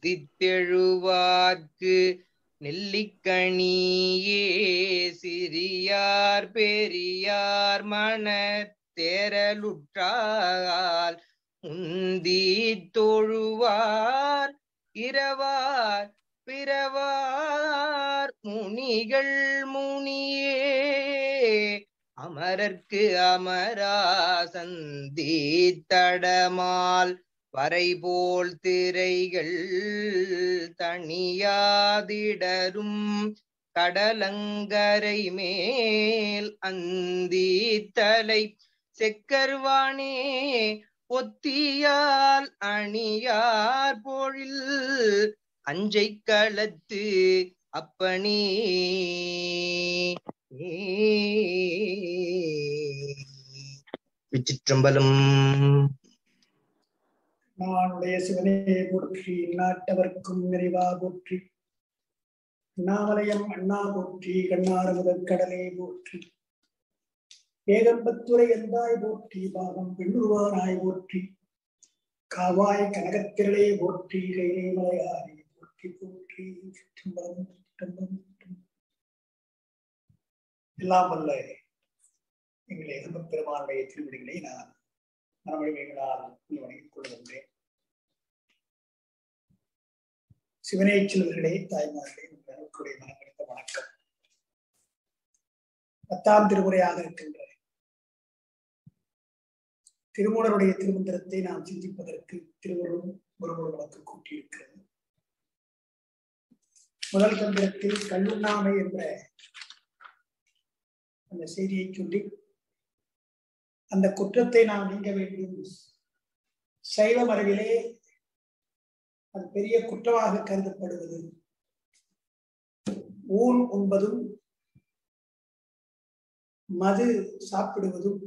சித்தித்தெழுவார்க்கு நெல்லிக்கணியே சிறியார் பெரியார் மனத்தேரலுற்றால் உந்தி தொழுவார் இரவார் பிறவார் முனிகள் முனியே அமரர்க்கு அமரா சந்தி தடமால் வரைபோல் திரைகள் தனியாதிடரும் கடலங்கரை மேல் அந்தி தலை செக்கர்வானே ஒத்தியால் அணியார் பொழில் அஞ்சை களத்து அப்பனே விச்சிற்றம்பலம் நானுடைய சிவனே போற்றி நாட்டவர்க்கும் நிறைவா போற்றி அண்ணாமலையம் அண்ணா போற்றி கண்ணார முதற் கடலே போற்றி ஏகம்பத்துரை எந்தாய் போற்றி பாகம் பெண்ணுருவானாய் போற்றி காவாய் கனகத்திரளே போற்றி கைலே மலையாரே போற்றி போற்றி சிற்றம்பலம் சிற்றம்பலம் சிற்றம்பலம். எல்லாம் வல்ல எங்கள் ஏகம்ப பெருமானுடைய திருவிடிகளை நான் மனமொழிமைகளால் வணங்கிக் கொள்கின்றேன் சிவனே செல்வர்களே தாய்மார்களே உங்கள் அனைவருடைய மனமடைந்த வணக்கம் பத்தாம் திருமுறையாக இருக்கின்ற திருமூலருடைய திருமந்திரத்தை நாம் சிந்திப்பதற்கு திருவள்ளுவரும் ஒருவர் நமக்கு கூட்டியிருக்கிறது முதல் தந்திரத்தில் கல்லுண்ணாமை என்ற அந்த செய்தியை சொல்லி அந்த குற்றத்தை நாம் நீங்க வேண்டும் சைவ மரபிலே அது பெரிய குற்றமாக கருதப்படுவது ஊன் உண்பதும் மது சாப்பிடுவதும்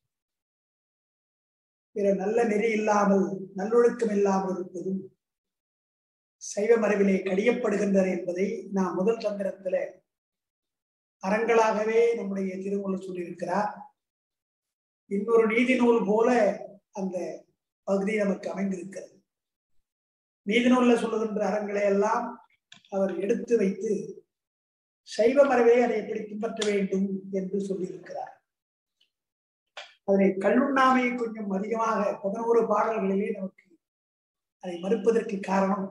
பிற நல்ல நெறி இல்லாமல் நல்லொழுக்கம் இல்லாமல் இருப்பதும் சைவ மரபிலே கடியப்படுகின்றன என்பதை நாம் முதல் தந்திரத்துல அறங்களாகவே நம்முடைய திருமூலர் சொல்லியிருக்கிறார் இன்னொரு நீதி நூல் போல அந்த பகுதி நமக்கு அமைந்திருக்கிறது நீதி நூல்ல சொல்லுகின்ற அறங்களை எல்லாம் அவர் எடுத்து வைத்து சைவ மரபே அதை எப்படி பின்பற்ற வேண்டும் என்று சொல்லியிருக்கிறார் அதனை கல்லுண்ணாமை கொஞ்சம் அதிகமாக பதினோரு பாடல்களிலே நமக்கு அதை மறுப்பதற்கு காரணம்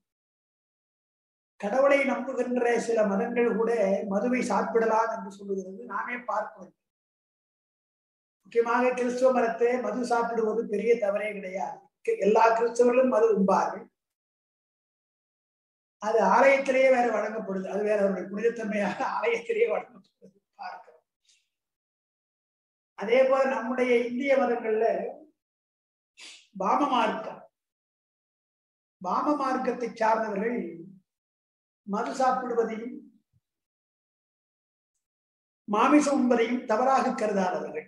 கடவுளை நம்புகின்ற சில மதங்கள் கூட மதுவை சாப்பிடலாம் என்று சொல்லுகிறது நாமே பார்க்கிறோம் முக்கியமாக கிறிஸ்துவ மதத்தை மது சாப்பிடுவது பெரிய தவறே கிடையாது எல்லா கிறிஸ்தவர்களும் மது உண்பார்கள் அது ஆலயத்திலேயே வேற வழங்கப்படுது அது வேற அவருடைய புனிதத்தன்மையாக ஆலயத்திலேயே வழங்கப்படுது பார்க்கிறோம் அதே போல நம்முடைய இந்திய மதங்கள்ல பாம மார்க்கம் பாம மார்க்கத்தை சார்ந்தவர்கள் மது சாப்பிடுவதையும் மாமிசம் உண்பதையும் தவறாக கருதாதவர்கள்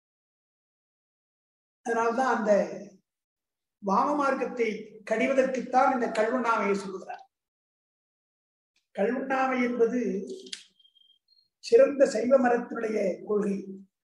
அதனால்தான் அந்த வாம மார்க்கத்தை கடிவதற்குத்தான் இந்த கல்வண்ணாமையை சொல்லுகிறார் கல்வண்ணாமை என்பது சிறந்த சைவ மரத்தினுடைய கொள்கை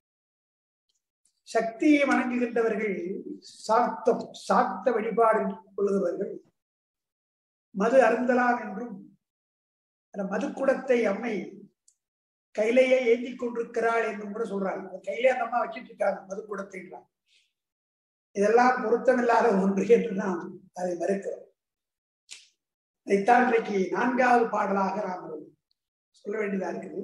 சக்தியை வணங்குகின்றவர்கள் சாக்தம் சாக்த வழிபாடு கொள்ளுகிறவர்கள் மது அருந்தலாம் என்றும் அந்த மதுக்குடத்தை அம்மை கையிலேயே ஏந்தி கொண்டிருக்கிறாள் என்றும் கூட சொல்றாங்க கையிலே அந்த அம்மா வச்சிட்டு இருக்காங்க மதுக்குடத்தைன்றாங்க இதெல்லாம் பொருத்தமில்லாத ஒன்று என்று நாம் அதை மறுக்கிறோம் இதைத்தான் இன்றைக்கு நான்காவது பாடலாக நாம் சொல்ல வேண்டியதா இருக்குது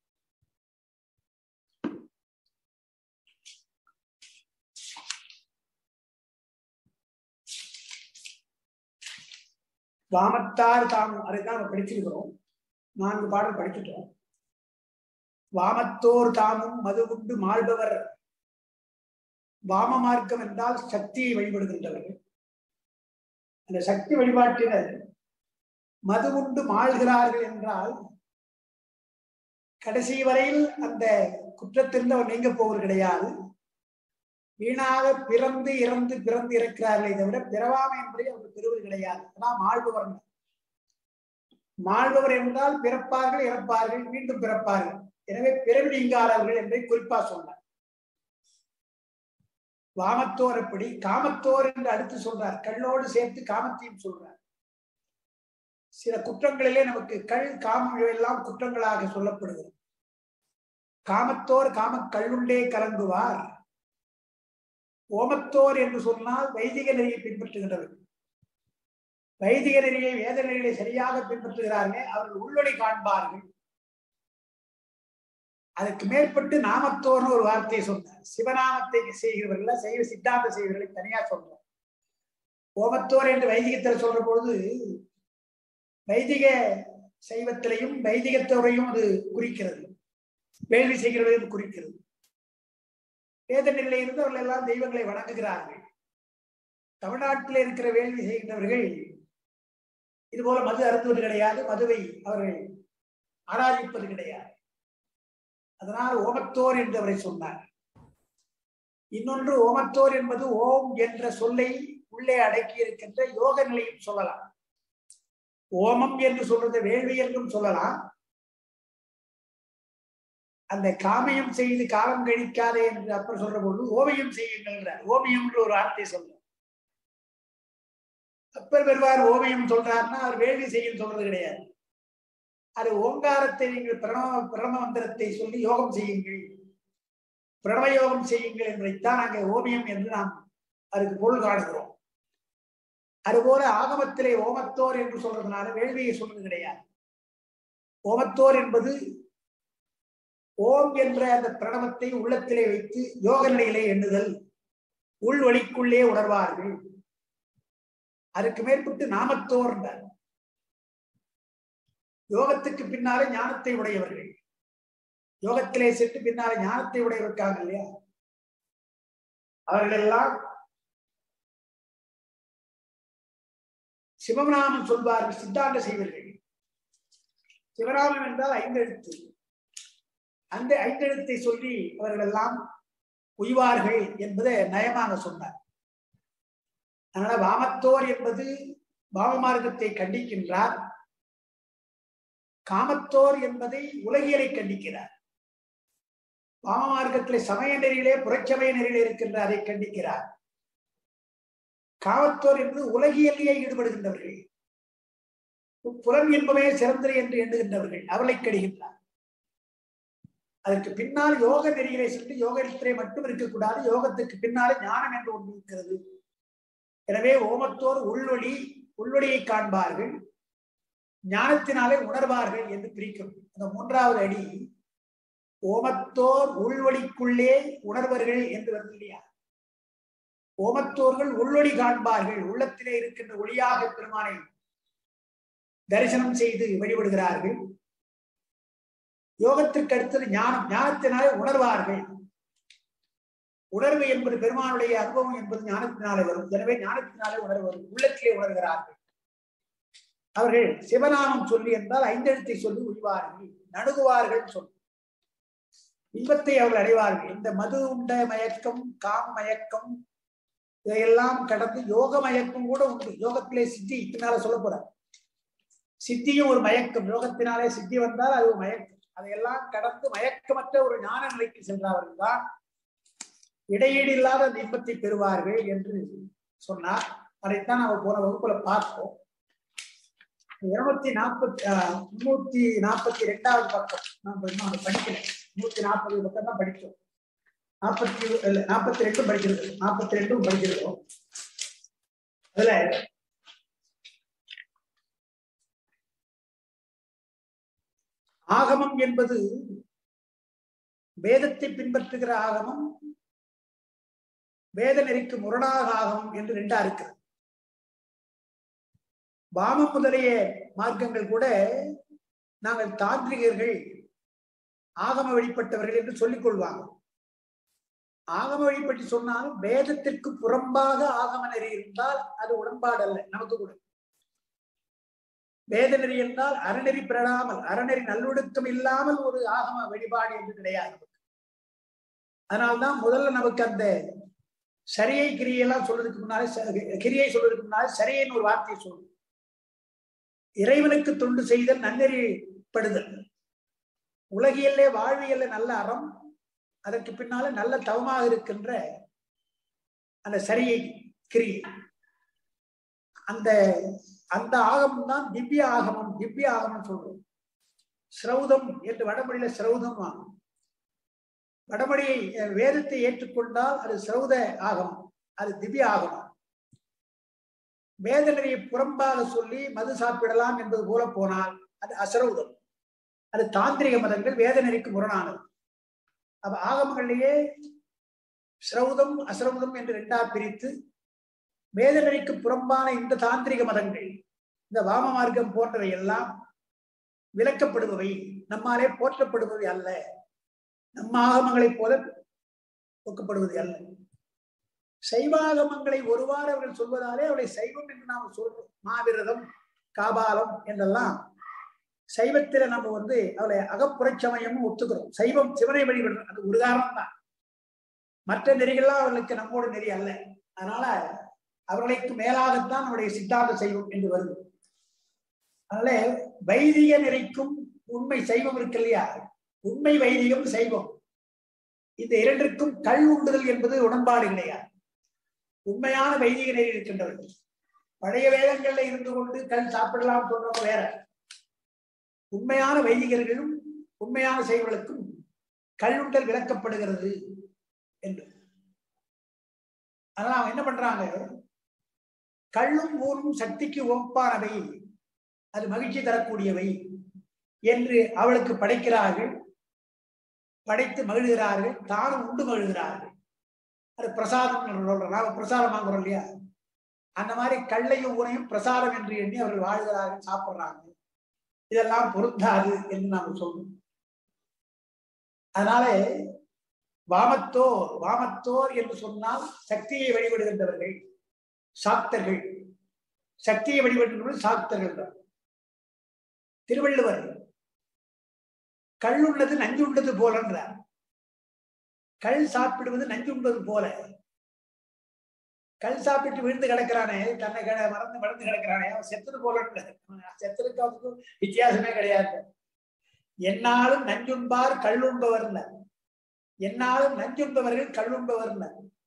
வாமத்தார் தாமும் அதைத்தான் நம்ம படிச்சிருக்கிறோம் நான்கு பாடல் படிச்சுட்டோம் வாமத்தோர் தாமும் மது உண்டு மாழ்பவர் வாம மார்க்கம் என்றால் சக்தியை வழிபடுகின்றவர்கள் அந்த சக்தி வழிபாட்டினர் மது உண்டு மாழ்கிறார்கள் என்றால் கடைசி வரையில் அந்த குற்றத்திலிருந்து அவர் நீங்க போவது கிடையாது வீணாக பிறந்து இறந்து பிறந்து இறக்கிறார்களே தவிர பிறவாமை என்பதை அவர்கள் பெறுவது கிடையாது அதான் மாழ்பவர் மாழ்பவர் என்றால் பிறப்பார்கள் இறப்பார்கள் மீண்டும் பிறப்பார்கள் எனவே பிறவி நீங்காதவர்கள் என்பதை குறிப்பா சொன்னார் வாமத்தோர் எப்படி காமத்தோர் என்று அடுத்து சொல்றார் கண்ணோடு சேர்த்து காமத்தையும் சொல்றார் சில குற்றங்களிலே நமக்கு கள் காமம் இவையெல்லாம் குற்றங்களாக சொல்லப்படுகிறது காமத்தோர் காம கல்லுண்டே கலங்குவார் ஓமத்தோர் என்று சொன்னால் வைதிக நெறியை பின்பற்றுகின்றவர்கள் வைதிக நெறியை வேத நெறியை சரியாக பின்பற்றுகிறார்கள் அவர்கள் உள்ளொளி காண்பார்கள் அதற்கு மேற்பட்டு நாமத்தோர்னு ஒரு வார்த்தையை சொன்னார் சிவநாமத்தை செய்கிறவர்கள் சைவ சித்தாந்த செய்கிறவர்களை தனியா சொல்றார் ஓமத்தோர் என்று வைதிகத்தில் சொல்ற பொழுது வைதிக சைவத்திலையும் வைதிகத்தோரையும் அது குறிக்கிறது வேள்வி செய்கிறவர்கள் குறிக்கிறது வேத நிலையில் இருந்து அவர்கள் எல்லாம் தெய்வங்களை வணங்குகிறார்கள் தமிழ்நாட்டில் இருக்கிற வேள்வி செய்கின்றவர்கள் இது போல மது அருந்துவது கிடையாது மதுவை அவர்கள் ஆராதிப்பது கிடையாது அதனால் ஓமத்தோர் என்று அவரை சொன்னார் இன்னொன்று ஓமத்தோர் என்பது ஓம் என்ற சொல்லை உள்ளே அடக்கி இருக்கின்ற யோக நிலையும் சொல்லலாம் ஓமம் என்று சொல்றது வேள்வி என்றும் சொல்லலாம் அந்த காமியம் செய்து காலம் கழிக்காதே என்று அப்புறம் சொல்ற பொழுது ஓவியம் செய்யுங்கள் ஓவியம் என்று ஒரு வார்த்தை சொல்ல அப்பர் பெறுவார் ஓவியம் சொல்றாருன்னா அவர் வேள்வி செய்யும் சொல்றது கிடையாது அது ஓங்காரத்தை நீங்கள் பிரணவ பிரணவ மந்திரத்தை சொல்லி யோகம் செய்யுங்கள் பிரணவ யோகம் செய்யுங்கள் என்பதைத்தான் அங்கே ஓவியம் என்று நாம் அதுக்கு பொருள் காணுகிறோம் அதுபோல ஆகமத்திலே ஓமத்தோர் என்று சொல்றதுனால வேள்வியை சொல்றது கிடையாது ஓமத்தோர் என்பது ஓம் என்ற அந்த பிரணவத்தை உள்ளத்திலே வைத்து யோக நிலையிலே எண்ணுதல் உள் வழிக்குள்ளே உணர்வார்கள் அதுக்கு மேற்பட்டு நாமத்தோர் யோகத்துக்கு பின்னாலே ஞானத்தை உடையவர்கள் யோகத்திலே சென்று பின்னாலே ஞானத்தை உடையவர் இருக்காங்க இல்லையா அவர்கள் எல்லாம் சிவநாமம் சொல்வார்கள் சித்தாந்த செய்வர்கள் சிவநாமம் என்றால் ஐந்து எழுத்து அந்த ஐந்தெழுத்தை சொல்லி அவர்கள் எல்லாம் உய்வார்கள் என்பதை நயமாக சொன்னார் அதனால வாமத்தோர் என்பது பாவ மார்க்கத்தை கண்டிக்கின்றார் காமத்தோர் என்பதை உலகியலை கண்டிக்கிறார் பாம மார்க்கத்திலே சமய நெறியிலே புறச்சமய நெறியிலே இருக்கின்ற அதை கண்டிக்கிறார் காமத்தோர் என்பது உலகியலிலே ஈடுபடுகின்றவர்கள் புலன் என்பவே சிறந்தது என்று எண்ணுகின்றவர்கள் அவளை கெடுகின்றார் அதற்கு பின்னால் யோக நெறியிலே சென்று யோக நெறியிலே மட்டும் இருக்கக்கூடாது யோகத்துக்கு பின்னாலே ஞானம் என்று ஒன்று இருக்கிறது எனவே ஓமத்தோர் உள்வொளி உள்வொளியை காண்பார்கள் ஞானத்தினாலே உணர்வார்கள் என்று பிரிக்கும் அந்த மூன்றாவது அடி ஓமத்தோர் உள்வொளிக்குள்ளே உணர்வர்கள் என்று வருது இல்லையா ஓமத்தோர்கள் உள்வொளி காண்பார்கள் உள்ளத்திலே இருக்கின்ற ஒளியாக பெருமானை தரிசனம் செய்து வழிபடுகிறார்கள் யோகத்திற்கு அடுத்தது ஞானம் ஞானத்தினாலே உணர்வார்கள் உணர்வு என்பது பெருமானுடைய அனுபவம் என்பது ஞானத்தினாலே வரும் எனவே ஞானத்தினாலே உணர்வு உள்ளத்திலே உணர்கிறார்கள் அவர்கள் சிவநாமம் சொல்லி என்றால் ஐந்தெழுத்தை சொல்லி உய்வார்கள் நடுகுவார்கள் சொல்லி இன்பத்தை அவர்கள் அடைவார்கள் இந்த மது உண்ட மயக்கம் காம் மயக்கம் இதையெல்லாம் கடந்து யோக மயக்கம் கூட உண்டு யோகத்திலே சித்தி பின்னால சொல்ல போற சித்தியும் ஒரு மயக்கம் யோகத்தினாலே சித்தி வந்தால் அது ஒரு மயக்கம் அதையெல்லாம் கடந்து மயக்கமற்ற ஒரு ஞான நிலைக்கு சென்றவர்கள் தான் இடையீடு இல்லாத அந்த இன்பத்தை பெறுவார்கள் என்று சொன்னார் அதைத்தான் நம்ம போன வகுப்புல பார்த்தோம் இருநூத்தி நாற்பத்தி முன்னூத்தி நாற்பத்தி ரெண்டாவது பக்கம் நான் இன்னும் அதை படிக்கல நூத்தி நாற்பது பக்கம் தான் படிச்சோம் நாற்பத்தி இல்ல நாற்பத்தி ரெண்டும் படிக்கிறது நாற்பத்தி ரெண்டும் படிக்கிறோம் அதுல ஆகமம் என்பது வேதத்தை பின்பற்றுகிற ஆகமம் வேத நெறிக்கு முரணாக ஆகமம் என்று ரெண்டா இருக்கிறது வாமம் முதலிய மார்க்கங்கள் கூட நாங்கள் தாந்திரிகர்கள் ஆகம வழிபட்டவர்கள் என்று சொல்லிக் கொள்வாங்க ஆகம வழிபட்டு சொன்னாலும் வேதத்திற்கு புறம்பாக ஆகம நெறி இருந்தால் அது உடன்பாடு அல்ல நமக்கு கூட வேத நெறி என்றால் அறநெறி பெறாமல் அறநெறி நல்லொழுக்கம் இல்லாமல் ஒரு ஆகம வழிபாடு என்று கிடையாது அதனால்தான் முதல்ல நமக்கு அந்த சரியை கிரியெல்லாம் சொல்றதுக்கு முன்னாலே கிரியை சொல்றதுக்கு முன்னாலே சரியைன்னு ஒரு வார்த்தையை சொல்லணும் இறைவனுக்கு தொண்டு செய்தல் நன்னெறிப்படுதல் உலகியல்லே வாழ்வியல்ல நல்ல அறம் அதற்கு பின்னால நல்ல தவமாக இருக்கின்ற அந்த சரியை கிரியை அந்த அந்த ஆகமம் தான் திவ்ய ஆகமம் திவ்ய ஆகமம் சொல்றோம் ஸ்ரௌதம் என்று வடமொழியில ஸ்ரௌதம் ஆகும் வடமொழியை அஹ், வேதத்தை ஏற்றுக்கொண்டால் அது ஸ்ரௌத ஆகமம் அது திவ்ய ஆகமம் வேதனையை புறம்பாக சொல்லி மது சாப்பிடலாம் என்பது போல போனால் அது அசரௌதம் அது தாந்திரிக மதங்கள் வேதநெறிக்கு முரணானது அப்ப ஆகமங்களிலேயே ஸ்ரௌதம் அசரௌதம் என்று இரண்டா பிரித்து வேதநெறிக்கு புறம்பான இந்த தாந்திரிக மதங்கள் இந்த வாம மார்க்கம் போன்றவை எல்லாம் விளக்கப்படுபவை நம்மாலே போற்றப்படுபவை அல்ல நம்ம ஆகமங்களைப் போல ஒக்கப்படுவது அல்ல சைவாகமங்களை ஒருவாறு அவர்கள் சொல்வதாலே அவளை சைவம் என்று நாம் சொல்றோம் மாவிரதம் காபாலம் என்றெல்லாம் சைவத்தில நம்ம வந்து அவளை அகப்புறச் சமயமும் ஒத்துக்கிறோம் சைவம் சிவனை வழிபடுறோம் அது ஒரு காரணம் தான் மற்ற நெறிகள்லாம் அவர்களுக்கு நம்மோட நெறி அல்ல அதனால அவர்களுக்கு மேலாகத்தான் நம்முடைய சித்தாந்த சைவம் என்று வருது அதனால வைதிக நெறிக்கும் உண்மை சைவம் இருக்கு இல்லையா உண்மை வைதிகம் சைவம் இந்த இரண்டிற்கும் கல் உண்டுதல் என்பது உடன்பாடு கிடையாது உண்மையான வைதிக நெறி இருக்கின்றவர்கள் பழைய வேதங்கள்ல இருந்து கொண்டு கல் சாப்பிடலாம் சொல்றவங்க வேற உண்மையான வைதிகர்களும் உண்மையான செய்வர்களுக்கும் கல்லுண்டல் விளக்கப்படுகிறது என்று அதனால அவங்க என்ன பண்றாங்க கள்ளும் ஊரும் சக்திக்கு ஒப்பானவை அது மகிழ்ச்சி தரக்கூடியவை என்று அவளுக்கு படைக்கிறார்கள் படைத்து மகிழ்கிறார்கள் தானும் உண்டு மகிழ்கிறார்கள் அது பிரசாதம் என்று சொல்றோம் நாம பிரசாதம் வாங்குறோம் இல்லையா அந்த மாதிரி கள்ளையும் ஊரையும் பிரசாதம் என்று எண்ணி அவர்கள் வாழ்கிறார்கள் சாப்பிடுறாங்க இதெல்லாம் பொருந்தாது என்று நாம் சொல்றோம் அதனால வாமத்தோர் வாமத்தோர் என்று சொன்னால் சக்தியை வழிபடுகின்றவர்கள் சாக்தர்கள் சக்தியை வழிபடுகின்றவர்கள் சாக்தர்கள் தான் திருவள்ளுவர் கள்ளுள்ளது நஞ்சுண்டது போலன்றார் கள் சாப்பிடுவது நஞ்சுண்டது போல கல் சாப்பிட்டு விழுந்து கிடக்கிறானே தன்னை கிட- மறந்து மறந்து கிடக்கிறானே அவன் செத்தது போல செத்ததுக்கு அவனுக்கும் வித்தியாசமே கிடையாது என்னாலும் நஞ்சுண்பார் கள்ளுண்பவர்ல என்னாலும் நஞ்சுண்பவர்கள் கள்ளுண்பவர்ல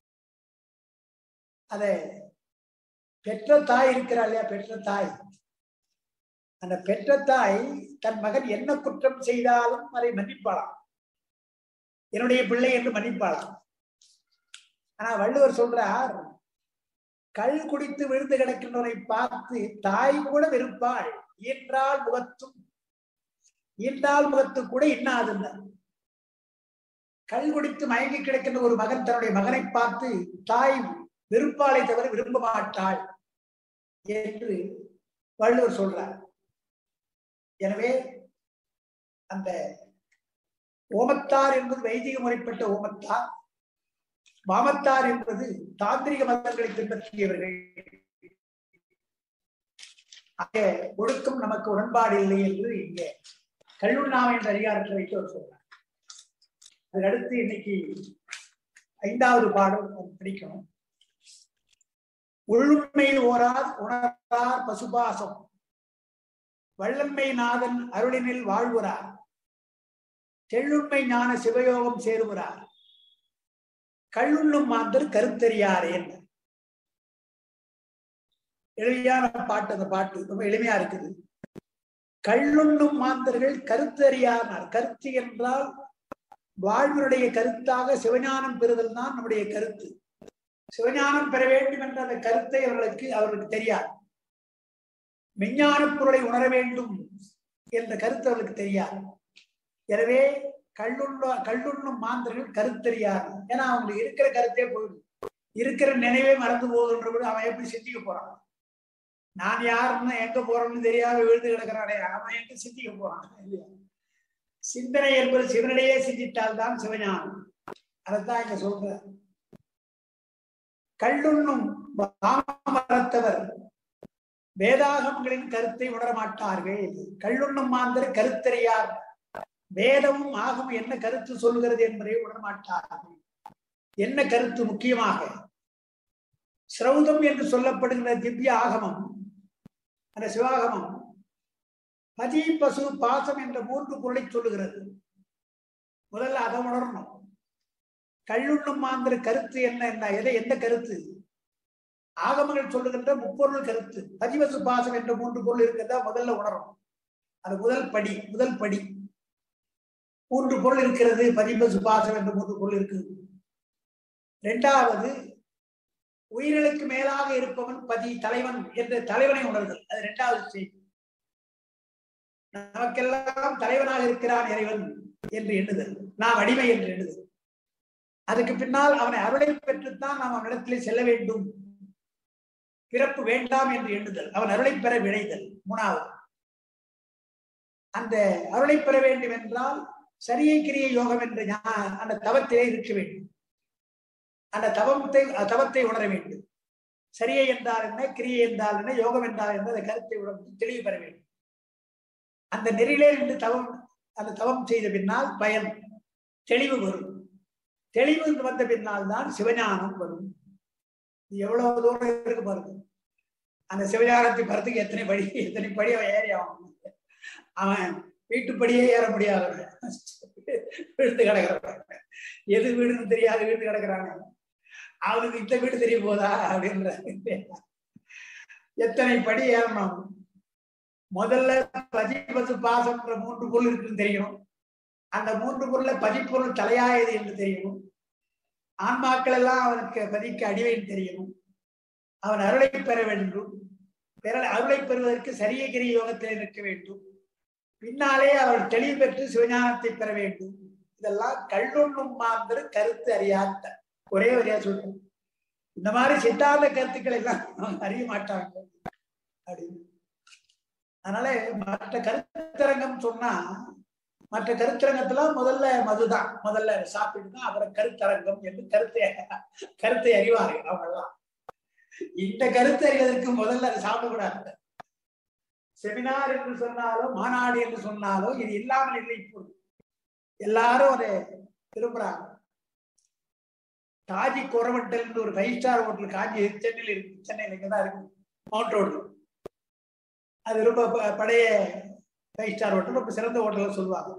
அத பெற்ற தாய் இருக்கிறா இல்லையா பெற்ற தாய் அந்த பெற்ற தாய் தன் மகன் என்ன குற்றம் செய்தாலும் அதை மன்னிப்பாளாம் என்னுடைய பிள்ளை என்று மன்னிப்பாளாம் ஆனா வள்ளுவர் சொல்றார் கள் குடித்து விழுந்து கிடக்கின்றவனை பார்த்து தாய் கூட வெறுப்பாள் ஈன்றால் முகத்தும் ஈன்றால் முகத்து கூட இன்னாதுன்னு கள் குடித்து மயங்கி கிடக்கின்ற ஒரு மகன் தன்னுடைய மகனை பார்த்து தாய் வெறுப்பாளை தவிர விரும்ப மாட்டாள் என்று வள்ளுவர் சொல்றார் எனவே அந்த ஓமத்தார் என்பது வைதிக முறைப்பட்ட ஓமத்தார் வாமத்தார் என்பது தாந்திரிக மதங்களை பின்பற்றியவர்கள் ஆக ஒழுக்கம் நமக்கு உடன்பாடு இல்லை என்று இங்கே கல்லுண்ணாமை என்ற அதிகாரத்தை வைத்து அவர் சொல்றார் அதுக்கடுத்து இன்னைக்கு ஐந்தாவது பாடம் நாம் படிக்கணும் உள்ளுண்மை ஓரார் உணரார் பசுபாசம் வல்லன்மை நாதன் அருளினில் வாழ்வுறார் தெள்ளுண்மை ஞான சிவயோகம் சேருகிறார் கள்ளுண்ணும் மாந்தர் கருத்தறியாரே எளிமையான பாட்டு அந்த பாட்டு ரொம்ப எளிமையா இருக்குது கள்ளுண்ணும் மாந்தர்கள் கருத்தறியார் கருத்து என்றால் வாழ்வினுடைய கருத்தாக சிவஞானம் பெறுதல் தான் நம்முடைய கருத்து சிவஞானம் பெற வேண்டும் என்ற அந்த கருத்தை அவர்களுக்கு அவர்களுக்கு தெரியாது விஞ்ஞான பொருளை உணர வேண்டும் என்ற கருத்து அவர்களுக்கு தெரியாது எனவே கள்ளுள்ள கள்ளுண்ணும் மாந்தர்கள் கருத்தறியார் ஏன்னா அவங்களுக்கு இருக்கிற கருத்தே போயிடும் இருக்கிற நினைவே மறந்து போகுதுன்ற அவன் எப்படி சிந்திக்க போறான் நான் யாருன்னு எங்க போறோம்னு தெரியாம விழுந்து கிடக்கிறானே அவன் எங்க சிந்திக்க போறான் இல்லையா சிந்தனை என்பது சிவனிடையே சிந்தித்தால் தான் சிவஞானம் அதைத்தான் இங்க சொல்ற கள்ளுண்ணும் மரத்தவர் வேதாகமங்களின் கருத்தை உணர மாட்டார்கள் கள்ளுண்ணும் மாந்தர் கருத்தறியார் வேதமும் ஆகும் என்ன கருத்து சொல்கிறது என்பதை உணரமாட்டார்கள் என்ன கருத்து முக்கியமாக சிரௌதம் என்று சொல்லப்படுகிற திவ்ய ஆகமம் அந்த சிவாகமம் பதி பசு பாசம் என்ற மூன்று பொருளை சொல்லுகிறது முதல்ல அதை உணரணும் கள்ளுண்ணும் மாந்திர கருத்து என்ன என்ன எதை எந்த கருத்து ஆகமங்கள் சொல்லுகின்ற முப்பொருள் கருத்து பதிவசு பாசம் என்ற மூன்று பொருள் இருக்கிறதா முதல்ல உணரணும் அது முதல் படி முதல் படி மூன்று பொருள் இருக்கிறது பதிவசு பாசம் என்ற மூன்று பொருள் இருக்குது இரண்டாவது உயிர்களுக்கு மேலாக இருப்பவன் பதி தலைவன் என்ற தலைவனை உணர்தல் அது இரண்டாவது செய்தி நமக்கெல்லாம் தலைவனாக இருக்கிறான் இறைவன் என்று எண்ணுதல் நாம் அடிமை என்று எண்ணுதல் அதுக்கு பின்னால் அவனை அருளை பெற்றுத்தான் நாம் அவனிடத்திலே செல்ல வேண்டும் பிறப்பு வேண்டாம் என்று எண்ணுதல் அவன் அருளை பெற விழைதல் மூணாவது அந்த அருளை பெற வேண்டும் என்றால் சரியை கிரிய யோகம் என்ற ஞா- அந்த தவத்திலே இருக்க வேண்டும் அந்த தவத்தை தவத்தை உணர வேண்டும் சரியை என்றால் என்ன கிரியை என்றால் என்ன யோகம் என்றால் என்ன அந்த கருத்தை உணர்ந்து தெளிவு பெற வேண்டும் அந்த நெறியிலே இருந்து தவம் அந்த தவம் செய்த பின்னால் பயன் தெளிவு வரும் தெளிவு வந்த பின்னால் தான் சிவஞானம் வரும் இது எவ்வளவு தூரம் இருக்கு பாருங்க அந்த சிவஞானத்தை பரத்துக்கு எத்தனை படி எத்தனை படி அவன் ஏறி ஆகணும் அவன் வீட்டுப்படியே ஏற முடியாதவன் விழுந்து கிடக்குறவன் எது வீடுன்னு தெரியாது வீடு கிடக்குறாங்க அவனுக்கு இந்த வீடு தெரிய போதா அப்படின்ற எத்தனை படி ஏறணும் முதல்ல பதிப்பது பாசம்ன்ற மூன்று பொருள் இருக்குன்னு தெரியணும் அந்த மூன்று பொருள்ல பதிப்பொருள் தலையாயது என்று தெரியணும் ஆன்மாக்கள் எல்லாம் அவனுக்கு பதிக்கு அடிவைன்னு தெரியணும் அவன் அருளை பெற வேண்டும் பெற அருளை பெறுவதற்கு சரியகிரி யோகத்தில் இருக்க வேண்டும் பின்னாலே அவள் தெளிவு பெற்று சிவஞானத்தை பெற வேண்டும் இதெல்லாம் கல்லுண்ணும் மாந்தர் கருத்து அறியாத ஒரே வரியா சொல்றேன் இந்த மாதிரி சித்தாந்த கருத்துக்களை எல்லாம் அவங்க அறிய மாட்டாங்க அப்படின்னு அதனால மற்ற கருத்தரங்கம் சொன்னா மற்ற கருத்தரங்கத்துல முதல்ல மதுதான் முதல்ல சாப்பிட்டு தான் அப்புறம் கருத்தரங்கம் என்று கருத்தை கருத்தை அறிவார்கள் அவங்க எல்லாம் இந்த கருத்தை அறிவதற்கு முதல்ல அதை சாப்பிடக்கூடாது செமினார் என்று சொன்னாலும் மாநாடு என்று சொன்னாலும் இது இல்லாமல் இல்லை இப்போது எல்லாரும் ஒரு திரும்புறாங்க காஜி கோரமண்டல் ஒரு ஃபைவ் ஸ்டார் ஹோட்டல் காஞ்சி சென்னையில் இருக்கு சென்னையில் இங்கதான் இருக்கு மவுண்ட் ரோடு அது ரொம்ப ப- பழைய ஃபைவ் ஸ்டார் ஹோட்டல் ரொம்ப சிறந்த ஹோட்டல் சொல்லுவாங்க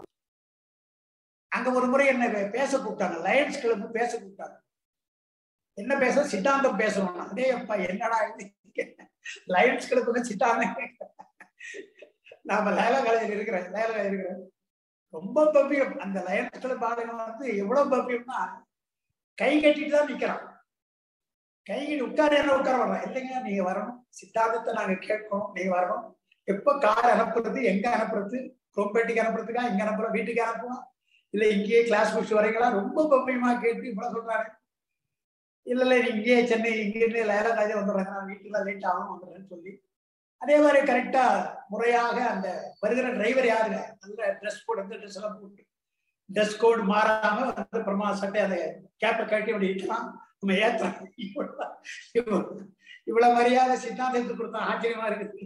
அங்க ஒரு முறை என்ன பே- பேச கூப்பிட்டாங்க லயன்ஸ் கிளப் பேச கூப்பிட்டாங்க என்ன பேச சித்தாந்தம் பேசணும் அதே அப்பா என்னடா இது லயன்ஸ் கிளப்புக்கு சித்தாந்தம் நாம லேல காலேஜில் இருக்கிறேன் லேல காலேஜ் இருக்கிறேன் ரொம்ப பப்பியம் அந்த லயன்ஸ் கிளப் ஆளுங்க வந்து எவ்வளவு பப்பியம்னா கை கட்டிட்டு தான் நிக்கிறான் கை கட்டி உட்கார என்ன உட்கார வர்றான் இல்லைங்க நீங்க வரணும் சித்தாந்தத்தை நாங்க கேட்கணும் நீங்க வரணும் எப்ப கார் அனுப்புறது எங்க அனுப்புறது குரோம்பேட்டிக்கு அனுப்புறதுக்கா இங்க அனுப்புறோம் வீட்டுக்கு அனுப்புவோம் இல்ல இங்கேயே கிளாஸ் முடிச்சு வரீங்களா ரொம்ப பப்பியமா கேட்டு இவ்வளவு சொல்றாரு இல்ல இல்ல நீங்க இங்கேயே சென்னை இங்க இருந்து லேலகாஜே வந்துடுறாங்க நான் வீட்டுல லேட் ஆகும் வந்துடுறேன்னு சொல்லி அதே மாதிரி கரெக்டா முறையாக அந்த வருகிற டிரைவர் யாருங்க நல்ல ட்ரெஸ் கோட் வந்து ட்ரெஸ் எல்லாம் போட்டு ட்ரெஸ் கோடு மாறாம வந்து பிரமா சட்டை அந்த கேப்பை கட்டி அப்படி இட்டான் நம்ம ஏத்துறான் இவ்வளவு இவ்வளவு- இவ்வளவு மரியாதை சித்தாந்தத்துக்கு கொடுத்தான் ஆச்சரியமா இருக்குது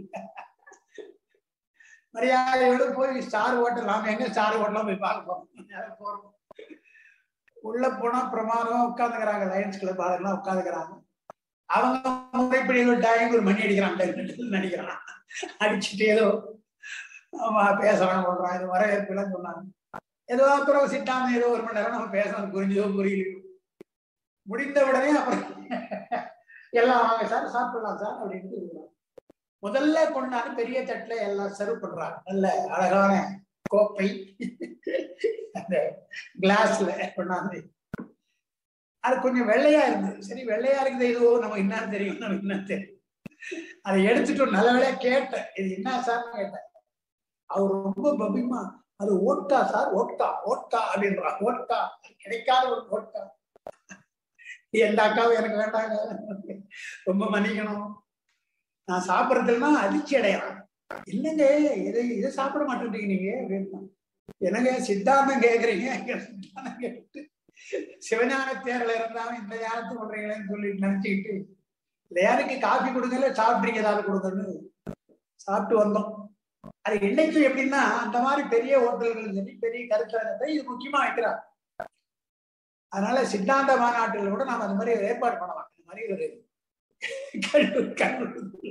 மரியாதையோட போய் ஸ்டார் ஹோட்டல் நாம எங்க ஸ்டார் ஹோட்டலாம் போய் பார்க்க போறோம் நேரா போறோம் உள்ள போனா பிரமாதமா உட்காந்துக்கிறாங்க லயன்ஸ் கிளப் அதெல்லாம் உட்காந்துக்கிறாங்க அவங்க முறைப்படி ஏதோ டைம் ஒரு மணி அடிக்கிறான் நினைக்கிறான் அடிச்சுட்டு ஏதோ ஆமா பேசுறான் சொல்றான் இது வரவேற்பு எல்லாம் சொன்னாங்க ஏதோ அப்புறம் சிட்டாம ஏதோ ஒரு மணி நேரம் நம்ம பேசணும் புரிஞ்சதோ புரியலையோ முடிந்த உடனே அப்புறம் எல்லாம் வாங்க சார் சாப்பிடலாம் சார் அப்படின்ட்டு சொல்றாங்க. முதல்ல கொண்டாந்து பெரிய தட்டுல எல்லாம் சர்வ் பண்றாங்க நல்ல அழகான கோப்பை அந்த கிளாஸ்ல கொண்டாந்து அது கொஞ்சம் வெள்ளையா இருந்தது சரி வெள்ளையா இருக்குது இதுவோ நமக்கு என்னன்னு தெரியும் நமக்கு என்ன தெரியும் அதை எடுத்துட்டு நல்ல வேலையா கேட்டேன் இது என்ன சார்னு கேட்டேன் அவர் ரொம்ப பபிமா அது ஓட்கா சார் ஓட்கா ஓட்கா அப்படின்றா ஓட்கா கிடைக்காத ஒரு ஓட்கா எந்த அக்காவும் எனக்கு வேண்டாங்க ரொம்ப மன்னிக்கணும் நான் சாப்பிடறதுலன்னா அதிர்ச்சி அடையலாம் இல்லைங்க இதை இதை சாப்பிட மாட்டேன்றீங்க நீங்க அப்படின்னா என்னங்க சித்தாந்தம் கேக்குறீங்க சித்தாந்தம் கேட்டு சிவஞான தேர்ல இருந்தாலும் இந்த ஞானத்தை சொல்றீங்களேன்னு சொல்லி நினைச்சுக்கிட்டு இல்ல யாருக்கு காஃபி கொடுங்கல சாப்பிட்றீங்க ஏதாவது கொடுங்கன்னு சாப்பிட்டு வந்தோம் அது இன்னைக்கும் எப்படின்னா அந்த மாதிரி பெரிய ஹோட்டல்கள் சரி பெரிய கருத்தரங்கத்தை இது முக்கியமா வைக்கிறாங்க அதனால சித்தாந்த மாநாட்டில் கூட நாம அந்த மாதிரி ஒரு ஏற்பாடு பண்ணலாம் இந்த மாதிரி ஒரு கல்லூரி கல்லூரி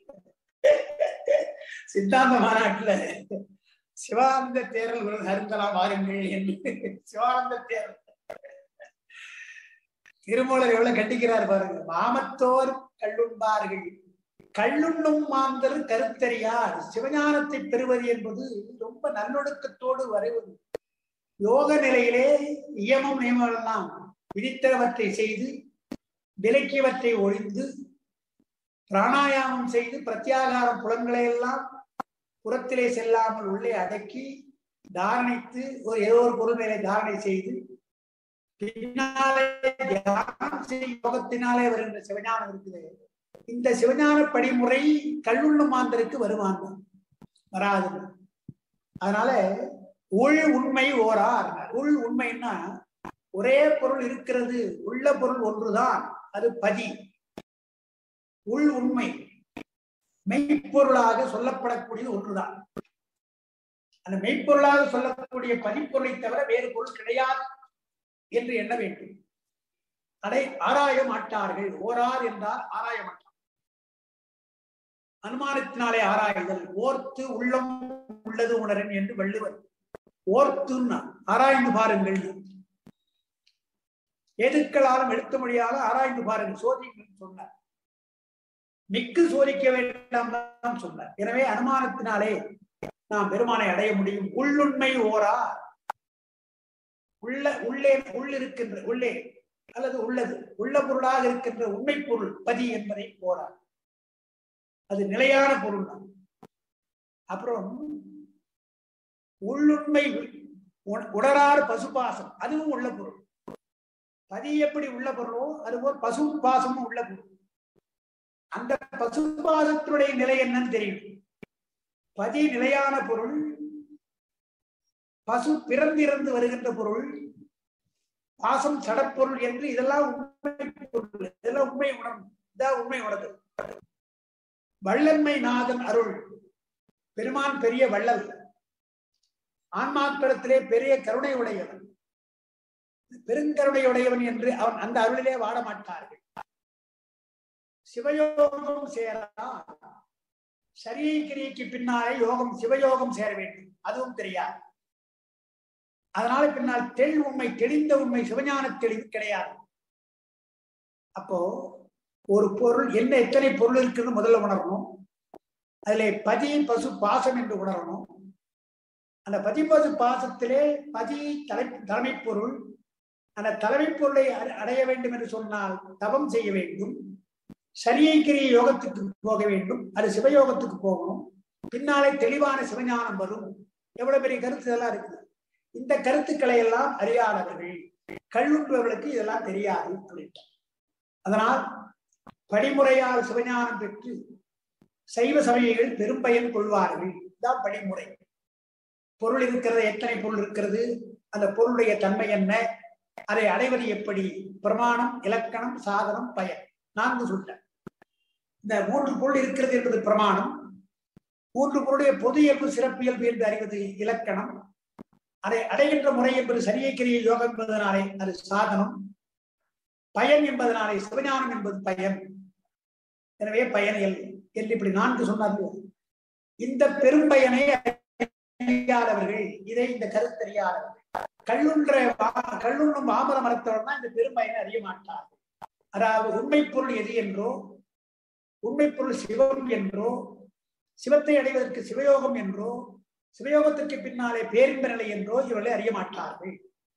சித்தாந்த மாநாட்டுல சிவானந்த தேரல் விருது அருந்தலாம் வாருங்கள் என்று சிவானந்த தேரல் திருமூலர் எவ்வளவு கண்டிக்கிறார் பாருங்க மாமத்தோர் கள்ளுண்பார்கள் கள்ளுண்ணும் மாந்தர் கருத்தறியார் சிவஞானத்தை பெறுவது என்பது ரொம்ப நல்லொடுக்கத்தோடு வரைவது யோக நிலையிலே நியமம் நியமம் எல்லாம் விதித்தவற்றை செய்து விலக்கியவற்றை ஒழிந்து பிராணாயாமம் செய்து பிரத்யாகாரம் புலன்களை எல்லாம் புறத்திலே செல்லாமல் உள்ளே அடக்கி தாரணித்து ஒரு ஏதோ ஒரு பொருள் மேலே தாரணை செய்து பின்னாலே தியானம் செய்யும் யோகத்தினாலே வருகின்ற சிவஞானம் இருக்குது இந்த சிவஞான படிமுறை கல்லுள்ள மாந்தருக்கு வருவாங்க வராது அதனால உள் உண்மை ஓரார் உள் உண்மைன்னா ஒரே பொருள் இருக்கிறது உள்ள பொருள் ஒன்றுதான் அது பதி உள் உண்மை மெய்ப்பொருளாக சொல்லப்படக்கூடிய ஒன்றுதான் அந்த மெய்ப்பொருளாக சொல்லக்கூடிய பதிப்பொருளை தவிர வேறு பொருள் கிடையாது என்று எண்ண வேண்டும் அதை ஆராய மாட்டார்கள் ஓரார் என்றால் ஆராய மாட்டார் அனுமானத்தினாலே ஆராய்தல் ஓர்த்து உள்ளம் உள்ளது உணரன் என்று வள்ளுவர் ஓர்த்துன்னா ஆராய்ந்து பாருங்கள் எதுக்களாலும் எடுத்த மொழியால ஆராய்ந்து பாருங்கள் சோதிங்கள் சொன்னார் மிக்கு சோதிக்க வேண்டாம் தான் சொன்னார் எனவே அனுமானத்தினாலே நாம் பெருமானை அடைய முடியும் உள்ளுண்மை ஓரா உள்ள உள்ளே உள் இருக்கின்ற உள்ளே அல்லது உள்ளது உள்ள பொருளாக இருக்கின்ற உண்மை பொருள் பதி என்பதை போரா அது நிலையான பொருள் தான் அப்புறம் உள்ளுண்மை உண- உணரார் பசுபாசம் அதுவும் உள்ள பொருள் பதி எப்படி உள்ள பொருளோ அதுபோல் பசு பாசமும் உள்ள பொருள் அந்த பசுபாசத்தினுடைய நிலை என்னன்னு தெரியும் பதி நிலையான பொருள் பசு பிறந்திருந்து வருகின்ற பொருள் பாசம் சடப்பொருள் என்று இதெல்லாம் உண்மை பொருள் இதெல்லாம் உண்மை உணர்வு இதான் உண்மை உணர்வு வள்ளன்மை நாதன் அருள் பெருமான் பெரிய வள்ளல் ஆன்மாக்களத்திலே பெரிய கருணை உடையவன் பெருங்கருணை உடையவன் என்று அவன் அந்த அருளிலே வாட மாட்டார்கள் சிவயோகம் சேரா சரியை கிரியைக்கு பின்னாலே யோகம் சிவயோகம் சேர வேண்டும் அதுவும் தெரியாது அதனால பின்னால் தெள் உண்மை தெளிந்த உண்மை சிவஞான தெளிவு கிடையாது அப்போ ஒரு பொருள் என்ன எத்தனை பொருள் இருக்குன்னு முதல்ல உணரணும் அதுல பதி பசு பாசம் என்று உணரணும் அந்த பதி பசு பாசத்திலே பதி தலை தலைமை பொருள் அந்த தலைமை பொருளை அட- அடைய வேண்டும் என்று சொன்னால் தவம் செய்ய வேண்டும் சரியை கிரிய யோகத்துக்கு போக வேண்டும் அது சிவயோகத்துக்கு போகணும் பின்னாலே தெளிவான சிவஞானம் வரும் எவ்வளவு பெரிய கருத்து இதெல்லாம் இருக்குது இந்த கருத்துக்களை எல்லாம் அறியாதவர்கள் கல்லுன்றவர்களுக்கு இதெல்லாம் தெரியாது அப்படின்ட்டு அதனால் படிமுறையால் சிவஞானம் பெற்று சைவ சமயங்கள் பெரும்பயன் கொள்வார்கள் இதுதான் படிமுறை பொருள் இருக்கிறது எத்தனை பொருள் இருக்கிறது அந்த பொருளுடைய தன்மை என்ன அதை அடைவது எப்படி பிரமாணம் இலக்கணம் சாதனம் பயன் நான்கு சொல்லிட்டேன் இந்த மூன்று பொருள் இருக்கிறது என்பது பிரமாணம் மூன்று பொருளுடைய பொது இயல்பு சிறப்பியல்பு என்று அறிவது இலக்கணம் அதை அடைகின்ற முறை என்பது சரியக்கிரிய யோகம் என்பதனாலே அது சாதனம் பயன் என்பதனாலே சிவஞானம் என்பது பயன் எனவே பயனியல் என்று இப்படி நான்கு சொன்னார்கள் இந்த பெரும்பயனை அறியாதவர்கள் இதை இந்த கருத்தறியாதவர்கள் கல்லுன்ற வா- கல்லுண்ணும் மாமர மரத்தவர்கள் தான் இந்த பெரும்பயனை அறிய மாட்டார்கள் அதாவது உண்மை பொருள் எது என்றோ உண்மை பொருள் சிவம் என்றோ சிவத்தை அடைவதற்கு சிவயோகம் என்றோ சிவயோகத்திற்கு பின்னாலே பேரின்ப நிலை என்றோ இவர்களை அறிய மாட்டார்கள்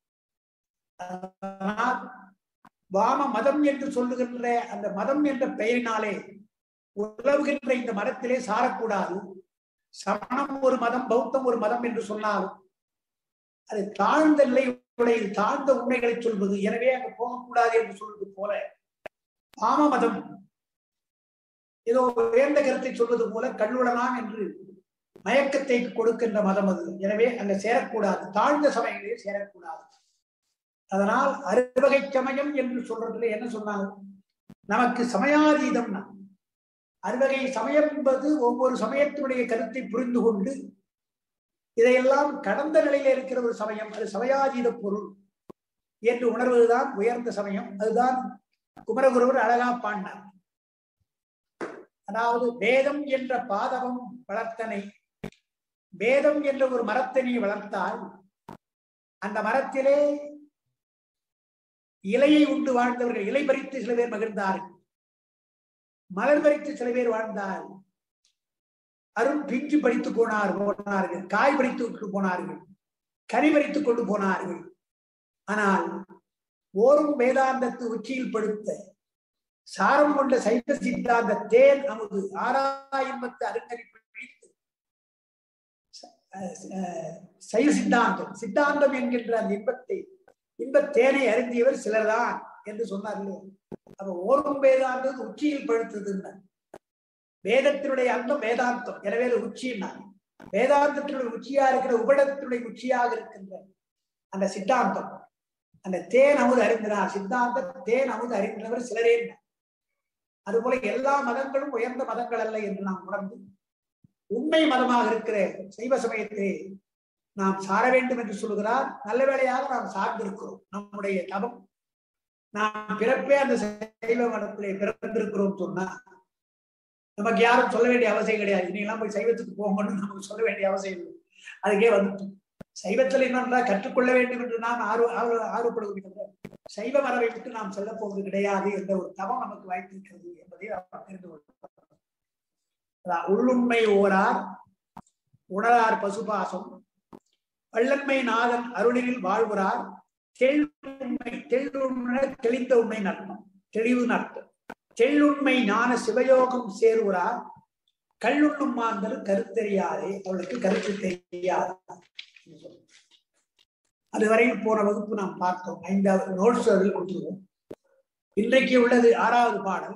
அதனால் வாம மதம் என்று சொல்லுகின்ற அந்த மதம் என்ற பெயரினாலே உலவுகின்ற இந்த மதத்திலே சாரக்கூடாது சமணம் ஒரு மதம் பௌத்தம் ஒரு மதம் என்று சொன்னால் அது தாழ்ந்த நிலையுடைய தாழ்ந்த உண்மைகளை சொல்வது எனவே அங்கு போகக்கூடாது என்று சொல்வது போல வாம மதம் ஏதோ உயர்ந்த கருத்தை சொல்வது போல கல்லுடலாம் என்று மயக்கத்தை கொடுக்கின்ற மதம் அது எனவே அங்க சேரக்கூடாது தாழ்ந்த சமயங்களிலே சேரக்கூடாது அதனால் அறுவகை சமயம் என்று சொல்றதுல என்ன சொன்னாங்க நமக்கு சமயாதீதம் அறுவகை சமயம் என்பது ஒவ்வொரு சமயத்தினுடைய கருத்தை புரிந்து கொண்டு இதையெல்லாம் கடந்த நிலையில இருக்கிற ஒரு சமயம் அது சமயாதீத பொருள் என்று உணர்வதுதான் உயர்ந்த சமயம் அதுதான் குமரகுருவர் அழகா பாடினார் அதாவது வேதம் என்ற பாதவம் வளர்த்தனை வேதம் என்ற ஒரு மரத்தை நீ வளர்த்தால் அந்த மரத்திலே இலையை உண்டு வாழ்ந்தவர்கள் இலை பறித்து சில பேர் மகிழ்ந்தார்கள் மலர் பறித்து சில பேர் வாழ்ந்தார்கள் அருண் பிஞ்சு படித்து போனார் போனார்கள் காய் பறித்து விட்டு போனார்கள் கனி பறித்துக் கொண்டு போனார்கள் ஆனால் ஓரும் வேதாந்தத்து உச்சியில் படுத்த சாரம் கொண்ட சைவ சித்தாந்த தேன் அமுது ஆறாயிரத்து அருங்கரிப்பு பிடித்து சைவ சித்தாந்தம் சித்தாந்தம் என்கின்ற அந்த இன்பத்தை இன்பத் தேனை அருந்தியவர் சிலர்தான் என்று சொன்னார்கள் அப்ப ஓரும் வேதாந்தம் உச்சியில் படுத்ததுன்னு வேதத்தினுடைய அந்தம் வேதாந்தம் எனவே அது உச்சின்னாங்க வேதாந்தத்தினுடைய உச்சியா இருக்கிற உபடத்தினுடைய உச்சியாக இருக்கின்ற அந்த சித்தாந்தம் அந்த தேன் அமுது அறிந்தினார் சித்தாந்த தேன் அமுது அறிந்தவர் சிலரே அதுபோல எல்லா மதங்களும் உயர்ந்த மதங்கள் அல்ல என்று நாம் உணர்ந்து உண்மை மதமாக இருக்கிற சைவ சமயத்தை நாம் சார வேண்டும் என்று சொல்கிறார் நல்ல வேளையாக நாம் சார்ந்திருக்கிறோம் நம்முடைய தபம் நாம் பிறப்பே அந்த சைவ மதத்திலே பிறந்திருக்கிறோம் சொன்னா நமக்கு யாரும் சொல்ல வேண்டிய அவசியம் கிடையாது நீ எல்லாம் போய் சைவத்துக்கு போகணும்னு நமக்கு சொல்ல வேண்டிய அவசியம் இல்லை அதுக்கே வந்துட்டோம் சைவத்தில் என்னென்றா கற்றுக்கொள்ள வேண்டும் என்று நாம் ஆர்வ ஆர்வப்படுகிறோம் சைவ மரபை விட்டு நாம் செல்ல போவது கிடையாது என்ற ஒரு தவம் நமக்கு வாய்த்திருக்கிறது என்பதை நாம் தெரிந்து கொள்கிறோம் உள்ளுண்மை ஓரார் உணரார் பசுபாசம் வள்ளன்மை நாதன் அருளில் வாழ்வுறார் தெள்ளுண்மை தெள்ளுண்மை தெளிந்த உண்மை நர்த்தம் தெளிவு நர்த்தம் தெள்ளுண்மை ஞான சிவயோகம் சேருகிறார் கல்லுண்ணும் மாந்தர் கருத்தெரியாதே அவளுக்கு கருத்து தெரியாது அதுவரையில் போன வகுப்பு நாம் பார்த்தோம் ஐந்தாவது நோட்ஸ் அதில் கொடுத்துருவோம் இன்றைக்கு உள்ளது ஆறாவது பாடல்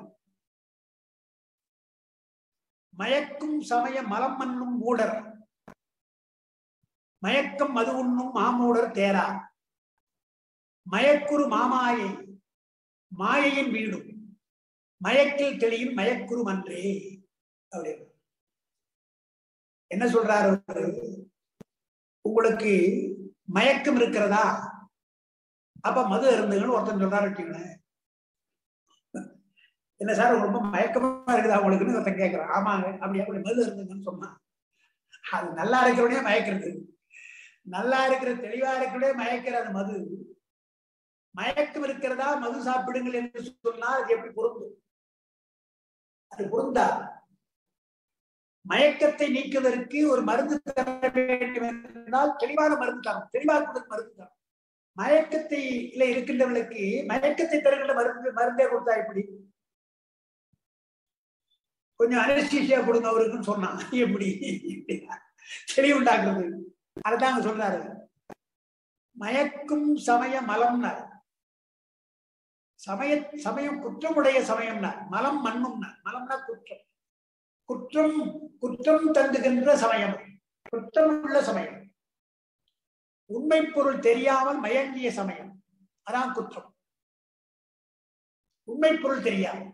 மயக்கும் சமய மலம் மண்ணும் மூடர் மயக்கம் மது உண்ணும் மாமூடர் தேரா மயக்குரு மாமாயை மாயையின் வீடும் மயக்கில் தெளியும் மயக்குரு அன்றே அப்படின்னு என்ன சொல்றாரு உங்களுக்கு மயக்கம் இருக்கிறதா அப்ப மது இருந்துங்கன்னு ஒருத்தன் சொல்றாரு வச்சுங்களேன் என்ன சார் ரொம்ப மயக்கமா இருக்குதா உங்களுக்குன்னு ஒருத்தன் கேட்கிறான் ஆமாங்க அப்படி அப்படி மது இருந்துங்கன்னு சொன்னான் அது நல்லா இருக்கிறவனே மயக்கிறது நல்லா இருக்கிற தெளிவா இருக்கிறவனே மயக்கிற அந்த மது மயக்கம் இருக்கிறதா மது சாப்பிடுங்கள் என்று சொன்னால் அது எப்படி பொருந்தும் அது பொருந்தா மயக்கத்தை நீக்குவதற்கு ஒரு மருந்து தர வேண்டும் என்றால் தெளிவான மருந்து தரும் தெளிவாக்குவதற்கு மருந்து தரும் மயக்கத்தை இல்ல இருக்கின்றவர்களுக்கு மயக்கத்தை தருகின்ற மருந்து மருந்தே கொடுத்தா எப்படி கொஞ்சம் அனஸ்டீசியா கொடுங்க அவருக்குன்னு சொன்னான் எப்படி தெளிவுண்டாக்குறது அதுதாங்க சொல்றாரு மயக்கும் சமய மலம்னார் சமய சமயம் குற்றமுடைய சமயம்னார் மலம் மண்ணும்னார் மலம்னா குற்றம் குற்றம் குற்றம் தந்துகின்ற சமயம் குற்றம் உள்ள சமயம் உண்மை பொருள் தெரியாமல் மயங்கிய சமயம் அதான் குற்றம் உண்மை பொருள் தெரியாது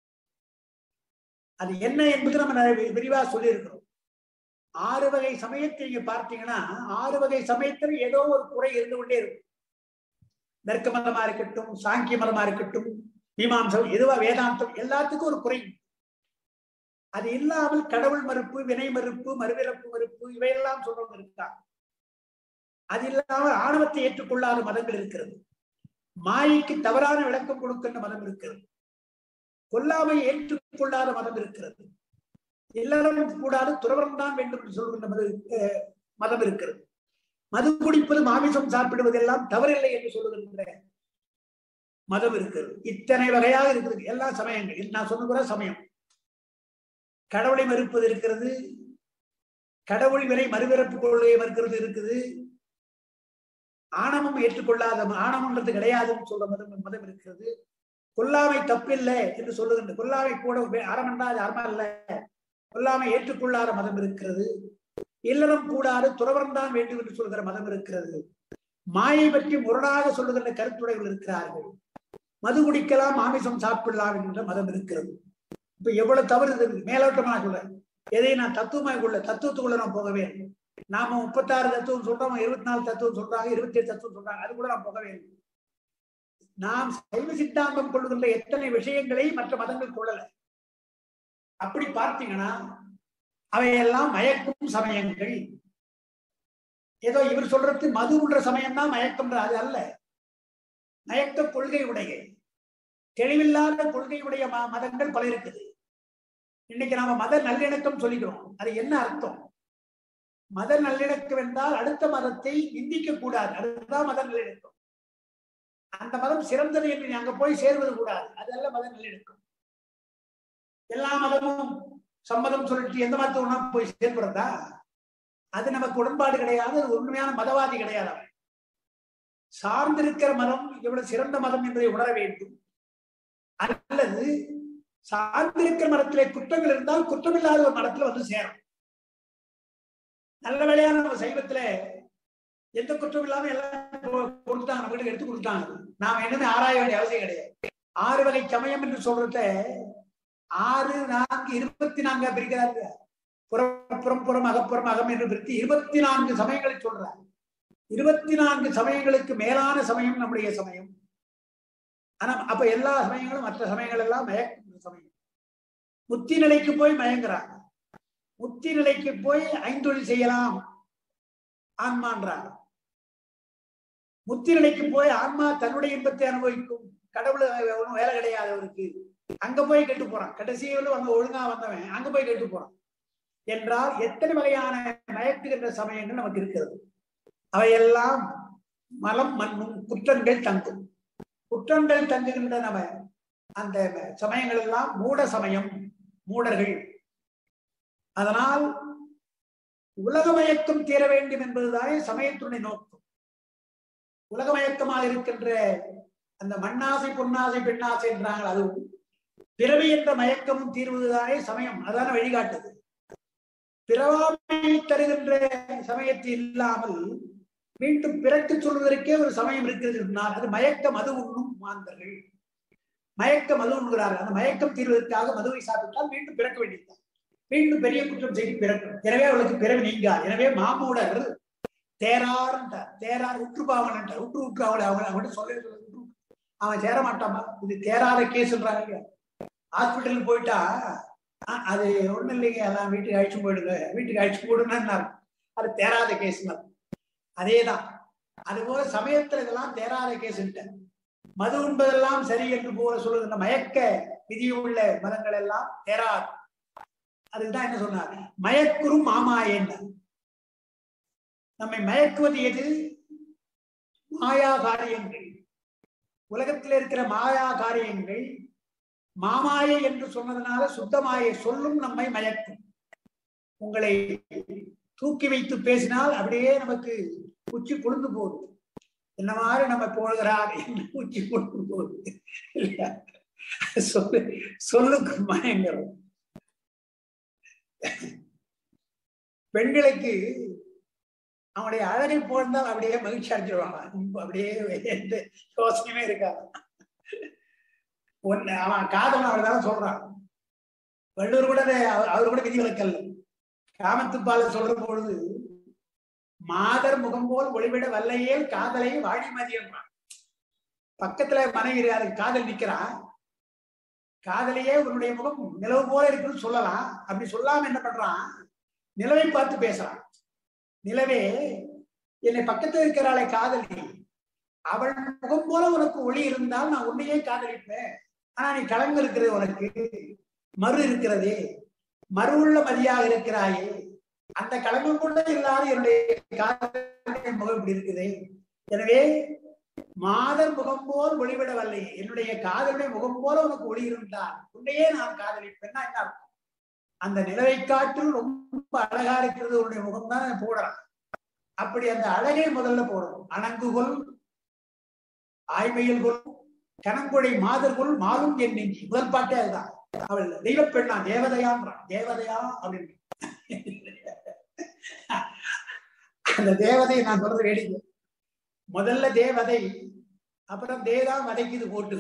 அது என்ன என்பது நம்ம நிறைய விரிவா சொல்லி இருக்கிறோம் ஆறு வகை சமயத்தை நீங்க பார்த்தீங்கன்னா ஆறு வகை சமயத்தில் ஏதோ ஒரு குறை இருந்து கொண்டே இருக்கும் தர்க்க மதமா இருக்கட்டும் சாங்கிய மதமா இருக்கட்டும் மீமாம்சம் எதுவா வேதாந்தம் எல்லாத்துக்கும் ஒரு குறை அது இல்லாமல் கடவுள் மறுப்பு வினை மறுப்பு மறுபிறப்பு மறுப்பு இவையெல்லாம் சொல்றவங்க இருக்காங்க அது இல்லாமல் ஆணவத்தை ஏற்றுக்கொள்ளாத மதங்கள் இருக்கிறது மாயைக்கு தவறான விளக்கம் கொடுக்கின்ற மதம் இருக்கிறது கொல்லாமை ஏற்றுக்கொள்ளாத மதம் இருக்கிறது எல்லாரும் கூடாது துறவரம் தான் வேண்டும் என்று சொல்கின்ற மத மதம் இருக்கிறது மது குடிப்பது மாமிசம் சாப்பிடுவது எல்லாம் தவறில்லை என்று சொல்லுகின்ற மதம் இருக்கிறது இத்தனை வகையாக இருக்கிறது எல்லா சமயங்கள் நான் சொன்ன சமயம் கடவுளை மறுப்பது இருக்கிறது கடவுள் விலை மறுபிறப்பு கொள்கையை மறுக்கிறது இருக்குது ஆணவம் ஏற்றுக்கொள்ளாத ஆணவம்ன்றது கிடையாதுன்னு சொல்ற மதம் மதம் இருக்கிறது கொல்லாமை தப்பில்லை என்று சொல்லுகின்ற கொல்லாமை கூட அறம் என்றால் அறம் அல்ல கொல்லாமை ஏற்றுக்கொள்ளாத மதம் இருக்கிறது இல்லறம் கூடாது துறவரம் தான் வேண்டும் என்று சொல்கிற மதம் இருக்கிறது மாயை பற்றி முரணாக சொல்லுகின்ற கருத்துடைகள் இருக்கிறார்கள் மது குடிக்கலாம் மாமிசம் சாப்பிடலாம் என்கின்ற மதம் இருக்கிறது இப்ப எவ்வளவு தவறு இருக்கு மேலோட்டமா சொல்றேன் எதை நான் தத்துவமாக கொள்ள தத்துவத்துக்குள்ள நான் போகவே இல்லை நாம முப்பத்தாறு தத்துவம் சொல்றோம் இருபத்தி நாலு தத்துவம் சொல்றாங்க இருபத்தி ஏழு தத்துவம் சொல்றாங்க அது கூட நான் போகவே இல்லை நாம் சைவ சித்தாந்தம் கொள்ளுகின்ற எத்தனை விஷயங்களை மற்ற மதங்கள் கொள்ளல அப்படி பார்த்தீங்கன்னா அவையெல்லாம் மயக்கும் சமயங்கள் ஏதோ இவர் சொல்றது மது உன்ற சமயம் தான் மயக்கம்ன்ற அது அல்ல மயக்க கொள்கை உடைய தெளிவில்லாத கொள்கையுடைய ம- மதங்கள் பல இருக்குது இன்னைக்கு நாம மத நல்லிணக்கம் சொல்லிக்கிறோம் அது என்ன அர்த்தம் மத நல்லிணக்கம் என்றால் அடுத்த மதத்தை நிந்திக்க கூடாது அதுதான் மத நல்லிணக்கம் அந்த மதம் சிறந்தது என்று நீ அங்க போய் சேர்வது கூடாது அதல்ல மத நல்லிணக்கம் எல்லா மதமும் சம்மதம் சொல்லிட்டு எந்த மதத்தை ஒண்ணா போய் சேர்க்கிறதா அது நமக்கு உடன்பாடு கிடையாது அது உண்மையான மதவாதி கிடையாது அவன் சார்ந்திருக்கிற மதம் எவ்வளவு சிறந்த மதம் என்பதை உணர வேண்டும் அல்லது சார்ந்திருக்கிற மதத்திலே குற்றங்கள் இருந்தால் குற்றமில்லாத ஒரு மதத்துல வந்து சேரும் நல்ல வேளையான நம்ம சைவத்துல எந்த குற்றம் இல்லாம எல்லாம் கொ- கொடுத்தாங்க நம்ம கிட்ட எடுத்து கொடுத்தாங்க நாம என்னமே ஆராய வேண்டிய அவசியம் கிடையாது ஆறு வகை சமயம் என்று சொல்றத ஆறு நான்கு இருபத்தி நான்கா பிரிக்கிறாங்க புறம் புறம் புறம் அகப்புறம் அகம் என்று பிரித்து இருபத்தி நான்கு சமயங்களை சொல்றார் இருபத்தி நான்கு சமயங்களுக்கு மேலான சமயம் நம்முடைய சமயம் ஆனா அப்ப எல்லா சமயங்களும் மற்ற சமயங்கள் எல்லாம் மயக்க சமயம் முத்தி நிலைக்கு போய் மயங்குறாங்க முத்தி நிலைக்கு போய் ஐந்தொழில் செய்யலாம் ஆன்மான்றாங்க முத்தி நிலைக்கு போய் ஆன்மா தன்னுடைய இன்பத்தை அனுபவிக்கும் கடவுள் ஒன்றும் வேலை கிடையாது அவருக்கு அங்க போய் கெட்டு போறான் கடைசியில் அங்க ஒழுங்கா வந்தவன் அங்க போய் கெட்டு போறான் என்றால் எத்தனை வகையான மயக்குகின்ற சமயங்கள் நமக்கு இருக்கிறது அவையெல்லாம் மலம் மண்ணும் குற்றங்கள் தங்கும் குற்றங்கள் தங்குகின்றன அந்த சமயங்கள் எல்லாம் மூட சமயம் மூடர்கள் அதனால் உலக மயக்கம் தீர வேண்டும் என்பதுதானே சமயத்துடைய நோக்கம் உலக மயக்கமாக இருக்கின்ற அந்த மண்ணாசை பொன்னாசை பெண்ணாசை என்றாங்க அதுவும் பிறவி என்ற மயக்கமும் தீர்வதுதானே சமயம் அதான வழிகாட்டுது பிறவாமை தருகின்ற சமயத்தில் இல்லாமல் மீண்டும் பிறக்கு சொல்வதற்கே ஒரு சமயம் இருக்கிறது என்றால் அது மயக்க மது உண்ணும் மாந்தர்கள் மயக்க மது உண்கிறார்கள் அந்த மயக்கம் தீர்வதற்காக மதுவை சாப்பிட்டால் மீண்டும் பிறக்க வேண்டியதுதான் மீண்டும் பெரிய குற்றம் செய்து பிறக்கும் எனவே அவளுக்கு பிறவி நீங்காது எனவே மாமூடர் தேரார் தேரார் உற்றுப்பாவன் என்றார் உற்று உற்று அவளை அவன் அவன் சொல்ல சொல்ல உற்று அவன் சேர மாட்டாமா இது தேராத கேஸ்ன்றாங்க ஹாஸ்பிட்டலுக்கு போயிட்டா அ- அது ஒண்ணும் இல்லைங்க அதான் வீட்டுக்கு அழிச்சு போயிடுங்க வீட்டுக்கு அழிச்சு போடுங்கன்னா அது தேராத கேஸ்னா அதேதான் அதுபோல சமயத்துல இதெல்லாம் தேராத கேஸ்ன்ட்டு மது உண்பதெல்லாம் சரி என்று போல சொல்லுகின்ற மயக்க விதியுள்ள மதங்கள் எல்லாம் தேராது அதுக்குதான் என்ன சொன்னார் மயக்குறும் மாமாயன் நம்மை மயக்குவது எது மாயா காரியங்கள் உலகத்தில் இருக்கிற மாயா காரியங்கள் மாமாயை என்று சொன்னதுனால சுத்தமாயை சொல்லும் நம்மை மயக்கும் உங்களை தூக்கி வைத்து பேசினால் அப்படியே நமக்கு உச்சி குளிர்ந்து போகுது என்ன மாதிரி நம்ம போடுகிறார் என்று உச்சி குளிர்ந்து போகுது இல்லையா? சொல்லு சொல்லுக்கு மயங்கிறோம் பெண்களுக்கு அவனுடைய அழகை போர்ந்தால் அப்படியே மகிழ்ச்சி அடைஞ்சிருவாங்க அப்படியே எந்த யோசனையுமே இருக்காது ஒன்னு அவன் காதலன் அவர் தானே சொல்றான் வள்ளுவர் கூட அதை அவர் அவர் கூட விதிவிலக்கல்ல காமத்துப்பால சொல்ற பொழுது மாதர் முகம் போல் ஒளிவிட வல்லையேல் காதலை வாடிமதி என்றான் பக்கத்துல மனைவி அது காதல் நிக்கிறான் காதலையே உன்னுடைய முகம் நிலவு போல இருக்குன்னு சொல்லலாம் அப்படி சொல்லாம என்ன பண்றான் நிலவை பார்த்து பேசுறான் நிலவே என்னை பக்கத்துல இருக்கிறாளே காதலி அவள் முகம் போல உனக்கு ஒளி இருந்தால் நான் உன்னையே காதலிப்பேன் ஆனா நீ கலங்க இருக்கிறது உனக்கு மறு இருக்கிறதே மறு உள்ள மதியாக இருக்கிறாயே அந்த களங்கம் கூட இல்லாத என்னுடைய காதலின் முகம் இப்படி இருக்குது எனவே மாதர் முகம் போல் ஒளிவிடவில்லை என்னுடைய காதலுடைய முகம் போல உனக்கு ஒளி இருந்தால் உன்னையே நான் காதலிப்பேன்னா என்ன அர்த்தம் அந்த நிலவை காட்டில் ரொம்ப அழகா இருக்கிறது உன்னுடைய முகம் தான் போடுறான் அப்படி அந்த அழகை முதல்ல போடணும் அணங்குகொள் ஆய்மையில் கொள் கணங்குழை மாதர்கொள் மாலும் என் நெஞ்சி முதல் பாட்டே அதுதான் அவள் தெய்வ பெண்ணா தேவதையான்றான் தேவதையா அப்படின்னு அந்த தேவதையை நான் சொல்றது வேடிக்கை முதல்ல தேவதை அப்புறம் தேதா வதைக்குது போட்டு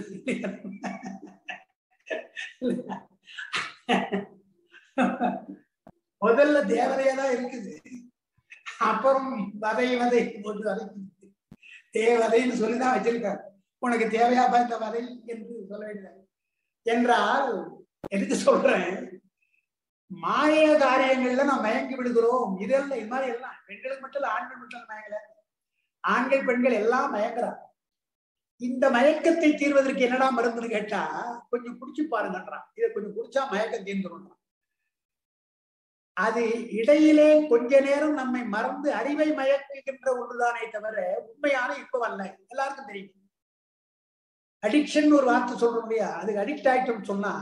முதல்ல தேவதையா தான் இருக்குது அப்புறம் வதை வதை போட்டு வதைக்குது தேவதைன்னு சொல்லிதான் வச்சிருக்காரு உனக்கு தேவையாப்பா இந்த வதை என்று சொல்ல வேண்டியது என்றால் எதுக்கு சொல்றேன் மாய காரியங்கள்ல நாம் மயங்கி விடுகிறோம் இதெல்லாம் இது மாதிரி எல்லாம் பெண்களுக்கு மட்டும் இல்ல ஆண்கள் மட்டும் இல்ல மயங்கல ஆண்கள் பெண்கள் எல்லாம் மயங்குறாங்க இந்த மயக்கத்தை தீர்வதற்கு என்னடா மருந்துன்னு கேட்டா கொஞ்சம் குடிச்சு பாருங்கன்றான் இதை கொஞ்சம் குடிச்சா மயக்கம் தீர்ந்துடும் அது இடையிலே கொஞ்ச நேரம் நம்மை மறந்து அறிவை மயக்குகின்ற ஒன்றுதானே தவிர உண்மையான இன்பம் அல்ல எல்லாருக்கும் தெரியும் அடிக்ஷன் ஒரு வார்த்தை சொல்றோம் இல்லையா அதுக்கு அடிக்ட் ஆயிட்டோம்னு சொன்னா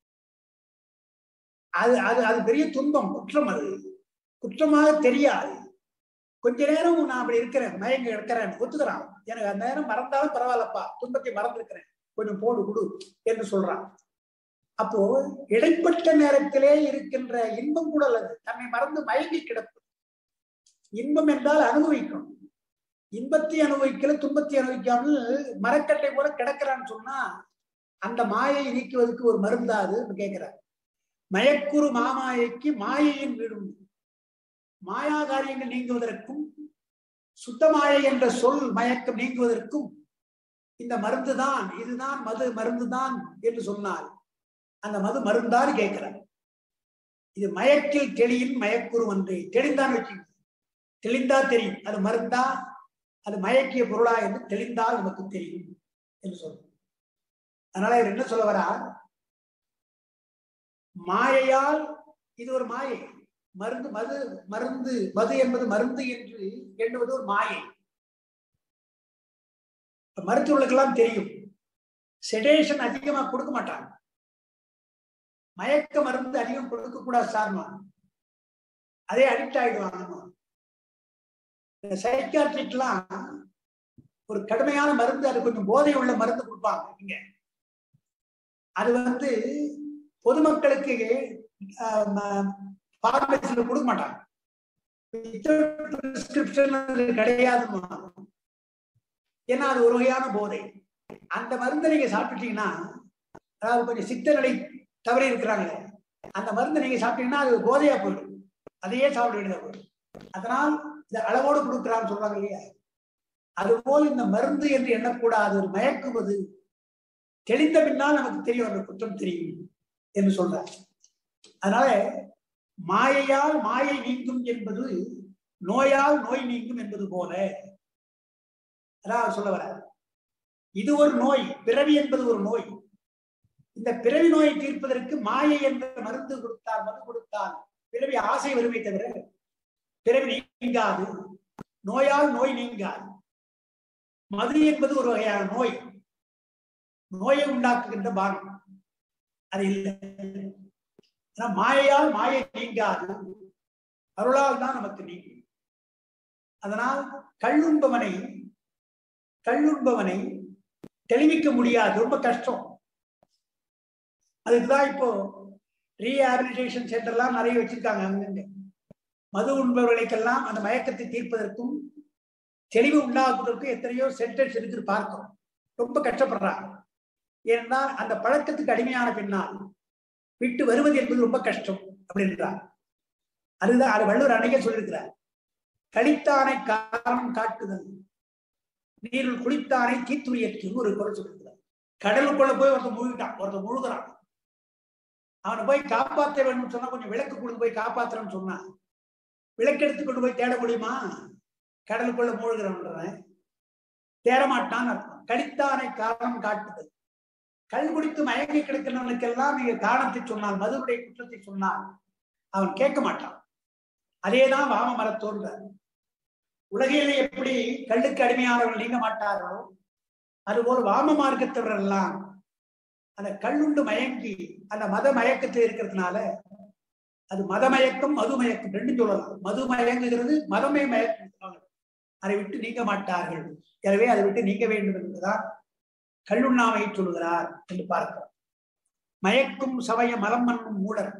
அது அது அது பெரிய துன்பம் குற்றம் அது குற்றமாக தெரியாது கொஞ்ச நேரம் நான் அப்படி இருக்கிறேன் மயங்க இருக்கிறேன் ஒத்துக்கிறான் எனக்கு அந்த நேரம் மறந்தாலும் பரவாயில்லப்பா துன்பத்தை மறந்துருக்கிறேன் கொஞ்சம் போடு குடு என்று சொல்றான் அப்போ இடைப்பட்ட நேரத்திலே இருக்கின்ற இன்பம் கூட அல்லது தன்னை மறந்து மயங்கி கிடப்பது இன்பம் என்றால் அனுபவிக்கணும் இன்பத்தை அனுபவிக்கல துன்பத்தை அனுபவிக்காமல் மரக்கட்டை போல கிடக்கிறான்னு சொன்னா அந்த மாயை நீக்குவதற்கு ஒரு மருந்தாது கேட்கிறார் மயக்குறு மாமாயைக்கு மாயையின் வீடும் மாயா காரியங்கள் நீங்குவதற்கும் சுத்தமாயை என்ற சொல் மயக்கம் நீங்குவதற்கும் இந்த மருந்து தான் இதுதான் மது மருந்து தான் என்று சொன்னால் அந்த மது மருந்தான்னு கேட்கிறார் இது மயக்கில் தெளியின் மயக்குரு ஒன்று தெளிந்தான் வச்சுங்க தெளிந்தா தெரியும் அது மருந்தா அது மயக்கிய பொருளா என்று தெளிந்தால் நமக்கு தெரியும் என்று சொல்றோம் அதனால இவர் என்ன சொல்ல வரார் மாயையால் இது ஒரு மாயை மருந்து மது மருந்து மது என்பது மருந்து என்று எண்ணுவது ஒரு மாயை மருத்துவர்களுக்கெல்லாம் தெரியும் செடேஷன் அதிகமா கொடுக்க மாட்டாங்க மயக்க மருந்து அதிகம் கொடுக்க கூடாது சார்மா அதே அடிக்ட் ஆயிடுவாங்க சைக்காட்ரிக்லாம் ஒரு கடுமையான மருந்து அது கொஞ்சம் போதை உள்ள மருந்து கொடுப்பாங்க இங்க அது வந்து பொதுமக்களுக்கு பார்மசியில கொடுக்க மாட்டாங்க கிடையாது ஏன்னா அது ஒரு வகையான போதை அந்த மருந்தை நீங்க சாப்பிட்டீங்கன்னா அதாவது கொஞ்சம் சித்த நிலை தவறி இருக்கிறாங்க அந்த மருந்தை நீங்க சாப்பிட்டீங்கன்னா அது போதையா போயிடும் அதையே சாப்பிட வேண்டியதா போயிடும் அதனால் இந்த அளவோடு கொடுக்குறான்னு சொல்றாங்க இல்லையா அதுபோல் இந்த மருந்து என்று எண்ணக்கூடாது ஒரு மயக்குவது தெளிந்த பின்னால் நமக்கு தெரியும் அந்த குற்றம் தெரியும் என்று சொல்றார் அதனால மாயையால் மாயை நீங்கும் என்பது நோயால் நோய் நீங்கும் என்பது போல அதான் சொல்ல வர இது ஒரு நோய் பிறவி என்பது ஒரு நோய் இந்த பிறவி நோயை தீர்ப்பதற்கு மாயை என்ற மருந்து கொடுத்தால் மது கொடுத்தால் பிறவி ஆசை வருமே தவிர பிறவி நீங்காது நோயால் நோய் நீங்காது மது என்பது ஒரு வகையான நோய் நோயை உண்டாக்குகின்ற பானம் அது இல்லை மாயையால் மாயை நீங்காது அருளால் தான் நமக்கு நீங்கும் அதனால் கல்லுண்பவனை கல்லுண்பவனை தெளிவிக்க முடியாது ரொம்ப கஷ்டம் அதுக்குதான் இப்போ ரீஹாபிலிட்டேஷன் சென்டர்லாம் நிறைய வச்சிருக்காங்க அங்கங்க மது உண்பவர்களுக்கெல்லாம் அந்த மயக்கத்தை தீர்ப்பதற்கும் தெளிவு உண்டாக்குவதற்கும் எத்தனையோ சென்டர்ஸ் இருக்கு பார்க்கிறோம் ரொம்ப கஷ்டப்படுறாங்க ஏன்னா அந்த பழக்கத்துக்கு அடிமையான பின்னால் விட்டு வருவது என்பது ரொம்ப கஷ்டம் அப்படின்றார் அதுதான் அது வள்ளுவர் அன்னைக்கே சொல்லியிருக்கிறார் கழித்தானை காரணம் காட்டுதல் நீரில் குளித்தானை தீத்துரியற்றுன்னு ஒரு குரல் சொல்லியிருக்கிறார் கடலுக்குள்ள போய் ஒருத்தன் முழுகிட்டான் ஒருத்தன் முழுகிறான் அவனை போய் காப்பாற்ற வேணும்னு சொன்னா கொஞ்சம் விளக்கு கொண்டு போய் காப்பாத்துறேன்னு சொன்னா விளக்கு எடுத்து கொண்டு போய் தேட முடியுமா கடலுக்குள்ள மூழ்கிறவன்றவன் தேரமாட்டான்னு அர்த்தம் கடித்தானை காரணம் காட்டுதல் கல் குடித்து மயங்கி கிடக்கிறவனுக்கெல்லாம் நீங்க காரணத்தை சொன்னால் மதுவுடைய குற்றத்தை சொன்னால் அவன் கேட்க மாட்டான் அதேதான் வாம மரத்தோன்ற உலகிலே எப்படி கல்லுக்கு அடிமையானவர்கள் நீங்க மாட்டார்களோ அதுபோல் வாம மார்க்கத்தவர்கள் எல்லாம் அந்த கல்லுண்டு மயங்கி அந்த மத மயக்கத்தில் இருக்கிறதுனால அது மத மயக்கம் மது மயக்கம் ரெண்டும் சொல்லலாம் மது மயங்குகிறது மதமே மயக்கம் அதை விட்டு நீங்க மாட்டார்கள் எனவே அதை விட்டு நீங்க வேண்டும் என்பதுதான் கல்லுண்ணாமையை சொல்லுகிறார் என்று பார்க்கிறோம் மயக்கும் சமய மலம் மண்ணும் மூடர்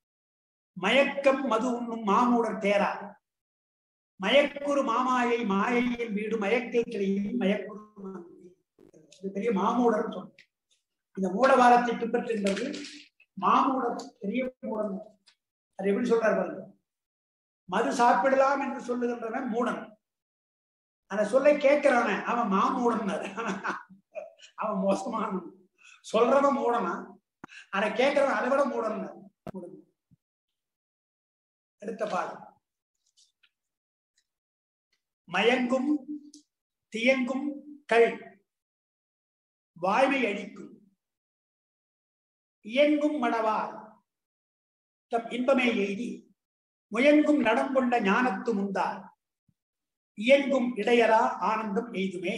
மயக்கம் மது உண்ணும் மாமூடர் தேரா மயக்குறு மாமாயை மாயையில் வீடு மயக்கை கிடையும் மயக்குறு இது பெரிய மாமூடர் சொன்ன இந்த மூடவாரத்தை பின்பற்றுகின்றது மாமூடர் பெரிய மூடன் அது எப்படி சொல்றாரு பாருங்க மது சாப்பிடலாம் என்று சொல்லுகின்றவன் மூடன் அந்த சொல்லை கேட்கிறவன் அவன் மாமூடன் அவன் மோசமான சொல்றவன் மூடனா அதை கேட்கிறவன் அதை விட மூடன் அடுத்த பாடம் மயங்கும் தியங்கும் கள் வாய்மை அழிக்கும் இயங்கும் மணவார் தம் இன்பமே எய்தி முயங்கும் நடம் கொண்ட ஞானத்து முந்தார் இயங்கும் இடையரா ஆனந்தம் எய்துமே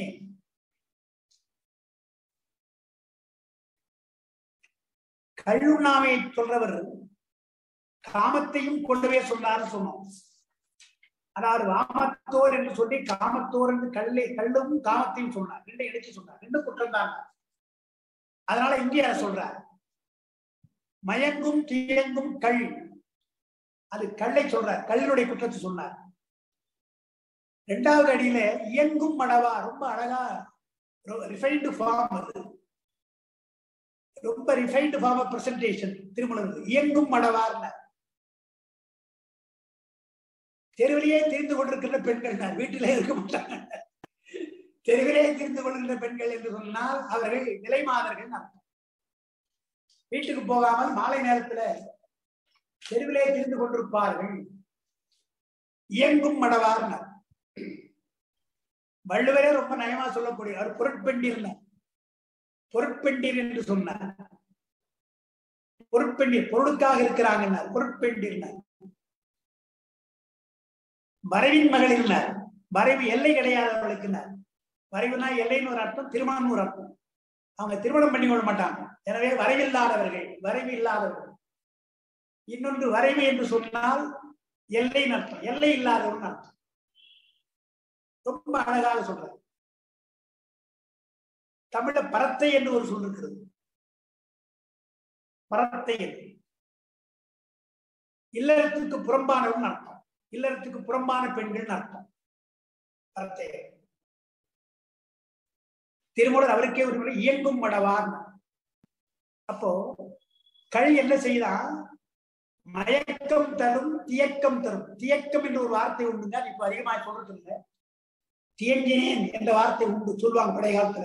கழுநாமை சொல்றவர் காமத்தையும் கொண்டவே சொன்னார்னு சொன்னோம் அதாவது வாமத்தோர் என்று சொல்லி காமத்தோர் என்று கல்லை கல்லும் காமத்தையும் சொன்னார் ரெண்டு இணைச்சு சொன்னார் ரெண்டு குற்றம் தான் அதனால இங்கே அதை சொல்றார் மயங்கும் தியங்கும் கள் அது கல்லை சொல்றார் கல்லினுடைய குற்றத்தை சொன்னார் இரண்டாவது அடியில இயங்கும் மடவா ரொம்ப அழகா ரிஃபைன்டு ஃபார்ம் அது ரொம்ப ரிஃபைன்டு ஃபார்ம் ஆஃப் பிரசன்டேஷன் திருமணம் இயங்கும் மடவார்ன தெருவிலேயே தெரிந்து கொண்டிருக்கின்ற பெண்கள் தான் வீட்டிலே இருக்க மாட்டாங்க தெருவிலே தெரிந்து கொள்கின்ற பெண்கள் என்று சொன்னால் அவர்கள் நிலை மாதர்கள் அர்த்தம் வீட்டுக்கு போகாமல் மாலை நேரத்துல தெருவிலே தெரிந்து கொண்டிருப்பார்கள் இயங்கும் மடவார்னர் வள்ளுவரே ரொம்ப நயமா சொல்லக்கூடிய அவர் பொருட்பெண்டிர் பொருட்பெண்டிர் என்று சொன்னார் பொருட்பெண்டிர் பொருளுக்காக இருக்கிறாங்க பொருட்பெண்டிர் வரைவின் மகளிர் வரைவு எல்லை கிடையாதவர்களுக்கு வரைவுனா எல்லைன்னு ஒரு அர்த்தம் திருமணம் ஒரு அர்த்தம் அவங்க திருமணம் பண்ணி கொள்ள மாட்டாங்க எனவே வரைவில்லாதவர்கள் வரைவு இல்லாதவர்கள் இன்னொன்று வரைவு என்று சொன்னால் எல்லைன்னு அர்த்தம் எல்லை இல்லாதவன் அர்த்தம் ரொம்ப அழகாக சொல்றார் தமிழ பரத்தை என்று ஒரு சொல் இருக்கிறது பரத்தை என்று இல்லறத்துக்கு புறம்பானவன் அர்த்தம் இல்லறத்துக்கு புறம்பான பெண்கள் அர்த்தம் பரத்தை திருமூலர் அவருக்கே ஒரு முறை இயங்கும் மடவார் அப்போ கழி என்ன செய்தான் மயக்கம் தரும் தியக்கம் தரும் தியக்கம் என்ற ஒரு வார்த்தை உண்டுங்க இப்ப அதிகமா சொல்றது இல்லை தியங்கினேன் என்ற வார்த்தை உண்டு சொல்லுவாங்க பழைய காலத்துல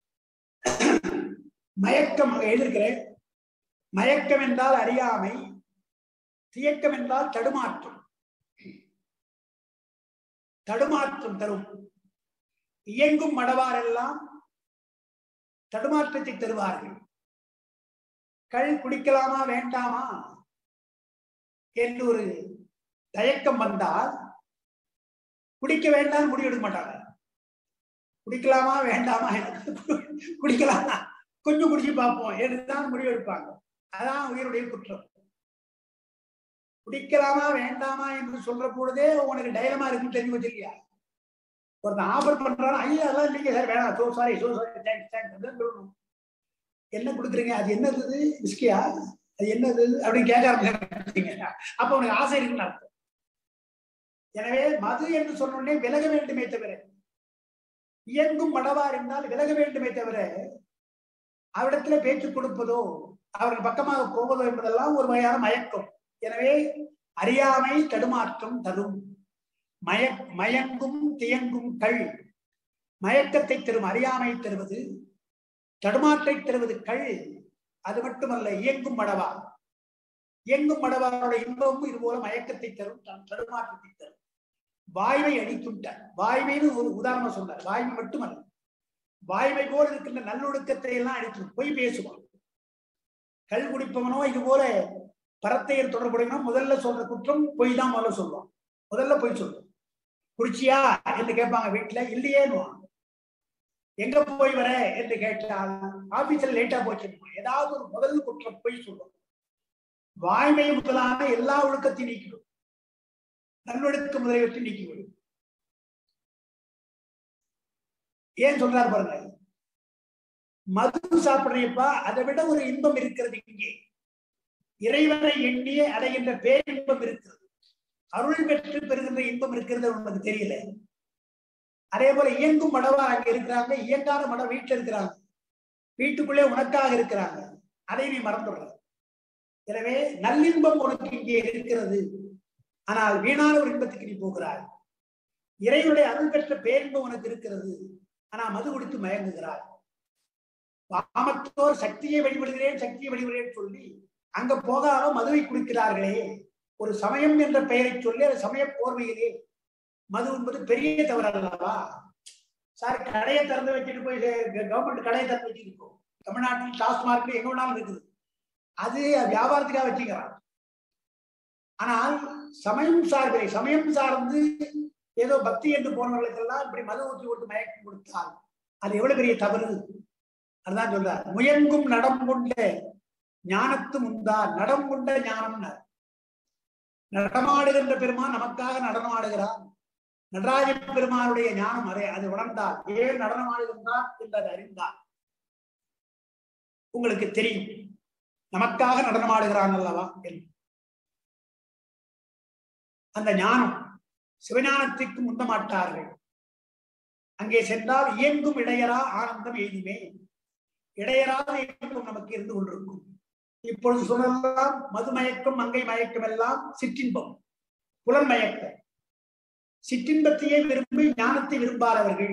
மயக்கம் எழுதிருக்கிறேன் மயக்கம் என்றால் அறியாமை தியக்கம் என்றால் தடுமாற்றம் தடுமாற்றம் தரும் இயங்கும் மடவாரெல்லாம் தடுமாற்றத்தை தருவார்கள் கள் குடிக்கலாமா வேண்டாமா என்று ஒரு தயக்கம் வந்தால் குடிக்க வேண்டாம் முடிவெடுக்க மாட்டாங்க குடிக்கலாமா வேண்டாமா குடிக்கலாமா கொஞ்சம் குடிச்சு பார்ப்போம் என்றுதான் முடிவெடுப்பாங்க அதான் உயிருடைய குற்றம் குடிக்கலாமா வேண்டாமா என்று சொல்ற பொழுதே உனக்கு டைலமா இருக்குன்னு தெரிஞ்சு வச்சிருக்கியா ஒருத்தன் ஆஃபர் பண்றாரு ஐயா அதெல்லாம் இல்லைங்க சார் வேணாம் so sorry so sorry thanks thanks சொல்லணும் என்ன கொடுக்குறீங்க அது என்னது விஸ்கியா அது என்னது அப்படின்னு கேட்க ஆரம்பிச்சிங்க அப்ப உனக்கு ஆசை இருக்குன்னு அர்த்தம் எனவே மது என்று சொன்னோடனே விலக வேண்டுமே தவிர இயங்கும் மடவார் என்றால் விலக வேண்டுமே தவிர அவரிடத்துல பேச்சு கொடுப்பதோ அவர்கள் பக்கமாக போவதோ என்பதெல்லாம் ஒரு வகையான மயக்கம் எனவே அறியாமை தடுமாற்றம் தரும் மய மயங்கும் தியங்கும் கள் மயக்கத்தை தரும் அறியாமை தருவது தடுமாற்றை தருவது கள் அது மட்டுமல்ல இயங்கும் மடவா இயங்கும் மடவாரோட இன்பமும் இது போல மயக்கத்தை தரும் தடுமாற்றத்தை தரும் வாய்மை அடித்துட்டார் வாய்மைன்னு ஒரு உதாரணம் சொன்னார் வாய்மை மட்டுமல்ல வாய்மை போல இருக்கின்ற நல்லொழுக்கத்தை எல்லாம் அடித்து பொய் பேசுவான் கல் குடிப்பவனோ இது போல பரத்தையர் தொடர்புடையவனோ முதல்ல சொல்ற குற்றம் பொய் தான் முதல்ல சொல்லுவான் முதல்ல பொய் சொல்லுவான் குடிச்சியா என்று கேட்பாங்க வீட்டுல இல்லையேன்னு எங்க போய் வர என்று கேட்டால் ஆபீஸ்ல லேட்டா போச்சு ஏதாவது ஒரு முதல் குற்றம் பொய் சொல்லுவோம் வாய்மை முதலான எல்லா ஒழுக்கத்தையும் நீக்கிடும் நல்லொழுக்க முதலியவற்றை நீக்கிவிடும் ஏன் சொல்றாரு பாருங்க மது சாப்பிடுறப்பா அதை விட ஒரு இன்பம் இருக்கிறது இங்கே இறைவனை எண்ணியே அடைகின்ற பேரின்பம் இருக்கிறது அருள் பெற்று பெறுகின்ற இன்பம் இருக்கிறது உனக்கு தெரியல அதே போல இயங்கும் மடவார் அங்க இருக்கிறாங்க இயங்காத மடம் வீட்டுல இருக்கிறாங்க வீட்டுக்குள்ளே உனக்காக இருக்கிறாங்க அதை நீ மறந்துடுற எனவே நல்லின்பம் உனக்கு இங்கே இருக்கிறது ஆனால் வீணான ஒரு இன்பத்துக்கு நீ போகிறாய் இறைவனுடைய அருள் பெற்ற பேரின்பம் உனக்கு இருக்கிறது ஆனா மது குடித்து மயங்குகிறாய் வாமத்தோர் சக்தியை வழிபடுகிறேன் சக்தியை வழிபடுகிறேன் சொல்லி அங்க போகாம மதுவை குடிக்கிறார்களே ஒரு சமயம் என்ற பெயரை சொல்லி அந்த சமய போர்வையிலே மது என்பது பெரிய தவறு அல்லவா சார் கடையை திறந்து வச்சுட்டு போய் கவர்மெண்ட் கடையை திறந்து வச்சுட்டு போ தமிழ்நாட்டில் டாஸ்மார்க்ல எங்க வேணாலும் இருக்குது அது வியாபாரத்துக்காக வச்சுக்கிறான் ஆனால் சமயம் சார்பிலே சமயம் சார்ந்து ஏதோ பக்தி என்று போனவர்களுக்கெல்லாம் இப்படி மது ஊற்றி விட்டு மயக்கம் கொடுத்தால் அது எவ்வளவு பெரிய தவறு அதுதான் சொல்றார் முயங்கும் நடம் கொண்ட ஞானத்து முந்தா நடம் கொண்ட ஞானம்னார் நடமாடுகின்ற பெருமான் நமக்காக நடனமாடுகிறான் நடராஜ பெருமானுடைய ஞானம் அதை அது உணர்ந்தால் ஏன் நடனமாடுகின்றான் என்பதை அறிந்தால் உங்களுக்கு தெரியும் நமக்காக நடனமாடுகிறான் அல்லவா என்று அந்த ஞானம் சிவஞானத்திற்கு முந்த மாட்டார்கள் அங்கே சென்றால் இயங்கும் இடையரா ஆனந்தம் எய்துமே இடையராத இயக்கம் நமக்கு இருந்து கொண்டிருக்கும் இப்பொழுது சொல்லலாம் மதுமயக்கம் மங்கை மயக்கம் எல்லாம் சிற்றின்பம் புலன்மயக்கம் சிற்றின்பத்தையே விரும்பி ஞானத்தை விரும்பாதவர்கள்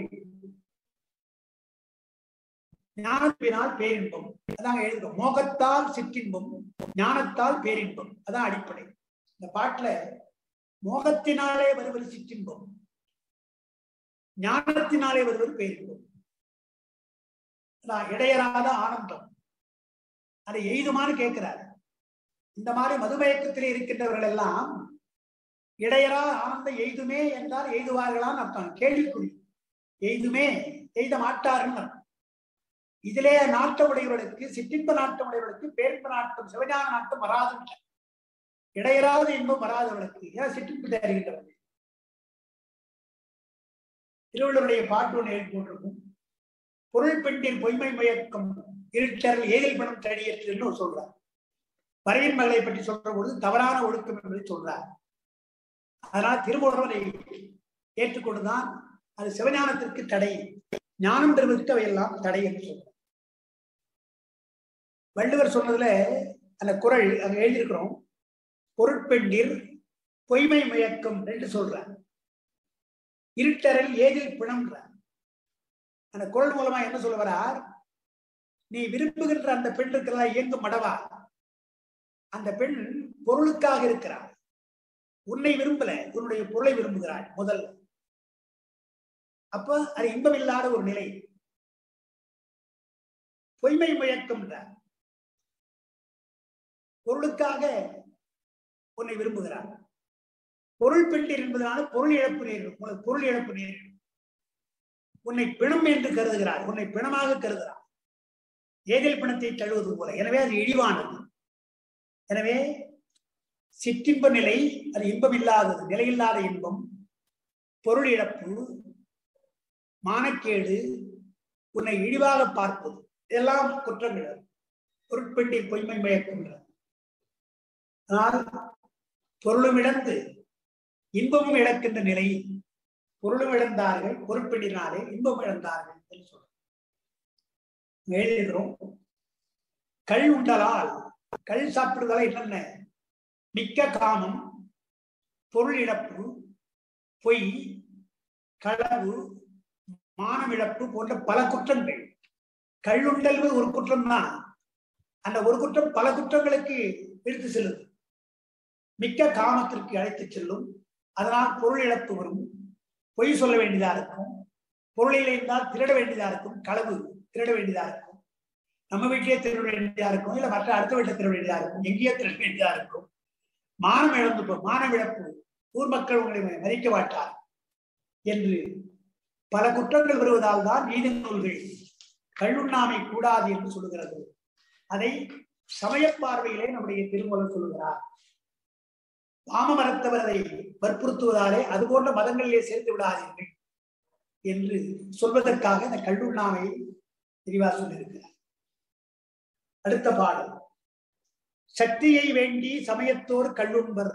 ஞானத்தினால் பேரின்பம் அதான் எழுதுறோம் மோகத்தால் சிற்றின்பம் ஞானத்தால் பேரின்பம் அதான் அடிப்படை இந்த பாட்டுல மோகத்தினாலே வருவது சிற்றின்பம் ஞானத்தினாலே வருவது பேரின்பம் அதான் இடையராத ஆனந்தம் அதை எய்துமான்னு கேட்கிறார் இந்த மாதிரி மதுமயக்கத்தில் இருக்கின்றவர்கள் எல்லாம் இடையரா ஆனந்த எய்துமே என்றால் எய்துவார்களான்னு அர்த்தம் கேள்விக்குறி எய்துமே எய்த மாட்டார்கள் அர்த்தம் இதிலே நாட்டம் உடையவர்களுக்கு சிற்றின்ப நாட்டம் உடையவர்களுக்கு பேரின்ப நாட்டம் சிவஞான நாட்டம் வராது இடையராத இன்பம் வராதவர்களுக்கு ஏன் சிற்றின்பு தருகின்றவர்கள் திருவள்ளுவருடைய பாட்டு ஒன்று எழுதி போட்டிருக்கும் பொருள் பெண்டில் பொய்மை மயக்கம் இருட்டரில் ஏதில் பணம் தடியேற்று ஒரு சொல்றார் பறவையின் மகளை பற்றி சொல்ற பொழுது தவறான ஒழுக்கம் என்பதை சொல்றார் அதனால் திருமூலரை ஏற்றுக்கொண்டுதான் அது சிவஞானத்திற்கு தடை ஞானம் பெறுவதற்கு அவையெல்லாம் தடை என்று சொல்றார் வள்ளுவர் சொன்னதுல அந்த குரல் அங்க எழுதியிருக்கிறோம் பொருட்பெண்டிர் பொய்மை மயக்கம் என்று சொல்றார் இருட்டரில் ஏதில் பிணம்ன்றார் அந்த குரல் மூலமா என்ன சொல்ல வரார் நீ விரும்புகின்ற அந்த பெண் இருக்கிறதா இயங்கும் மடவா அந்த பெண் பொருளுக்காக இருக்கிறார் உன்னை விரும்பல உன்னுடைய பொருளை விரும்புகிறாள் முதல் அப்ப அது இன்பம் இல்லாத ஒரு நிலை பொய்மை முயக்கம் பொருளுக்காக உன்னை விரும்புகிறார் பொருள் பெண்டீர் என்பதனால பொருள் இழப்பு நேரிடும் உனக்கு பொருள் இழப்பு நேரிடும் உன்னை பிணம் என்று கருதுகிறார் உன்னை பிணமாக கருதுகிறார் ஏதில் பிணத்தை தழுவது போல எனவே அது இழிவானது எனவே சிற்றின்ப நிலை அது இன்பம் இல்லாதது நிலையில்லாத இன்பம் பொருள் இழப்பு மானக்கேடு உன்னை இழிவாக பார்ப்பது இதெல்லாம் குற்றங்கள் பொருட்பெண்டி பொய்மை மயக்கின்றது ஆனால் பொருளும் இழந்து இன்பமும் இழக்கின்ற நிலை பொருளும் இழந்தார்கள் பொருட்பெண்டினாலே இன்பம் இழந்தார்கள் என்று சொல்றோம் எழுதுகிறோம் கள் உண்டலால் கள் சாப்பிடுதல என்னென்ன மிக்க காமம் பொருள் இழப்பு பொய் களவு மானம் இழப்பு போன்ற பல குற்றங்கள் கள்ளுண்டல்வு ஒரு குற்றம் தான் அந்த ஒரு குற்றம் பல குற்றங்களுக்கு இழுத்து செல்லுது மிக்க காமத்திற்கு அழைத்து செல்லும் அதனால் பொருள் இழப்பு வரும் பொய் சொல்ல வேண்டியதா இருக்கும் பொருளில் இருந்தால் திருட வேண்டியதா இருக்கும் களவு திருட வேண்டியதா இருக்கும் நம்ம வீட்டிலேயே திருட வேண்டியதா இருக்கும் இல்ல மற்ற அடுத்த வீட்டில் திருட வேண்டியதா இருக்கும் எங்கேயோ திருட வேண்டியதா இருக்கும் மானம் இழந்து போ மானம் இழப்பு ஊர் மக்கள் உங்களை மதிக்க மாட்டார் என்று பல குற்றங்கள் வருவதால் தான் நீதி நூல்கள் கல்லுண்ணாமை கூடாது என்று சொல்லுகிறது அதை சமய பார்வையிலே நம்முடைய திருமூலம் சொல்லுகிறார் வாம மரத்தவர் அதை வற்புறுத்துவதாலே அது போன்ற மதங்களிலே சேர்த்து விடாதீர்கள் என்று சொல்வதற்காக இந்த கல்லுண்ணாமை விரிவா சொல்லியிருக்கிறார் அடுத்த பாடல் சக்தியை வேண்டி சமயத்தோர் கல்லுண்பர்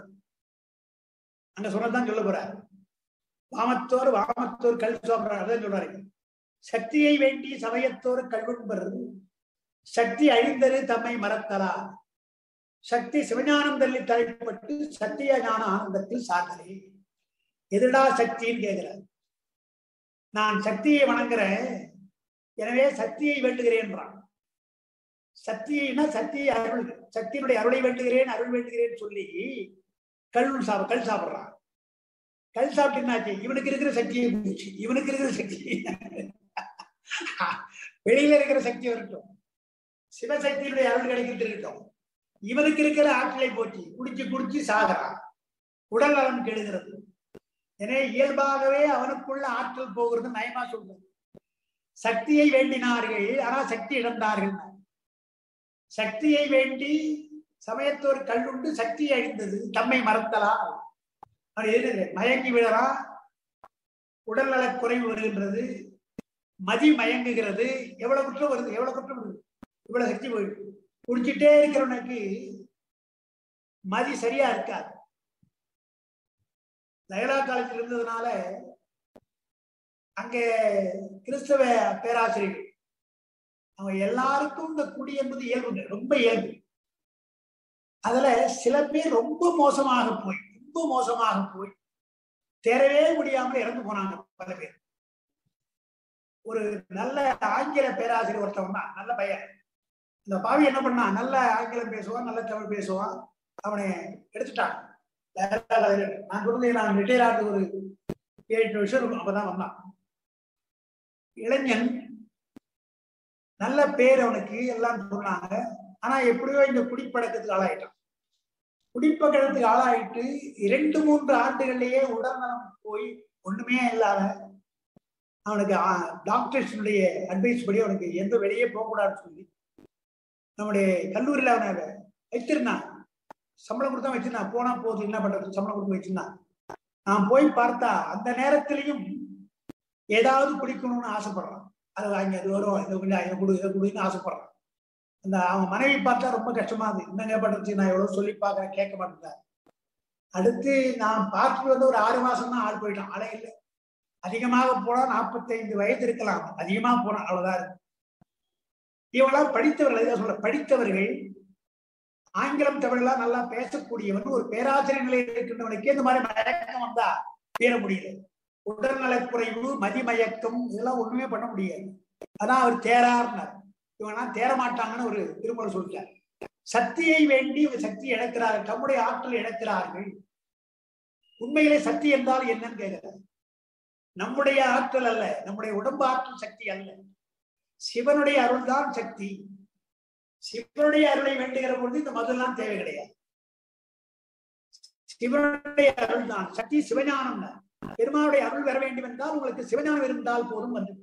அங்க சொன்னதான் சொல்ல போறார் வாமத்தோர் வாமத்தோர் கல் சாப்பிடுறார் அதான் சொல்றாரு சக்தியை வேண்டி சமயத்தோர் கல்லுண்பர் சக்தி அழிந்தது தம்மை மறத்தலா சக்தி சிவஞானம் தள்ளி தலைப்பட்டு சத்திய ஞான ஆனந்தத்தில் சார்ந்ததே எதிரடா சக்தின்னு கேட்கிறார் நான் சக்தியை வணங்குறேன் எனவே சக்தியை வேண்டுகிறேன்றான் சக்தியைனா சக்தியை அருள் சக்தியினுடைய அருளை வேண்டுகிறேன் அருள் வேண்டுகிறேன் சொல்லி கல் சாப்பிட கல் சாப்பிடுறான் கல் சாப்பிட்டுனாச்சு இவனுக்கு இருக்கிற சக்தியை போச்சு இவனுக்கு இருக்கிற சக்தி வெளியில இருக்கிற சக்தி வரட்டும் சிவசக்தியினுடைய அருள் கிடைக்கிட்டு இருக்கட்டும் இவனுக்கு இருக்கிற ஆற்றலை போச்சு குடிச்சு குடிச்சு சாகிறான் உடல் நலம் கெடுகிறது எனவே இயல்பாகவே அவனுக்குள்ள ஆற்றல் போகிறது நயமா சொல்றது சக்தியை வேண்டினார்கள் ஆனா சக்தி இழந்தார்கள் சக்தியை வேண்டி சமயத்தோர் கல்லுண்டு சக்தி அழிந்தது தம்மை மறத்தலா அவர் எழுதுங்க மயங்கி விழறா உடல் நலக் குறைவு வருகின்றது மதி மயங்குகிறது எவ்வளவு குற்றம் வருது எவ்வளவு குற்றம் வருது இவ்வளவு சக்தி போயிடுது குடிச்சிட்டே இருக்கிறவனுக்கு மதி சரியா இருக்காது லயலா காலத்தில் இருந்ததுனால அங்க கிறிஸ்தவ பேராசிரியர்கள் அவங்க எல்லாருக்கும் இந்த குடி என்பது இயல்புங்க ரொம்ப இயல்பு அதுல சில பேர் ரொம்ப மோசமாக போய் ரொம்ப மோசமாக போய் தேரவே முடியாமல் இறந்து போனாங்க பல பேர் ஒரு நல்ல ஆங்கில பேராசிரியர் ஒருத்தவன் தான் நல்ல பையன் இந்த பாவி என்ன பண்ணான் நல்ல ஆங்கிலம் பேசுவான் நல்ல தமிழ் பேசுவான் அவனை எடுத்துட்டான் நான் சொல்றது நான் ரிட்டையர் ஆகுது ஒரு ஏழு எட்டு வருஷம் இருக்கும் அப்பதான் வந்தான் இளைஞன் நல்ல பேர் அவனுக்கு எல்லாம் சொன்னாங்க ஆனா எப்படியோ இந்த குடிப்பழக்கத்துக்கு ஆளாயிட்டான் குடிப்பழக்கத்துக்கு ஆளாயிட்டு இரண்டு மூன்று ஆண்டுகள்லயே உடல்நலம் போய் ஒண்ணுமே இல்லாம அவனுக்கு டாக்டர்ஸுடைய அட்வைஸ் படி அவனுக்கு எந்த வெளியே போகக்கூடாதுன்னு சொல்லி நம்முடைய கல்லூரியில அவனை வைத்திருந்தான் சம்பளம் கொடுத்தா வச்சிருந்தான் போனா போதும் என்ன பண்றது சம்பளம் கொடுத்து வச்சிருந்தான் நான் போய் பார்த்தா அந்த நேரத்திலையும் ஏதாவது குடிக்கணும்னு ஆசைப்படுறான் அது வாங்கி அது வரும் இதை கொஞ்சம் இதை கொடு இதை கொடுன்னு ஆசைப்படுறான் அந்த அவன் மனைவி பார்த்தா ரொம்ப கஷ்டமா இருக்கு என்னங்க பண்றது நான் எவ்வளவு சொல்லி பார்க்கறேன் கேட்க மாட்டேன் அடுத்து நான் பார்த்துட்டு வந்து ஒரு ஆறு மாசம் தான் ஆள் போயிட்டான் ஆளே இல்லை அதிகமாக போனா நாற்பத்தைந்து வயது இருக்கலாம் அதிகமாக போனா அவ்வளவுதான் இருக்கு இவங்களாம் படித்தவர்கள் இதை சொல்ற படித்தவர்கள் ஆங்கிலம் தமிழ்லாம் நல்லா பேசக்கூடியவன் ஒரு பேராசிரியர் நிலையில் இருக்கின்றவனுக்கு இந்த மாதிரி மயக்கம் வந்தா பேர முடியல உடல்நலக்குறைவு மதிமயக்கம் இதெல்லாம் ஒண்ணுமே பண்ண முடியாது அதான் அவர் தேரார்னார் இவங்கெல்லாம் தேர மாட்டாங்கன்னு ஒரு திருமணம் சொல்லிட்டார் சக்தியை வேண்டி சக்தி இழக்கிறார்கள் தம்முடைய ஆற்றல் இழக்கிறார்கள் உண்மையிலே சக்தி என்றால் என்னன்னு கேட்கிறார் நம்முடைய ஆற்றல் அல்ல நம்முடைய உடம்பு ஆற்றல் சக்தி அல்ல சிவனுடைய அருள் தான் சக்தி சிவனுடைய அருளை வேண்டுகிற பொழுது இந்த மதுலாம் தேவை கிடையாது சிவனுடைய அருள் தான் சக்தி சிவஞானம் தான் பெருமானுடைய அருள் வர வேண்டும் என்றால் உங்களுக்கு சிவஞானம் இருந்தால் போதும் வந்து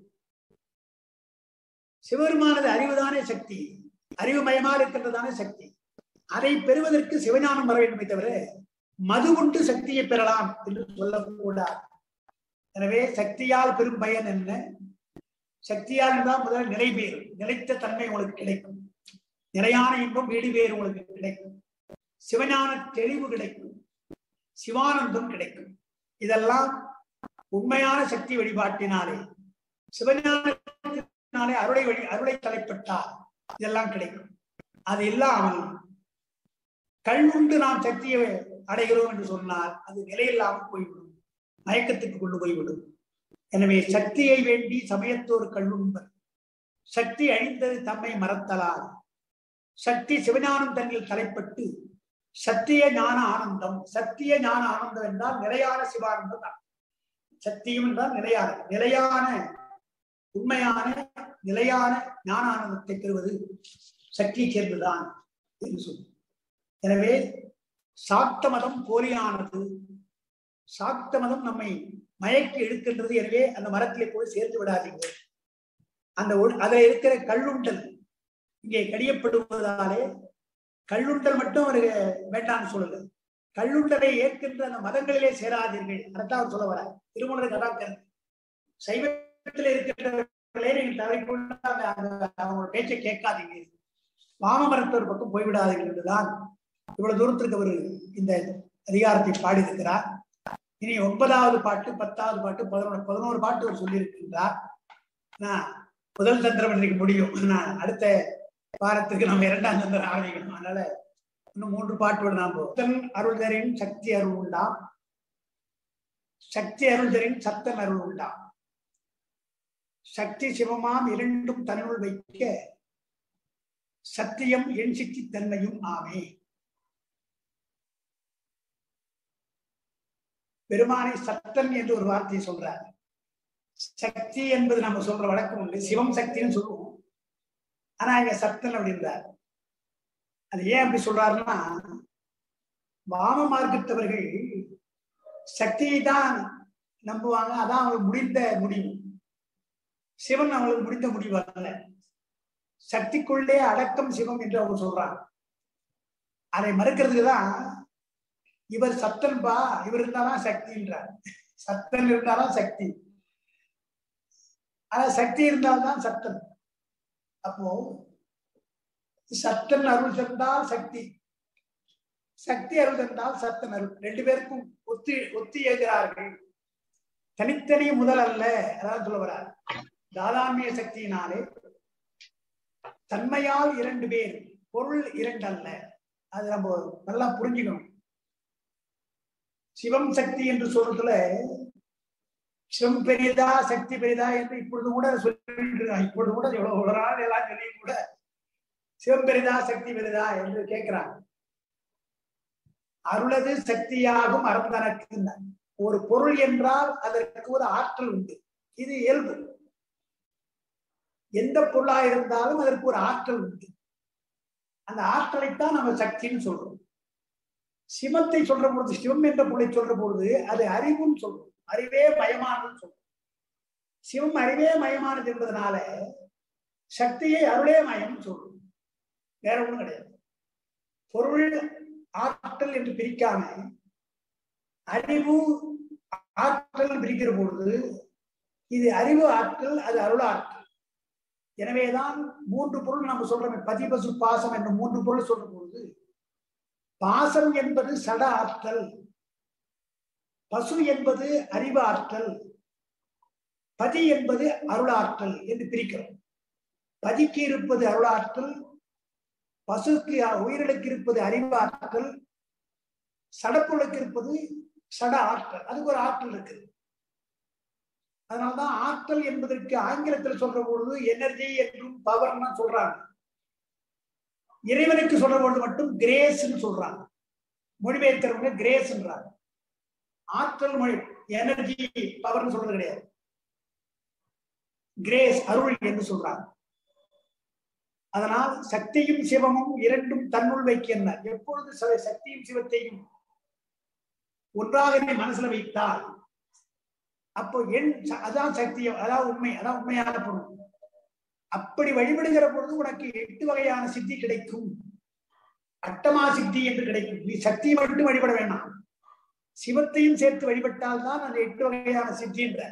சிவபெருமானது அறிவுதானே சக்தி அறிவுமயமா இருக்கின்றதானே சக்தி அதை பெறுவதற்கு சிவஞானம் வர வேண்டுமே தவிர மது உண்டு சக்தியை பெறலாம் என்று சொல்லக்கூடாது எனவே சக்தியால் பெரும் பயன் என்ன சக்தியால் தான் முதல்ல நிலை பெயரும் நிலைத்த தன்மை உங்களுக்கு கிடைக்கும் நிலையான இன்பம் வீடு பேர் உங்களுக்கு கிடைக்கும் சிவஞான தெளிவு கிடைக்கும் சிவானந்தம் கிடைக்கும் இதெல்லாம் உண்மையான சக்தி வழிபாட்டினாலே சிவஞானத்தினாலே அருளை வழி அருளை தலைப்பட்டால் இதெல்லாம் கிடைக்கும் அது இல்லாமல் கண்ணுண்டு நாம் சக்தியை அடைகிறோம் என்று சொன்னால் அது நிலையில்லாமல் போய்விடும் மயக்கத்துக்கு கொண்டு போய்விடும் எனவே சக்தியை வேண்டி சமயத்தோர் கல்லுண்பர் சக்தி அழிந்தது தம்மை மறத்தலால் சக்தி சிவஞானம் தன்னில் தலைப்பட்டு சத்திய ஞான ஆனந்தம் சத்திய ஞான ஆனந்தம் என்றால் நிலையான சிவானந்தம் தான் சத்தியம் என்றால் நிலையான நிலையான உண்மையான நிலையான ஞான ஆனந்தத்தை பெறுவது சக்தியை சேர்ந்துதான் என்று சொல்லு எனவே சாக்த மதம் போலியானது சாக்த மதம் நம்மை மயக்கி எடுக்கின்றது எனவே அந்த மரத்திலே போய் சேர்த்து விடாதீங்க அந்த அதுல இருக்கிற கல்லுண்டல் இங்கே கடியப்படுவதாலே கல்லுண்டல் மட்டும் அவர் வேண்டாம்னு சொல்லல கல்லுண்டலை ஏற்கின்ற அந்த மதங்களிலே சேராதீர்கள் அதைத்தான் அவர் சொல்ல வர திருமணர் கதாக்கர் சைவத்தில் இருக்கின்றவர்களே நீங்கள் தவறிக்கொண்டு அவங்க பேச்சை கேட்காதீங்க வாம மரத்தவர் பக்கம் போய்விடாதீர்கள் என்றுதான் இவ்வளவு தூரத்திற்கு அவர் இந்த அதிகாரத்தை பாடியிருக்கிறார் இனி ஒன்பதாவது பாட்டு பத்தாவது பாட்டு பதினொன்று பதினோரு பாட்டு அவர் சொல்லியிருக்கின்றார் நான் முதல் தந்திரம் இன்றைக்கு முடியும் நான் அடுத்த வாரத்துக்கு நம்ம இரண்டாம் தந்திரம் ஆரம்பிக்கணும் அதனால இன்னும் மூன்று பாட்டுகள் நாம் புத்தன் அருள் தரின் சக்தி அருள் உண்டாம் சக்தி அருள் தரின் சத்தன் அருள் உண்டாம் சக்தி சிவமாம் இரண்டும் தன்னுள் வைக்க சத்தியம் என் சித்தி தன்மையும் ஆமே பெருமானை சத்தன் என்று ஒரு வார்த்தையை சொல்றார் சக்தி என்பது நம்ம சொல்ற வழக்கம் உண்டு சிவம் சக்தின்னு சொல்லுவோம் ஆனா இங்க சத்தன் அப்படின்றார் அது ஏன் அப்படி சொல்றாருன்னா வாம மார்க்கத்தவர்கள் சக்தியை தான் நம்புவாங்க அதான் அவங்களுக்கு முடிந்த முடிவு சிவன் அவங்களுக்கு முடிந்த முடிவு அல்ல சக்திக்குள்ளே அடக்கம் சிவம் என்று அவங்க சொல்றாங்க அதை மறுக்கிறதுக்கு தான் இவர் சத்தன் பா இவர் இருந்தாதான் சக்தின்றார் சத்தன் இருந்தாதான் சக்தி ஆனா சக்தி இருந்தால்தான் சத்தன் அப்போ சத்தன் அருள் தந்தால் சக்தி சக்தி அருள் தந்தால் சத்தன் அருள் ரெண்டு பேருக்கும் ஒத்தி ஒத்தி ஏகிறார்கள் தனித்தனி முதல் அல்ல அதான் சொல்ல வரார் தாதாமிய சக்தியினாலே தன்மையால் இரண்டு பேர் பொருள் இரண்டு அல்ல அது நம்ம நல்லா புரிஞ்சுக்கணும் சிவம் சக்தி என்று சொல்றதுல சிவம் பெரியதா சக்தி பெரியதா என்று இப்பொழுது கூட சொல்லிட்டு இருக்காங்க இப்பொழுது கூட எவ்வளவு ஒரு நாள் எல்லாம் சொல்லியும் கூட சிவம் பெரிதா சக்தி பெரிதா என்று கேட்கிறாங்க அருளது சக்தியாகும் அறந்தனக்கு ஒரு பொருள் என்றால் அதற்கு ஒரு ஆற்றல் உண்டு இது இயல்பு எந்த பொருளா இருந்தாலும் அதற்கு ஒரு ஆற்றல் உண்டு அந்த ஆற்றலைத்தான் நம்ம சக்தின்னு சொல்றோம் சிவத்தை சொல்ற பொழுது சிவம் என்ற பொருளை சொல்ற பொழுது அது அறிவுன்னு சொல்றோம் அறிவே மயமானதுன்னு சொல்றோம் சிவம் அறிவே மயமானது என்பதனால சக்தியை அருளே மயம் சொல்றோம் வேற ஒண்ணும் கிடையாது பொருள் ஆற்றல் என்று பிரிக்காம அறிவு ஆற்றல் பிரிக்கிற பொழுது இது அறிவு ஆற்றல் அது அருள் ஆற்றல் எனவேதான் மூன்று பொருள் நம்ம சொல்றோமே பதிபசு பாசம் என்ற மூன்று பொருள் சொல்ற பொழுது பாசம் என்பது சட ஆற்றல் பசு என்பது அறிவு ஆற்றல் பதி என்பது அருளாற்றல் என்று பிரிக்கிறோம் பதிக்கு இருப்பது அருளாற்றல் பசுக்கு உயிரிழக்கு இருப்பது அறிவு ஆற்றல் சடப்பொருளுக்கு இருப்பது சட ஆற்றல் அதுக்கு ஒரு ஆற்றல் இருக்குது அதனால்தான் ஆற்றல் என்பதற்கு ஆங்கிலத்தில் சொல்ற பொழுது எனர்ஜி என்றும் பவர்னா சொல்றாங்க இறைவனுக்கு சொல்ற பொழுது மட்டும் கிரேஸ்ன்னு சொல்றாங்க மொழிபெயர்க்கிறவங்க கிரேஸ்ன்றாங்க ஆற்றல் மொழி எனர்ஜி பவர்னு சொல்றது கிடையாது கிரேஸ் அருள் என்று சொல்றாங்க அதனால் சக்தியும் சிவமும் இரண்டும் தன்னுள் வைக்கின்றன எப்பொழுது சக்தியும் சிவத்தையும் ஒன்றாக நீ மனசுல வைத்தால் அப்போ என் அதான் சக்தி அதான் உண்மை அதான் உண்மையான பொருள் அப்படி வழிபடுகிற பொழுது உனக்கு எட்டு வகையான சித்தி கிடைக்கும் அட்டமா சித்தி என்று கிடைக்கும் நீ சக்தியை மட்டும் வழிபட வேண்டாம் சிவத்தையும் சேர்த்து வழிபட்டால் தான் அந்த எட்டு வகையான சித்தி என்ற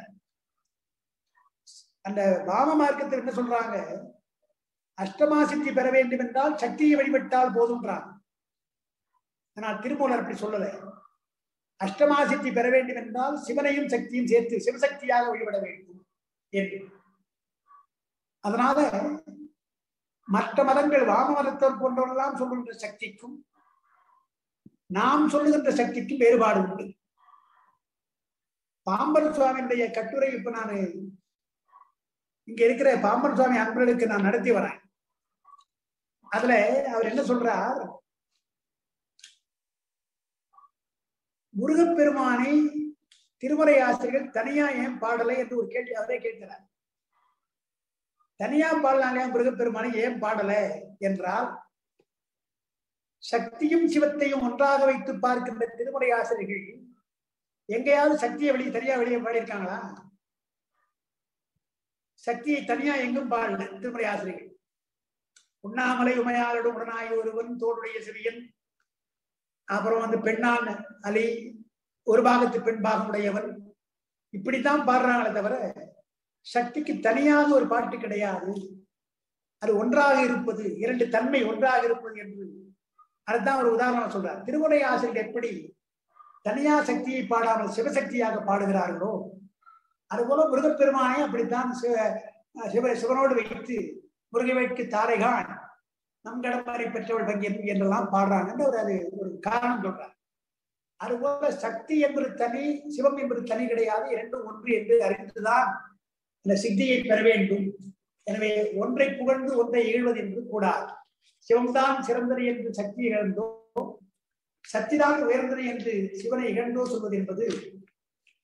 அந்த பாம மார்க்கத்தில் என்ன சொல்றாங்க அஷ்டமா சித்தி பெற வேண்டும் என்றால் சக்தியை வழிபட்டால் போதுன்றாங்க ஆனால் திருமூலர் அப்படி சொல்லலை அஷ்டமா சித்தி பெற வேண்டும் என்றால் சிவனையும் சக்தியும் சேர்த்து சிவசக்தியாக வழிபட வேண்டும் என்று அதனால மற்ற மதங்கள் வாம மதத்தவர் போன்றவர்களெல்லாம் சொல்லுகின்ற சக்திக்கும் நாம் சொல்லுகின்ற சக்திக்கும் வேறுபாடு உண்டு பாம்பன் சுவாமியுடைய கட்டுரை இப்ப நான் இங்க இருக்கிற பாம்பன் சுவாமி அன்பர்களுக்கு நான் நடத்தி வரேன் அதுல அவர் என்ன சொல்றார் முருகப்பெருமானை திருமறை ஆசிரியர்கள் தனியா ஏன் பாடலை என்று ஒரு கேள்வி அவரே கேட்கிறார் தனியா பாடலாலே முருகப்பெருமானை ஏன் பாடல என்றால் சக்தியும் சிவத்தையும் ஒன்றாக வைத்து பார்க்கின்ற திருமுறை ஆசிரியர்கள் எங்கேயாவது சக்தியை வெளியே தனியா வெளியே பாடியிருக்காங்களா சக்தியை தனியா எங்கும் பாடல திருமுறை ஆசிரியர்கள் உண்ணாமலை உமையாளோடு உடனாய் ஒருவன் தோளுடைய சிறியன் அப்புறம் வந்து பெண்ணான் அலி ஒரு பாகத்து பெண் பாகம் உடையவன் இப்படித்தான் பாடுறாங்களே தவிர சக்திக்கு தனியாக ஒரு பாட்டு கிடையாது அது ஒன்றாக இருப்பது இரண்டு தன்மை ஒன்றாக இருப்பது என்று அதுதான் ஒரு உதாரணம் சொல்றார் திருமுறை ஆசிரியர் எப்படி தனியா சக்தியை பாடாமல் சிவசக்தியாக பாடுகிறார்களோ அதுபோல முருகப்பெருமானை அப்படித்தான் சிவ சிவ சிவனோடு வைத்து முருகவைக்கு தாரைகான் நம் கடப்பாறை பெற்றவள் பங்கேற்பு என்றெல்லாம் பாடுறாங்க ஒரு அது ஒரு காரணம் சொல்றாங்க அதுபோல சக்தி என்பது தனி சிவம் என்பது தனி கிடையாது இரண்டும் ஒன்று என்று அறிந்துதான் இந்த சித்தியை பெற வேண்டும் எனவே ஒன்றை புகழ்ந்து ஒன்றை இகழ்வது என்று கூடாது சிவம்தான் சிறந்தது என்று சக்தி இழந்தோ சக்திதான் உயர்ந்தது என்று சிவனை இகழ்ந்தோ சொல்வது என்பது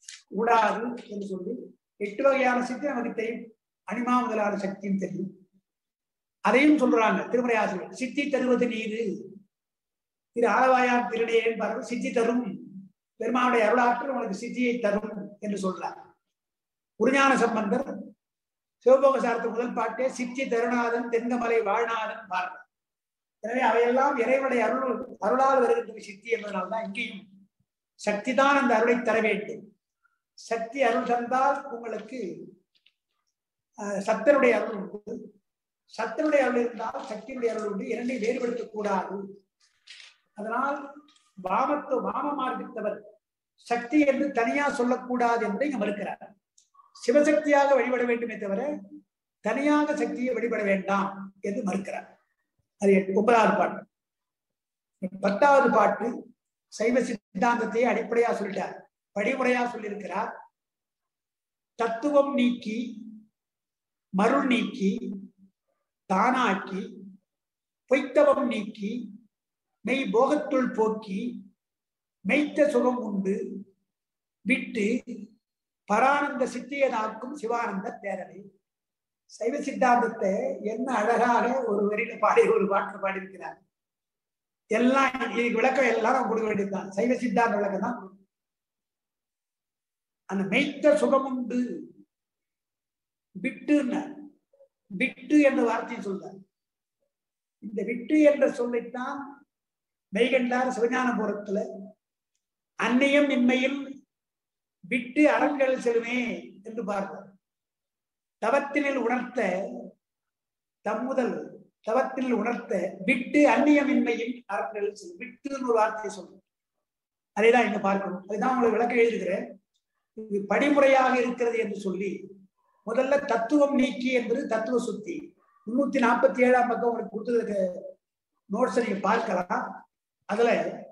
கூடாது என்று சொல்லி எட்டு வகையான சக்தி நமக்கு தெரியும் அனிமா முதலான சக்தியும் தெரியும் அதையும் சொல்றாங்க திருமுறை ஆசிரியர் சித்தி தருவது நீரு திரு ஆலவாயார் திருநேயன் பாருங்கள் சித்தி தரும் பெருமானுடைய அருளாற்றல் உனக்கு சித்தியை தரும் என்று சொல்றார் குருஞான சம்பந்தர் சிவபோக சாரத்து முதல் பாட்டே சித்தி தருநாதன் தென்கமலை வாழ்நாதன் பாடுறார் எனவே அவையெல்லாம் இறைவனுடைய அருள் அருளால் வருகின்ற சித்தி என்பதனால்தான் இங்கேயும் சக்தி தான் அந்த அருளை தர வேண்டும் சக்தி அருள் தந்தால் உங்களுக்கு அஹ், சத்தனுடைய அருள் உண்டு சத்தனுடைய அருள் இருந்தால் சக்தியுடைய அருள் உண்டு இரண்டையும் வேறுபடுத்தக் கூடாது அதனால் வாமத்து வாம மார்க்கத்தவர் சக்தி என்று தனியா சொல்லக்கூடாது என்று இங்க மறுக்கிறார் சிவசக்தியாக வழிபட வேண்டுமே தவிர தனியாக சக்தியை வழிபட வேண்டாம் என்று மறுக்கிறார் அது எட்டு- ஒன்பதாவது பாட்டு பத்தாவது பாட்டு சைவ சித்தாந்தத்தை அடிப்படையா சொல்லிட்டார் படிமுறையா சொல்லியிருக்கிறார் தத்துவம் நீக்கி மருள் நீக்கி தானாக்கி பொய்த்தவம் நீக்கி மெய் போகத்துள் போக்கி மெய்த்த சுகம் உண்டு விட்டு பரானந்த சித்தியனாக்கும் சிவானந்த பேரவை சைவ சித்தாந்தத்தை என்ன அழகாக ஒரு வரியில பாடி ஒரு பாட்டு பாடியிருக்கிறார் எல்லாம் இதுக்கு விளக்கம் எல்லாம் நம்ம கொடுக்க வேண்டியதுதான் சைவ சித்தாந்த விளக்கம் தான் கொடுக்கணும். அந்த மெய்த்த சுகம் உண்டு விட்டுன்னு விட்டு என்ற வார்த்தையை சொல்றார் இந்த விட்டு என்ற சொல்லைத்தான் மெய்கண்டார் சிவஞானபுரத்துல அந்நியம் இன்மையில் விட்டு அரண்கள் செல்லுமே என்று பார்ப்பார் தவத்தினில் உணர்த்த தம்முதல் தவத்தில் உணர்த்த விட்டு அந்நியமின்மையின் அரண்கள் செல்லும் விட்டுன்னு ஒரு வார்த்தையை சொல்லும் அதைதான் இங்க பார்க்கணும் அதுதான் உங்களுக்கு விளக்க எழுதுகிறேன் இது படிமுறையாக இருக்கிறது என்று சொல்லி முதல்ல தத்துவம் நீக்கி என்பது தத்துவ சுத்தி முன்னூத்தி நாற்பத்தி ஏழாம் பக்கம் உங்களுக்கு கொடுத்ததுக்கு நோட்ஸ் நீங்க பார்க்கலாம் அதுல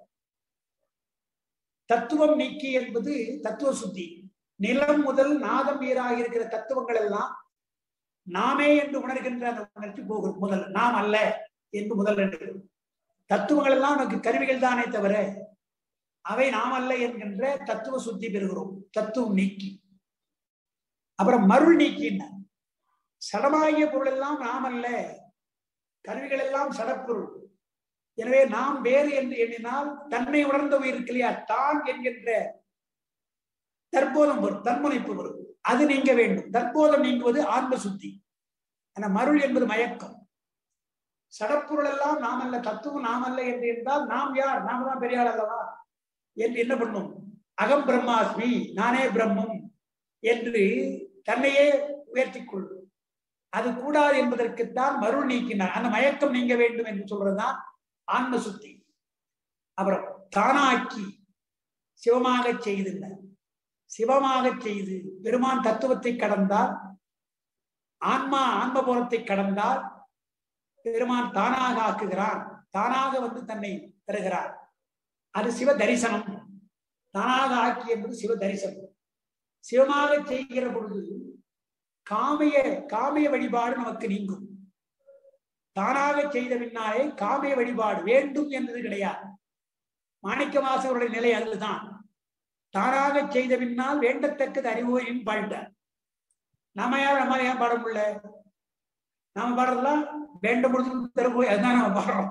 தத்துவம் நீக்கி என்பது தத்துவ சுத்தி நிலம் முதல் நாதம் ஈராக இருக்கிற தத்துவங்கள் எல்லாம் நாமே என்று உணர்கின்ற அந்த உணர்ச்சி போகும் முதல் நாம் அல்ல என்று முதல் தத்துவங்கள் எல்லாம் நமக்கு கருவிகள் தானே தவிர அவை நாம் அல்ல என்கின்ற தத்துவ சுத்தி பெறுகிறோம் தத்துவம் நீக்கி அப்புறம் மருள் நீக்கின சடமாகிய பொருள் எல்லாம் நாம் அல்ல கருவிகள் எல்லாம் சடப்பொருள் எனவே நாம் வேறு என்று எண்ணினால் தன்னை உணர்ந்த உயிர் இருக்கு இல்லையா தான் என்கின்ற தற்போதம் வரும் தன்முனைப்பு வரும் அது நீங்க வேண்டும் தற்போதம் நீங்குவது ஆன்ம சுத்தி ஆனா மருள் என்பது மயக்கம் சடப்பொருள் எல்லாம் நாம் அல்ல தத்துவம் நாம் அல்ல என்று என்றால் நாம் யார் நாம தான் பெரியாள் அல்லவா என்று என்ன பண்ணும் அகம் பிரம்மாஸ்மி நானே பிரம்மம் என்று தன்னையே உயர்த்திக் கொள்ளும் அது கூடாது என்பதற்குத்தான் மருள் நீக்கினார் அந்த மயக்கம் நீங்க வேண்டும் என்று சொல்றதுதான் ஆன்ம சுத்தி அப்புறம் தானாக்கி சிவமாக செய்துள்ள சிவமாக செய்து பெருமான் தத்துவத்தை கடந்தால் ஆன்மா ஆன்மபுரத்தை கடந்தால் பெருமான் தானாக ஆக்குகிறான் தானாக வந்து தன்னை தருகிறார் அது சிவ தரிசனம் தானாக ஆக்கி என்பது சிவ தரிசனம் சிவமாக செய்கிற பொழுது காமிய காமிய வழிபாடு நமக்கு நீங்கும் தானாக செய்த பின்னாலே காமிய வழிபாடு வேண்டும் என்பது கிடையாது மாணிக்க வாசகருடைய நிலை அதுதான் தானாக செய்த பின்னால் வேண்டத்தக்கது அறிவோயின் பாடிட்டார் நாம யார் நம்ம ஏன் பாட முடியல நாம பாடுறதெல்லாம் வேண்ட பொழுது தரும்போய் அதுதான் நம்ம பாடுறோம்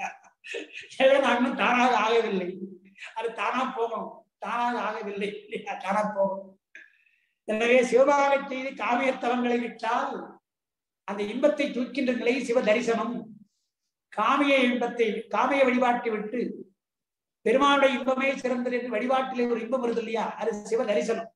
எனவே நான் இன்னும் தானாக ஆகவில்லை அது தானா போகணும் தானாக ஆகவில்லை இல்லையா தானா போகணும் எனவே சிவபாக செய்து காமியத்தவங்களை விட்டால் அந்த இன்பத்தை தூக்கின்ற நிலை சிவ தரிசனம் காமிய இன்பத்தை காமிய வழிபாட்டை விட்டு பெருமானுடைய இன்பமே சிறந்தது என்று வழிபாட்டிலே ஒரு இன்பம் வருது இல்லையா அது சிவ தரிசனம்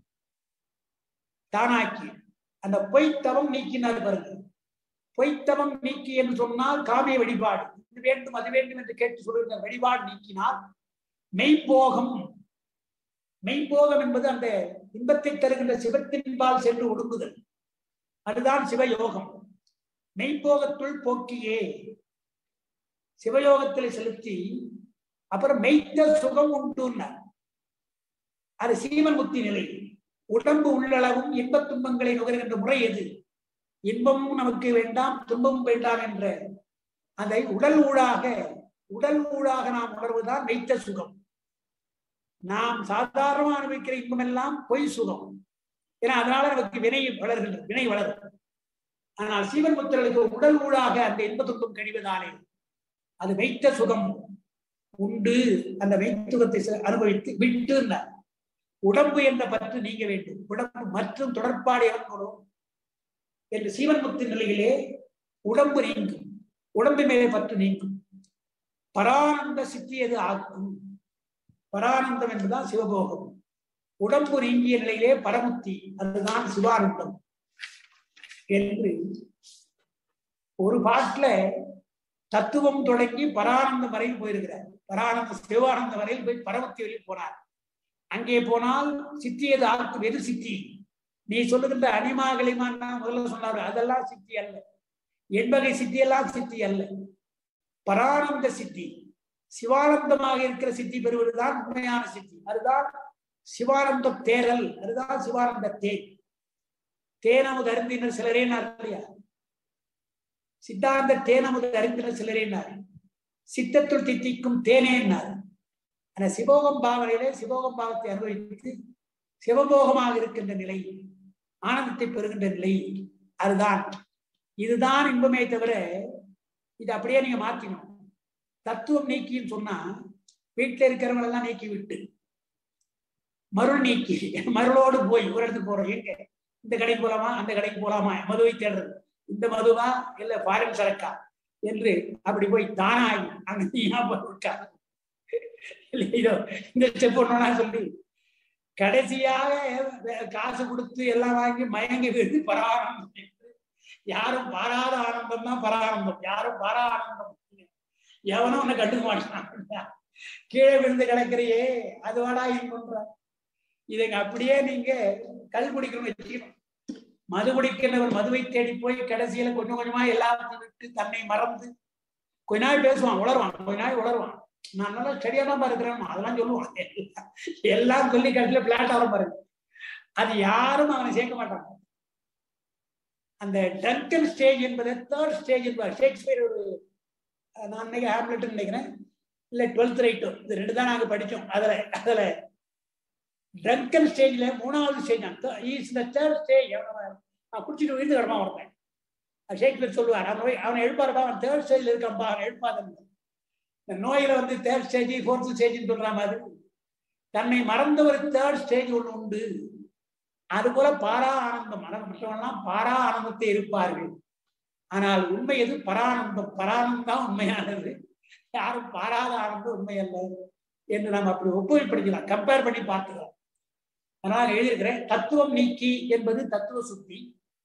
தானாக்கி அந்த பொய்த்தவம் நீக்கினார் பாருங்க பொய்த்தவம் நீக்கி என்று சொன்னால் காமிய வழிபாடு இது வேண்டும் அது வேண்டும் என்று கேட்டு சொல்லுகிற வழிபாடு நீக்கினால் மெய்ப்போகம் மெய்ப்போகம் என்பது அந்த இன்பத்தை தருகின்ற சிவத்தின்பால் சென்று ஒடுங்குதல் அதுதான் சிவயோகம் மெய்ப்போகத்துள் போக்கியே சிவயோகத்தில் செலுத்தி அப்புறம் மெய்த்த சுகம் உண்டுன்னார் அது சீமன் முக்தி நிலை உடம்பு உள்ளளவும் இன்பத் துன்பங்களை நுகர்கின்ற முறை எது இன்பமும் நமக்கு வேண்டாம் துன்பமும் வேண்டாம் என்ற அதை உடல் ஊடாக உடல் ஊடாக நாம் உணர்வதுதான் மெய்த்த சுகம் நாம் சாதாரணமா அனுபவிக்கிற இன்பம் எல்லாம் பொய் சுகம் ஏன்னா அதனால நமக்கு வினை வளர்கின்றது வினை வளரும் ஆனால் சீவன் முத்திரர்களுக்கு உடல் ஊடாக அந்த இன்ப துன்பம் கழிவதாலே அது வைத்த சுகம் உண்டு அந்த வைத்துகத்தை செ- அனுபவித்து விட்டு உடம்பு என்ற பற்று நீங்க வேண்டும் உடம்பு மற்றும் தொடர்பாடு இறங்கணும் என்று சீவன் முக்தி நிலையிலே உடம்பு நீங்கும் உடம்பு மேலே பற்று நீங்கும் பரானந்த சித்தியது ஆக்கும் பரானந்தம் என்பதுதான் சிவபோகம் உடம்பு நீங்கிய நிலையிலே பரமுத்தி அதுதான் சிவானந்தம் என்று ஒரு பாட்டுல தத்துவம் தொடங்கி பரானந்தம் வரையில் போயிருக்கிறார் பரானந்த சிவானந்தம் வரையில் போய் பரமத்தி வரையில் போனார் அங்கே போனால் சித்தியது ஆக்கும் எது சித்தி நீ சொல்லுகின்ற அனிமா களிமான்னா முதல்ல சொன்னாரு அதெல்லாம் சித்தி அல்ல என்பகை சித்தி எல்லாம் சித்தி அல்ல பரானந்த சித்தி சிவானந்தமாக இருக்கிற சித்தி பெறுவதுதான் உண்மையான சித்தி அதுதான் சிவானந்த தேரல் அதுதான் சிவானந்த தேன் தேனமுது அருந்தினர் சிலரேனார் இல்லையா சித்தாந்த தேனமுது அருந்தினர் சிலரேனார் சித்தத்துள் தித்திக்கும் தேனேன்னார் ஆனா சிவோகம் பாவனையிலே சிவோகம் பாவத்தை அனுபவித்து சிவபோகமாக இருக்கின்ற நிலை ஆனந்தத்தை பெறுகின்ற நிலை அதுதான் இதுதான் இன்பமே தவிர இது அப்படியே நீங்க மாத்திக்கணும் தத்துவம் நீக்கின்னு சொன்னா வீட்டுல இருக்கிறவங்க எல்லாம் நீக்கி விட்டு மருள் நீக்கி மருளோடு போய் ஒரு இடத்துக்கு போறோம் எங்க இந்த கடைக்கு போலாமா அந்த கடைக்கு போலாமா மதுவை தேடுறது இந்த மதுவா இல்ல ஃபாரின் சரக்கா என்று அப்படி போய் தானாகி அங்க ஞாபகம் இருக்கா இல்ல, இதோ இந்த ஸ்டெப் ஒண்ணா சொல்லி கடைசியாக வே- காசு கொடுத்து எல்லாம் வாங்கி மயங்கி விழுந்து பரானந்தம் என்று யாரும் பாராத ஆனந்தம் தான் பரானந்தம் யாரும் பாரா ஆனந்தம் எவனும் உன்னை கண்டுக்க மாட்டான் கீழே விழுந்து கிடக்கிறையே அது வாடா இன்பன்ற இதுங்க அப்படியே நீங்க கல் குடிக்கணும்னு வச்சுக்கணும் மது குடிக்கிறவர் மதுவை தேடி போய் கடைசியில கொஞ்சம் கொஞ்சமா எல்லாத்தையும் விட்டு தன்னை மறந்து கொஞ்ச நாள் பேசுவான் உளருவான் கொஞ்ச நாள் உளருவான் நான் நல்லா ஸ்டடியா தான் இருக்கிறேன் அதெல்லாம் சொல்லுவான் எல்லாம் சொல்லி கடைசியில பிளாட் ஆக பாருங்க அது யாரும் அவனை சேர்க்க மாட்டாங்க அந்த டன்கன் ஸ்டேஜ் என்பது தேர்ட் ஸ்டேஜ் என்பது ஷேக்ஸ்பியர் ஒரு அஹ், நான் நினைக்க ஹேம்லெட் நினைக்கிறேன் இல்ல டுவெல்த் ரைட்டோ இது ரெண்டு தான் நாங்க படிச்சோம் அதுல அதுல ட்ரங்கன் ஸ்டேஜ்ல மூணாவது stage is the third stage அவன் குடிச்சிட்டு உயிர்ந்து கிடப்பான் ஒருத்தன் அது ஷேக்ஸ்பியர் சொல்லுவார் அவன் போய் அவனை எழுப்பாருப்பா அவன் தேர்ட் ஸ்டேஜ்ல இருக்கான்ப்பா அவன் எழுப்பாதன்னு இந்த நோயில வந்து தேர்ட் ஸ்டேஜ் ஃபோர்த் ஸ்டேஜ்னு சொல்ற மாதிரி தன்னை மறந்த ஒரு தேர்ட் ஸ்டேஜ் ஒண்ணு உண்டு அது போல பாரா ஆனந்தம் மனம் மற்றவெல்லாம் பாரா ஆனந்தத்தை இருப்பார்கள் ஆனால் உண்மை எது பரானந்தம் பரானந்தம் உண்மையானது யாரும் பாராத ஆனந்தம் உண்மை அல்ல என்று நாம் அப்படி ஒப்புமைப்படுத்தலாம் கம்பேர் பண்ணி பார்க்கலாம் அதனால எழுதியிருக்கிறேன் தத்துவம் நீக்கி என்பது தத்துவ சுத்தி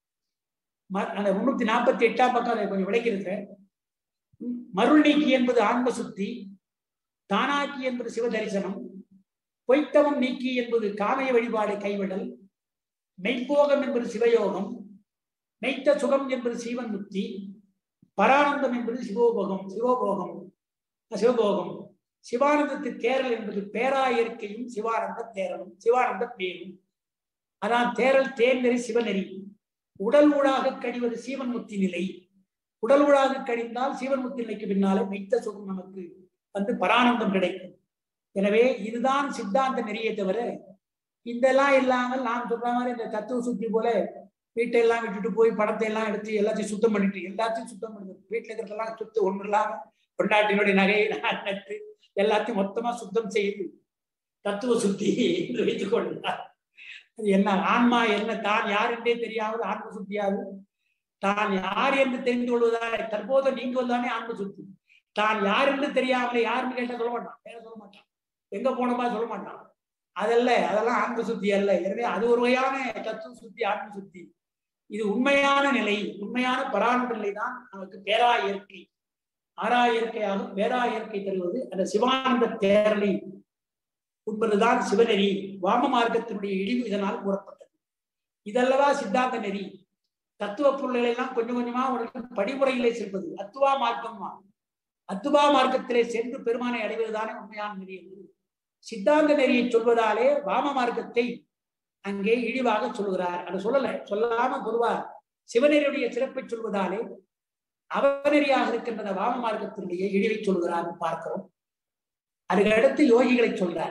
ம- அந்த முன்னூத்தி நாற்பத்தி எட்டாம் பக்கம் அதை கொஞ்சம் விளக்கியிருக்கிறேன் ம், மருள் நீக்கி என்பது ஆன்ம சுத்தி தானாக்கி என்பது சிவ தரிசனம் பொய்த்தவம் நீக்கி என்பது காமய வழிபாடு கைவிடல் மெய்ப்போகம் என்பது சிவயோகம் மெய்த்த சுகம் என்பது சீவன் முக்தி பரானந்தம் என்பது சிவோபோகம் சிவோபோகம் சிவபோகம் சிவானந்தத்து தேரல் என்பது பேரா இயற்கையும் சிவானந்த தேரலும் சிவானந்த பேரும் அதான் தேரல் தேர்நெறி சிவநெறி உடல் ஊடாக கழிவது சீவன் முக்தி நிலை உடல் ஊடாக கழிந்தால் சீவன் முக்தி நிலைக்கு பின்னாலே மெய்த்த சுகம் நமக்கு வந்து பரானந்தம் கிடைக்கும் எனவே இதுதான் சித்தாந்த நெறியை தவிர இதெல்லாம் இல்லாமல் நான் சொல்ற மாதிரி இந்த தத்துவ சுத்தி போல வீட்டை எல்லாம் விட்டுட்டு போய் படத்தை எல்லாம் எடுத்து எல்லாத்தையும் சுத்தம் பண்ணிட்டு எல்லாத்தையும் சுத்தம் பண்ணிட்டு வீட்டுல இருக்கிறதெல்லாம் சுத்தம் ஒண்ணு இல்லாம பொண்டாட்டினுடைய நகையை நான் நட்டு எல்லாத்தையும் மொத்தமா சுத்தம் செய்து தத்துவ சுத்தி என்று வைத்துக் கொண்டார் அது என்ன ஆன்மா என்ன தான் யார் என்றே தெரியாமல் ஆன்ம சுத்தியாது தான் யார் என்று தெரிந்து கொள்வதாலே தற்போது நீங்குவதுதானே ஆன்ம சுத்தி தான் யார் என்று தெரியாமலே யாருன்னு கேட்டா சொல்ல மாட்டான் பேர சொல்ல மாட்டான் எங்க போனோமா சொல்ல மாட்டான் அதல்ல அதெல்லாம் ஆன்ம சுத்தி அல்ல எனவே அது ஒரு வகையான தத்துவ சுத்தி ஆன்ம சுத்தி இது உண்மையான நிலை உண்மையான பராமரி நிலை தான் நமக்கு பேரா இயற்கை ஆறா இயற்கையாக பேரா இயற்கை தருவது அந்த சிவானந்த தேரலை உண்பதுதான் சிவநெறி வாம மார்க்கத்தினுடைய இழிவு இதனால் கூறப்பட்டது இதல்லவா சித்தாந்த நெறி தத்துவ பொருள்களை எல்லாம் கொஞ்சம் கொஞ்சமா உனக்கு படிமுறையிலே செல்வது அத்துவா மார்க்கம்மா அத்துவா மார்க்கத்திலே சென்று பெருமானை அடைவதுதானே உண்மையான நெறி என்று சித்தாந்த நெறியை சொல்வதாலே வாம மார்க்கத்தை அங்கே இழிவாக சொல்லுகிறார் அது சொல்லல சொல்லாம பொதுவா சிவநெறியுடைய சிறப்பை சொல்வதாலே அவநெறியாக இருக்கின்ற அந்த வாம மார்க்கத்தினுடைய இழிவை சொல்கிறார் பார்க்கிறோம் அதுக்கடுத்து யோகிகளை சொல்றார்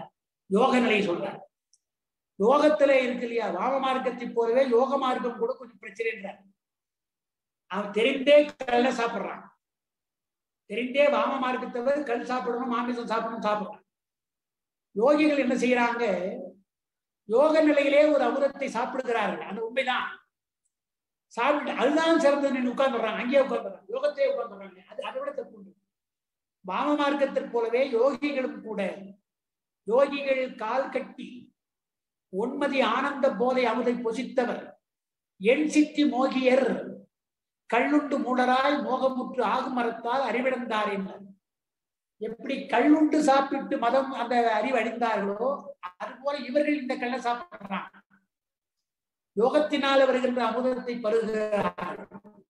யோக நிலையை சொல்றார் யோகத்துல இருக்கு இல்லையா வாம மார்க்கத்தை போலவே யோக மார்க்கம் கூட கொஞ்சம் பிரச்சனைன்றார் அவன் தெரிந்தே கல்ல சாப்பிடுறான் தெரிந்தே வாம மார்க்கத்தை கல் சாப்பிடணும் மாமிசம் சாப்பிடணும் சாப்பிடுறான் யோகிகள் என்ன செய்யறாங்க யோக நிலையிலே ஒரு அமுதத்தை சாப்பிடுகிறார்கள் அந்த உண்மைதான் சாப்பிட்டு அதுதான் சிறந்தது உட்கார்ந்துடுறாங்க அங்கேயே உட்கார்ந்துடுறாங்க யோகத்தையே உட்கார்ந்துடுறாங்க அது அதை விட தப்பு உண்டு வாம மார்க்கத்திற் போலவே யோகிகளும் கூட யோகிகள் கால் கட்டி ஒன்மதி ஆனந்த போதை அமுதை பொசித்தவர் என் சித்தி மோகியர் கள்ளுண்டு மூடராய் மோகமுற்று ஆகும் மரத்தால் அறிவிழந்தார் என்றார் எப்படி கள்ளுண்டு சாப்பிட்டு மதம் அந்த அறிவு அழிந்தார்களோ அது போல இவர்கள் இந்த கள்ள சாப்பிடுறாங்க யோகத்தினால் வருகின்ற அமுதத்தை பருகிறார்கள்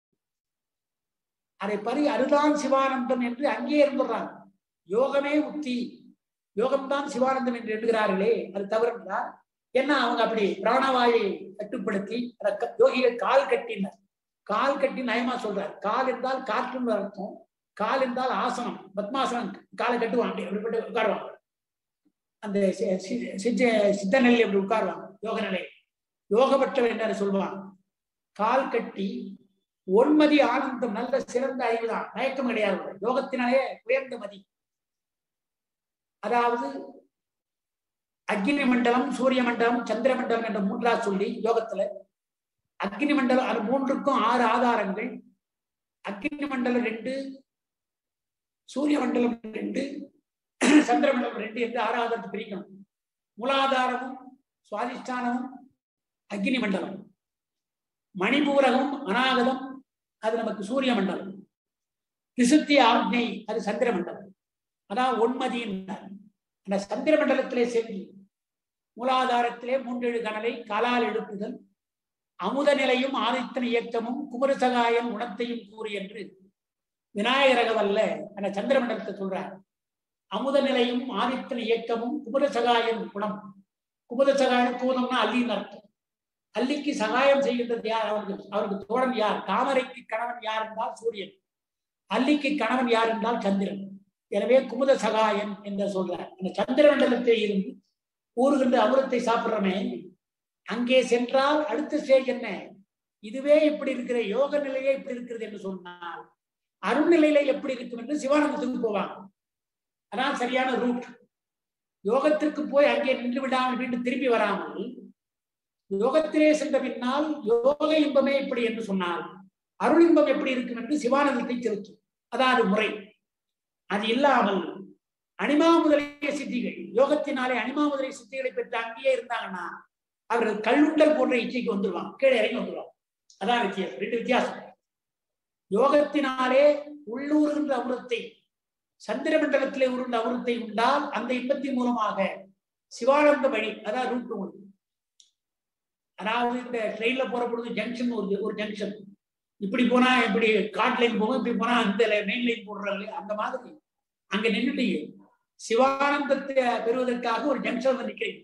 அதை பருகி அதுதான் சிவானந்தம் என்று அங்கே இருந்துடுறாங்க யோகமே முக்தி யோகம்தான் சிவானந்தம் என்று எண்ணுகிறார்களே அது தவறு என்றார் என்ன அவங்க அப்படி பிராணவாயை கட்டுப்படுத்தி அந்த க- யோகிகள் கால் கட்டினர் கால் கட்டி நயமா சொல்றார் கால் என்றால் காற்றுன்னு அர்த்தம் கால் என்றால் ஆசனம் பத்மாசனம் காலை கட்டுவாங்க அப்படி அப்படிப்பட்டு உட்காருவாங்க அந்த சி- சி- சித்த- சித்த நிலையில் அப்படி உட்காருவாங்க யோக நிலை யோகபட்சம் என்ன சொல்லுவாங்க கால் கட்டி ஒன்மதி ஆனந்தம் நல்ல சிறந்த அறிவுதான் மயக்கம் கிடையாது யோகத்தினாலே உயர்ந்த மதி அதாவது அக்னி மண்டலம் சூரிய மண்டலம் சந்திர மண்டலம் என்ற மூன்றா சொல்லி யோகத்துல அக்னி மண்டலம் அது மூன்றுக்கும் ஆறு ஆதாரங்கள் அக்னி மண்டலம் ரெண்டு சூரிய மண்டலம் ரெண்டு சந்திர மண்டலம் ரெண்டு என்று ஆறு ஆதாரத்தை பிரிக்கணும் மூலாதாரமும் சுவாதிஷ்டானமும் அக்னி மண்டலம் மணிபூரகம் அநாகதம் அது நமக்கு சூரிய மண்டலம் திசுத்தி ஆக்னை அது சந்திர மண்டலம் அதான் ஒன்மதியின் அந்த சந்திர மண்டலத்திலே சென்று மூலாதாரத்திலே மூன்றெழு கனலை காலால் எழுப்புதல் அமுத நிலையும் ஆதித்தன இயக்கமும் குமரசகாயன் குணத்தையும் கூறி என்று விநாயகரகவல்ல அந்த சந்திர மண்டலத்தை சொல்றார் அமுத நிலையும் ஆதித்தன இயக்கமும் குமரசகாயன் குணம் குமரசகாயன் கூதம்னா அள்ளின்னு அர்த்தம் அல்லிக்கு சகாயம் செய்கின்றது யார் அவருக்கு அவருக்கு தோழன் யார் தாமரைக்கு கணவன் யார் என்றால் சூரியன் அல்லிக்கு கணவன் யார் என்றால் சந்திரன் எனவே குமுத சகாயன் என்று சொல்றார் அந்த சந்திர மண்டலத்தில் இருந்து ஊறுகின்ற அமிர்தத்தை சாப்பிடுறமே அங்கே சென்றால் அடுத்த ஸ்டேஜ் என்ன இதுவே இப்படி இருக்கிற யோக நிலையே இப்படி இருக்கிறது என்று சொன்னால் அருள்நிலையில எப்படி இருக்கும் என்று சிவானந்தத்துக்கு போவாங்க அதான் சரியான ரூட் யோகத்திற்கு போய் அங்கே நின்று விடாமல் மீண்டும் திரும்பி வராமல் யோகத்திலே சென்ற பின்னால் யோக இன்பமே எப்படி என்று சொன்னால் அருள் இன்பம் எப்படி இருக்கும் என்று சிவானந்தத்தை செலுத்தும் அதாவது முறை அது இல்லாமல் அனிமா முதலிய சித்திகள் யோகத்தினாலே அனிமா முதலிய சித்திகளை பெற்று அங்கேயே இருந்தாங்கன்னா அவர்கள் கல்லுண்டல் போன்ற இச்சைக்கு வந்துருவாங்க கீழே இறங்கி வந்துருவாங்க அதான் வித்தியாசம் ரெண்டு வித்தியாசம் யோகத்தினாலே உள்ளூருகின்ற அமிர்தத்தை சந்திர மண்டலத்திலே உருண்ட அமிர்தத்தை உண்டால் அந்த இன்பத்தின் மூலமாக சிவானந்த வழி அதான் ரூட் ஒன்று அதாவது இந்த ட்ரெயின்ல போற பொழுது ஜங்ஷன் ஒரு ஒரு ஜங்ஷன் இப்படி போனா இப்படி காட் லைன் போகும் இப்படி போனா அந்த மெயின் லைன் போடுறாங்க அந்த மாதிரி அங்க நின்றுட்டு சிவானந்தத்தை பெறுவதற்காக ஒரு ஜங்ஷன் வந்து நிக்கிறீங்க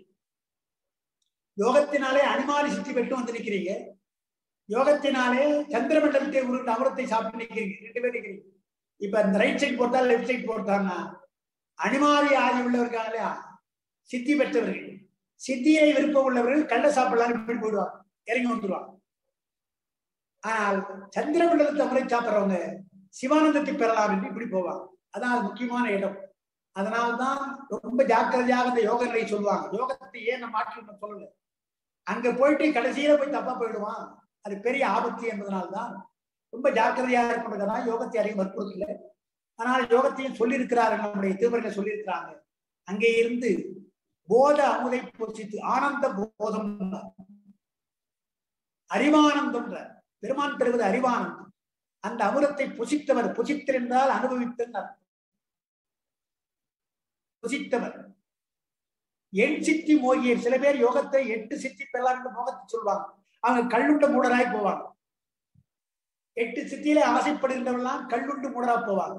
யோகத்தினாலே அனுமாரி சுத்தி பெற்று வந்து நிக்கிறீங்க யோகத்தினாலே சந்திர மண்டலத்தை உருண்டு அமிர்தத்தை சாப்பிட்டு நிக்கிறீங்க ரெண்டு பேர் நிக்கிறீங்க இப்ப இந்த ரைட் சைடு போட்டா லெஃப்ட் சைடு போட்டாங்கன்னா அனுமாரி ஆதி உள்ளவர்கள் இல்லையா சித்தி பெற்றவர்கள் சித்தியை விருப்பம் உள்ளவர்கள் கள்ள சாப்பிடலாம் இப்படி போயிடுவாங்க இறங்கி வந்துடுவாங்க ஆனால் சந்திர மண்டலத்தை முறை சாப்பிட்றவங்க சிவானந்தத்தை பெறலாம் என்று இப்படி போவாங்க அதான் அது முக்கியமான இடம் அதனால்தான் ரொம்ப ஜாக்கிரதையாக இந்த யோக நிலை சொல்லுவாங்க யோகத்தை ஏன் நம்ம மாற்றி சொல்லல அங்க போயிட்டு கடைசியில போய் தப்பா போயிடுவான் அது பெரிய ஆபத்து என்பதனால்தான் ரொம்ப ஜாக்கிரதையா இருக்கணுங்கிறதா யோகத்தை அறிய வற்புறுத்தல ஆனால் யோகத்தையும் சொல்லியிருக்கிறார்கள் நம்முடைய தீவிரர்கள் சொல்லியிருக்கிறாங்க அங்கே இருந்து போத அமுதை பொசித்து ஆனந்த போதம் அறிவானந்தம் பெருமான் பெறுவது அறிவானந்தம் அந்த அமுதத்தை புசித்தவர் புசித்திருந்தால் அனுபவித்தல் புசித்தவர் எண் சித்தி மோகியர் சில பேர் யோகத்தை எட்டு சித்தி பெறலாம் என்று மோகத்தை சொல்லுவாங்க அவங்க கல்லுண்ட மூடராய் போவாங்க எட்டு சித்தியில ஆசைப்படுகின்றவெல்லாம் கல்லுண்டு மூடரா போவாங்க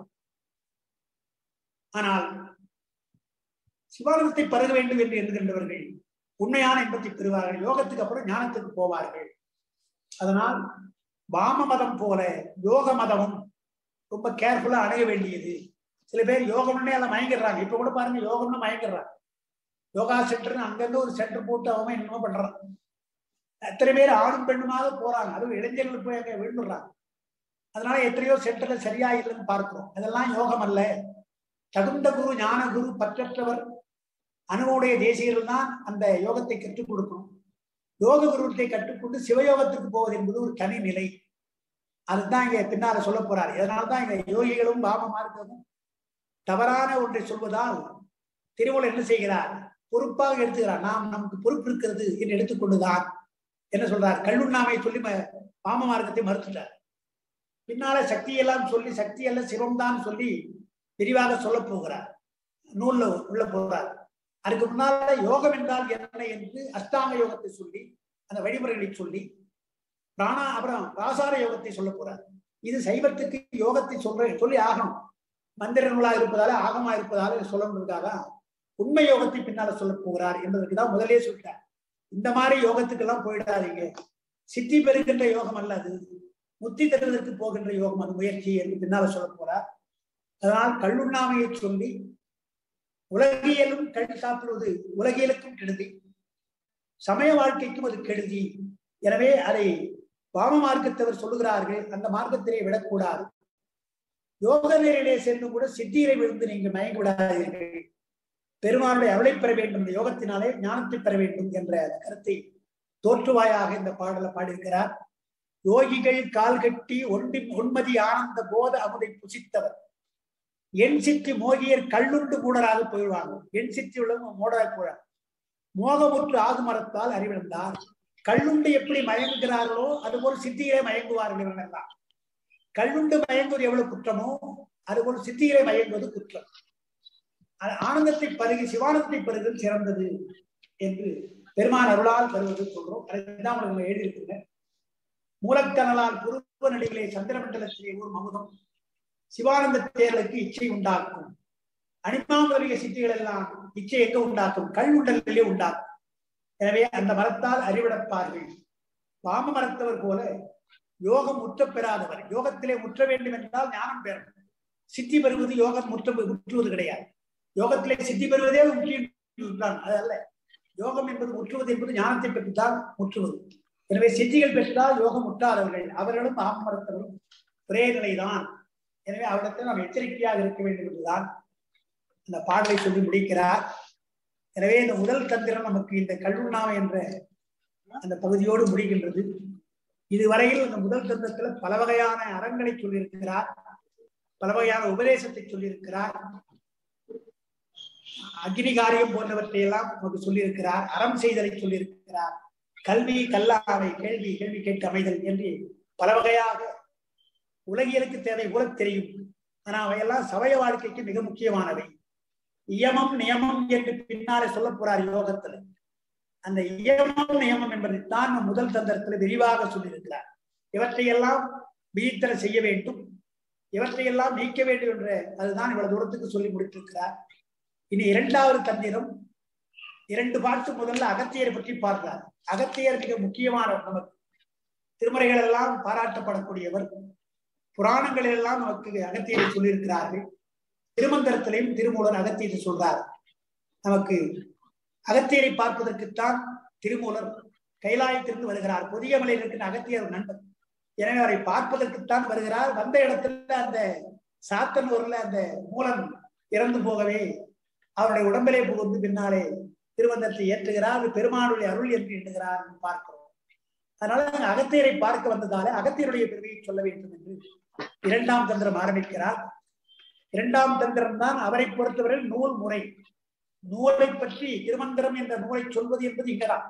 ஆனால் சிவானந்தத்தை பருக வேண்டும் என்று எண்ணுகின்றவர்கள் உண்மையான இன்பத்தை பெறுவார்கள் யோகத்துக்கு அப்புறம் ஞானத்துக்கு போவார்கள் அதனால் வாம மதம் போல யோக மதமும் ரொம்ப கேர்ஃபுல்லா அடைய வேண்டியது சில பேர் யோகம்னே எல்லாம் மயங்கிடுறாங்க இப்ப கூட பாருங்க யோகம்னு மயங்கிடுறாங்க யோகா சென்டர்னு அங்கங்க ஒரு சென்டர் போட்டு அவன் என்னமோ பண்றான் எத்தனை பேர் ஆணும் பெண்ணுமாக போறாங்க அதுவும் இளைஞர்கள் போய் அங்க விழுந்துடுறாங்க அதனால எத்தனையோ சென்டர்ல சரியா இல்லைன்னு பார்க்கிறோம் அதெல்லாம் யோகம் அல்ல தகுந்த குரு ஞான குரு பற்றற்றவர் அணுவுடைய தேசியர்கள் தான் அந்த யோகத்தை கற்றுக் கொடுக்கணும் யோக குருவத்தை கற்றுக்கொண்டு சிவயோகத்துக்கு போவது என்பது ஒரு தனி நிலை அதுதான் இங்க பின்னால சொல்ல போறாரு அதனாலதான் இங்க யோகிகளும் பாவமா இருக்கிறதும் தவறான ஒன்றை சொல்வதால் திருமூலர் என்ன செய்கிறார் பொறுப்பாக எடுத்துக்கிறார் நாம் நமக்கு பொறுப்பு இருக்கிறது என்று எடுத்துக்கொண்டுதான் என்ன சொல்றார் கல்லுண்ணாமை சொல்லி ம- பாம மார்க்கத்தை மறுத்துட்டார் பின்னால சக்தியெல்லாம் சொல்லி சக்தி அல்ல சிவம்தான் சொல்லி விரிவாக சொல்ல போகிறார் நூல்ல உள்ள போறார் அதுக்கு முன்னால யோகம் என்றால் என்ன என்று அஷ்டாங்க யோகத்தை சொல்லி அந்த வழிமுறைகளை சொல்லி பிராணா அப்புறம் ராசார யோகத்தை சொல்ல போறார் இது சைவத்துக்கு யோகத்தை சொல்ற சொல்லி ஆகணும் மந்திர நூலா இருப்பதால ஆகமா இருப்பதால சொல்லணுன்றதுக்காக உண்மை யோகத்தை பின்னால சொல்ல போகிறார் என்பதற்கு தான் முதலே சொல்லிட்டார் இந்த மாதிரி யோகத்துக்கெல்லாம் போயிடாதீங்க சித்தி பெறுகின்ற யோகம் அல்ல அது முத்தி தருவதற்கு போகின்ற யோகம் அது முயற்சி என்று பின்னால சொல்ல போறார் அதனால் கல்லுண்ணாமையை சொல்லி உலகியலும் கல் சாப்பிடுவது உலகியலுக்கும் கெடுதி சமய வாழ்க்கைக்கும் அது கெடுதி எனவே அதை வாம மார்க்கத்தவர் சொல்லுகிறார்கள் அந்த மார்க்கத்திலே விடக்கூடாது யோக நிலையிலே சென்று கூட சித்தியிலே விழுந்து நீங்கள் மயங்கி விடாதீர்கள் பெருமானுடைய அருளை பெற வேண்டும் இந்த யோகத்தினாலே ஞானத்தை பெற வேண்டும் என்ற அந்த கருத்தை தோற்றுவாயாக இந்த பாடல பாடியிருக்கிறார் யோகிகள் கால் கட்டி ஒன்றின் ஒன்மதி ஆனந்த போத அமுதை புசித்தவர் என் சித்தி மோகியர் கல்லுண்டு மூடராக போயிடுவாங்க என் சித்தி உள்ளவங்க மூடராக போறாங்க மோகமுற்று ஆகுமரத்தால் அறிவிழந்தார் கல்லுண்டு எப்படி மயங்குகிறார்களோ அதுபோல் சித்தியிலே மயங்குவார்கள் இவர்களெல்லாம் கல்லுண்டு மயங்குவது எவ்வளவு குற்றமோ அதுபோல் சித்தியிலே மயங்குவது குற்றம் அது ஆனந்தத்தை பருகி சிவானந்தத்தை பருகுவது சிறந்தது என்று பெருமான் அருளால் தருவது சொல்றோம் அதுதான் உங்களுக்கு எழுதியிருக்குங்க மூலக்கனலால் குருப்ப நடிகளே சந்திரமண்டலத்திலே ஒரு அமுதம் சிவானந்த தேர்களுக்கு இச்சை உண்டாக்கும் அனிமாமுதலிய சித்திகள் எல்லாம் இச்சை எங்க உண்டாக்கும் கல் உண்டலிலே உண்டாக்கும் எனவே அந்த மரத்தால் அறிவிடப்பார்கள் வாம மரத்தவர் போல யோகம் முற்ற பெறாதவர் யோகத்திலே முற்ற வேண்டும் என்றால் ஞானம் பெறும் சித்தி பெறுவது யோகம் முற்ற முற்றுவது கிடையாது யோகத்திலே சித்தி பெறுவதே முற்றிதான் அது அல்ல யோகம் என்பது முற்றுவது என்பது ஞானத்தை பெற்றுத்தான் முற்றுவது எனவே சித்திகள் பெற்றால் யோகம் முற்றாதவர்கள் அவர்களும் ஆம மரத்தவரும் ஒரே நிலைதான் எனவே அவரிடத்தில் நாம் எச்சரிக்கையாக இருக்க வேண்டும் என்றுதான் இந்த பாடலை சொல்லி முடிக்கிறார் எனவே இந்த முதல் தந்திரம் நமக்கு இந்த கல்லுண்ணாமை என்ற அந்த பகுதியோடு முடிகின்றது இதுவரையில் இந்த முதல் தந்திரத்துல பல வகையான அறங்களை சொல்லியிருக்கிறார் பல வகையான உபதேசத்தை சொல்லியிருக்கிறார் அக்னி காரியம் போன்றவற்றை எல்லாம் நமக்கு சொல்லியிருக்கிறார் அறம் செய்தலை சொல்லியிருக்கிறார் கல்வி கல்லாமை கேள்வி கேள்வி கேட்க அமைதல் என்று பல வகையாக உலகியலுக்கு தேவை கூட தெரியும் ஆனா அவையெல்லாம் சமய வாழ்க்கைக்கு மிக முக்கியமானவை இயமம் நியமம் என்று பின்னாலே சொல்ல போறார் யோகத்துல அந்த இயமம் நியமம் என்பதைத்தான் நம் முதல் தந்திரத்தில் விரிவாக சொல்லியிருக்கிறார் இவற்றையெல்லாம் விழித்தர செய்ய வேண்டும் இவற்றையெல்லாம் நீக்க வேண்டும் என்ற அதுதான் இவ்வளவு தூரத்துக்கு சொல்லி முடித்திருக்கிறார் இனி இரண்டாவது தந்திரம் இரண்டு பாட்டு முதல்ல அகத்தியரை பற்றி பார்க்கிறார் அகத்தியர் மிக முக்கியமானவர் நமக்கு திருமுறைகள் எல்லாம் பாராட்டப்படக்கூடியவர் புராணங்களில் எல்லாம் நமக்கு அகத்தியரை சொல்லியிருக்கிறார்கள் திருமந்திரத்திலையும் திருமூலர் அகத்தியரை சொல்றார் நமக்கு அகத்தியரை பார்ப்பதற்குத்தான் திருமூலர் கைலாயத்திற்கு வருகிறார் புதிய மலையில் இருக்கின்ற அகத்தியர் நண்பர் எனவே அவரை பார்ப்பதற்குத்தான் வருகிறார் வந்த இடத்துல அந்த சாத்தனூர்ல அந்த மூலம் இறந்து போகவே அவருடைய உடம்பிலே புகுந்து பின்னாலே திருவந்தத்தை ஏற்றுகிறார் பெருமானுடைய அருள் என்று எண்ணுகிறார் என்று பார்க்கிறோம் அதனால நாங்கள் அகத்தியரை பார்க்க வந்ததாலே அகத்தியருடைய பெருமையை சொல்ல வேண்டும் என்று இரண்டாம் தந்திரம் ஆரம்பிக்கிறார் இரண்டாம் தந்திரம் தான் அவரை பொறுத்தவரை நூல் முறை நூலை பற்றி திருமந்திரம் என்ற நூலை சொல்வது என்பது இங்கதான்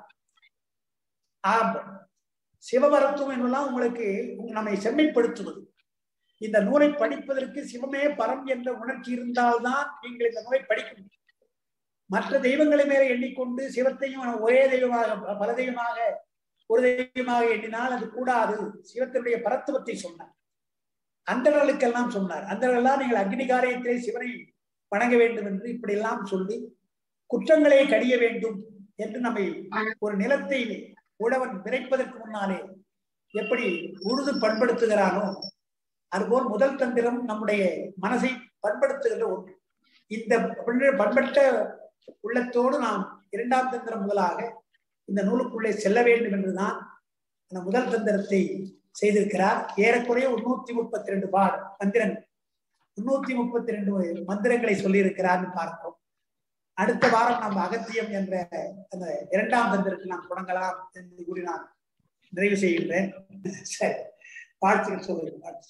ஆரம்பம் சிவபரத்துவம் என்னெல்லாம் உங்களுக்கு நம்மை செம்மைப்படுத்துவது இந்த நூலை படிப்பதற்கு சிவமே பரம் என்ற உணர்ச்சி இருந்தால்தான் நீங்கள் இந்த நூலை படிக்க முடியும் மற்ற தெய்வங்களை மேல எண்ணிக்கொண்டு சிவத்தையும் ஒரே தெய்வமாக பல தெய்வமாக ஒரு தெய்வமாக எண்ணினால் அது கூடாது சிவத்தினுடைய பரத்துவத்தை சொன்னார் அந்தர்களுக்கெல்லாம் சொன்னார் அந்தர்களெல்லாம் நீங்கள் அக்னி காரியத்திலே சிவனை வணங்க வேண்டும் என்று இப்படி எல்லாம் சொல்லி குற்றங்களை கடிய வேண்டும் என்று நம்மை ஒரு நிலத்தை உழவன் விதைப்பதற்கு முன்னாலே எப்படி உழுது பண்படுத்துகிறானோ அதுபோல் முதல் தந்திரம் நம்முடைய மனசை பண்படுத்துகின்ற ஒன்று இந்த பண்பட்ட உள்ளத்தோடு நாம் இரண்டாம் தந்திரம் முதலாக இந்த நூலுக்குள்ளே செல்ல வேண்டும் என்றுதான் அந்த முதல் தந்திரத்தை செய்திருக்கிறார் ஏறக்குறைய ஒரு நூத்தி முப்பத்தி ரெண்டு பாடு மந்திரங்கள் முன்னூத்தி முப்பத்தி ரெண்டு மந்திரங்களை சொல்லியிருக்கிறார்னு பார்த்தோம் அடுத்த வாரம் நம்ம அகத்தியம் என்ற அந்த இரண்டாம் தந்திரத்தை நாம் தொடங்கலாம் என்று கூறி நான் நிறைவு செய்கின்றேன் சரி வாழ்த்துக்கள் சொல்லுங்க வாழ்த்து.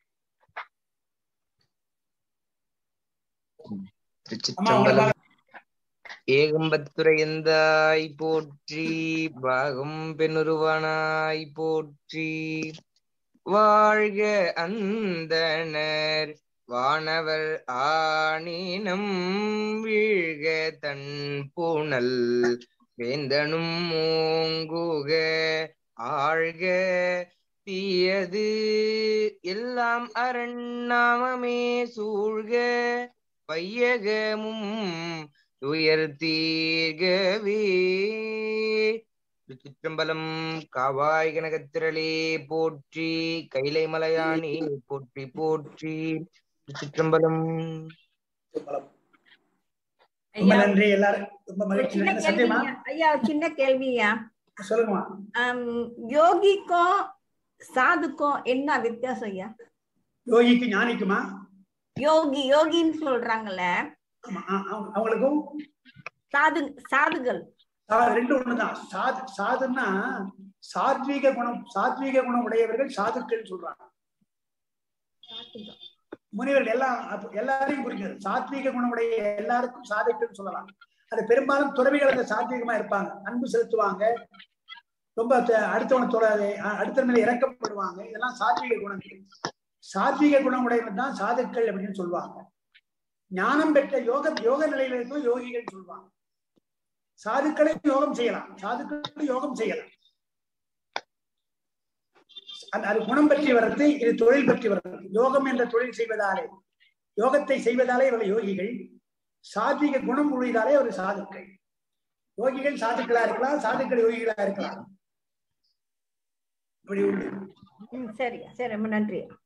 அம்மா உங்களை திருச்சிற்றம்பலம் ஏகம்பத்துரையந்தாய் போற்றி பாகம் பெண்ணுருவானாய் போற்றி வாழ்க அந்தணர் வானவர் ஆணினம் வீழ்க தன் பூணல் வேந்தனும் மூங்குக ஆழ்க தீயது எல்லாம் அரண்நாமமே சூழ்க பையகமும் துயர் தீர்கவே திருச்சிற்றம்பலம் காவாய் கனகத்திரளே போற்றி கைலை மலையானே போற்றி போற்றி திருச்சிற்றம்பலம் ரொம்ப ஐயா நன்றி எல்லாரும் ரொம்ப ஒரு மகிழ்ச்சி சின்ன என்ன சத்தியமா கேள்வியா ஐயா ஒரு சின்ன கேள்வியா சொல்லுங்கம்மா ஆம், யோகிக்கும் சாதுக்கும் என்ன வித்தியாசம் ஐயா யோகிக்கு ஞானிக்குமா யோகி யோகின்னு சொல்றாங்கல்ல ஆமா ஆ- அவங்க- அவங்களுக்கும் சாது சாதுகள் சா- ரெண்டும் ஒண்ணுதான் சாது சாதுன்னா சாத்வீக குணம் சாத்வீக குணம் உடையவர்கள் சாதுக்கள் சொல்றாங்க சாதுகள். முனிவர்கள் எல்லாம் அப்ப எல்லாரையும் குறிக்கிறது சாத்வீக குணமுடைய எல்லாருக்கும் சாதுக்கள் சொல்லலாம் அது பெரும்பாலும் துறவிகள் அந்த சாத்வீகமா இருப்பாங்க அன்பு செலுத்துவாங்க ரொம்ப த- அடுத்தவனை தொட அ- அடுத்த மேல இறக்கப்படுவாங்க இதெல்லாம் சாத்வீக குணங்கள் சாத்வீக குணமுடையவன் தான் சாதுக்கள் அப்படின்னு சொல்லுவாங்க ஞானம் பெற்ற யோக யோக நிலையில இருக்கும் யோகிகள் சொல்லுவாங்க சாதுக்களை யோகம் செய்யலாம் சாதுக்களை யோகம் செய்யலாம் அந்த அது குணம் பற்றி வர்றது இது தொழில் பற்றி வர்றது யோகம் என்ற தொழில் செய்வதாலே யோகத்தை செய்வதாலே இவர்கள் யோகிகள் சாத்விக குணம் உழைதாலே ஒரு சாதுக்கள் யோகிகள் சாதுக்களா இருக்கலாம் சாதுக்கள் யோகிகளா இருக்கலாம் இப்படி உண்டு ம் சரியா சரி ரொம்ப நன்றி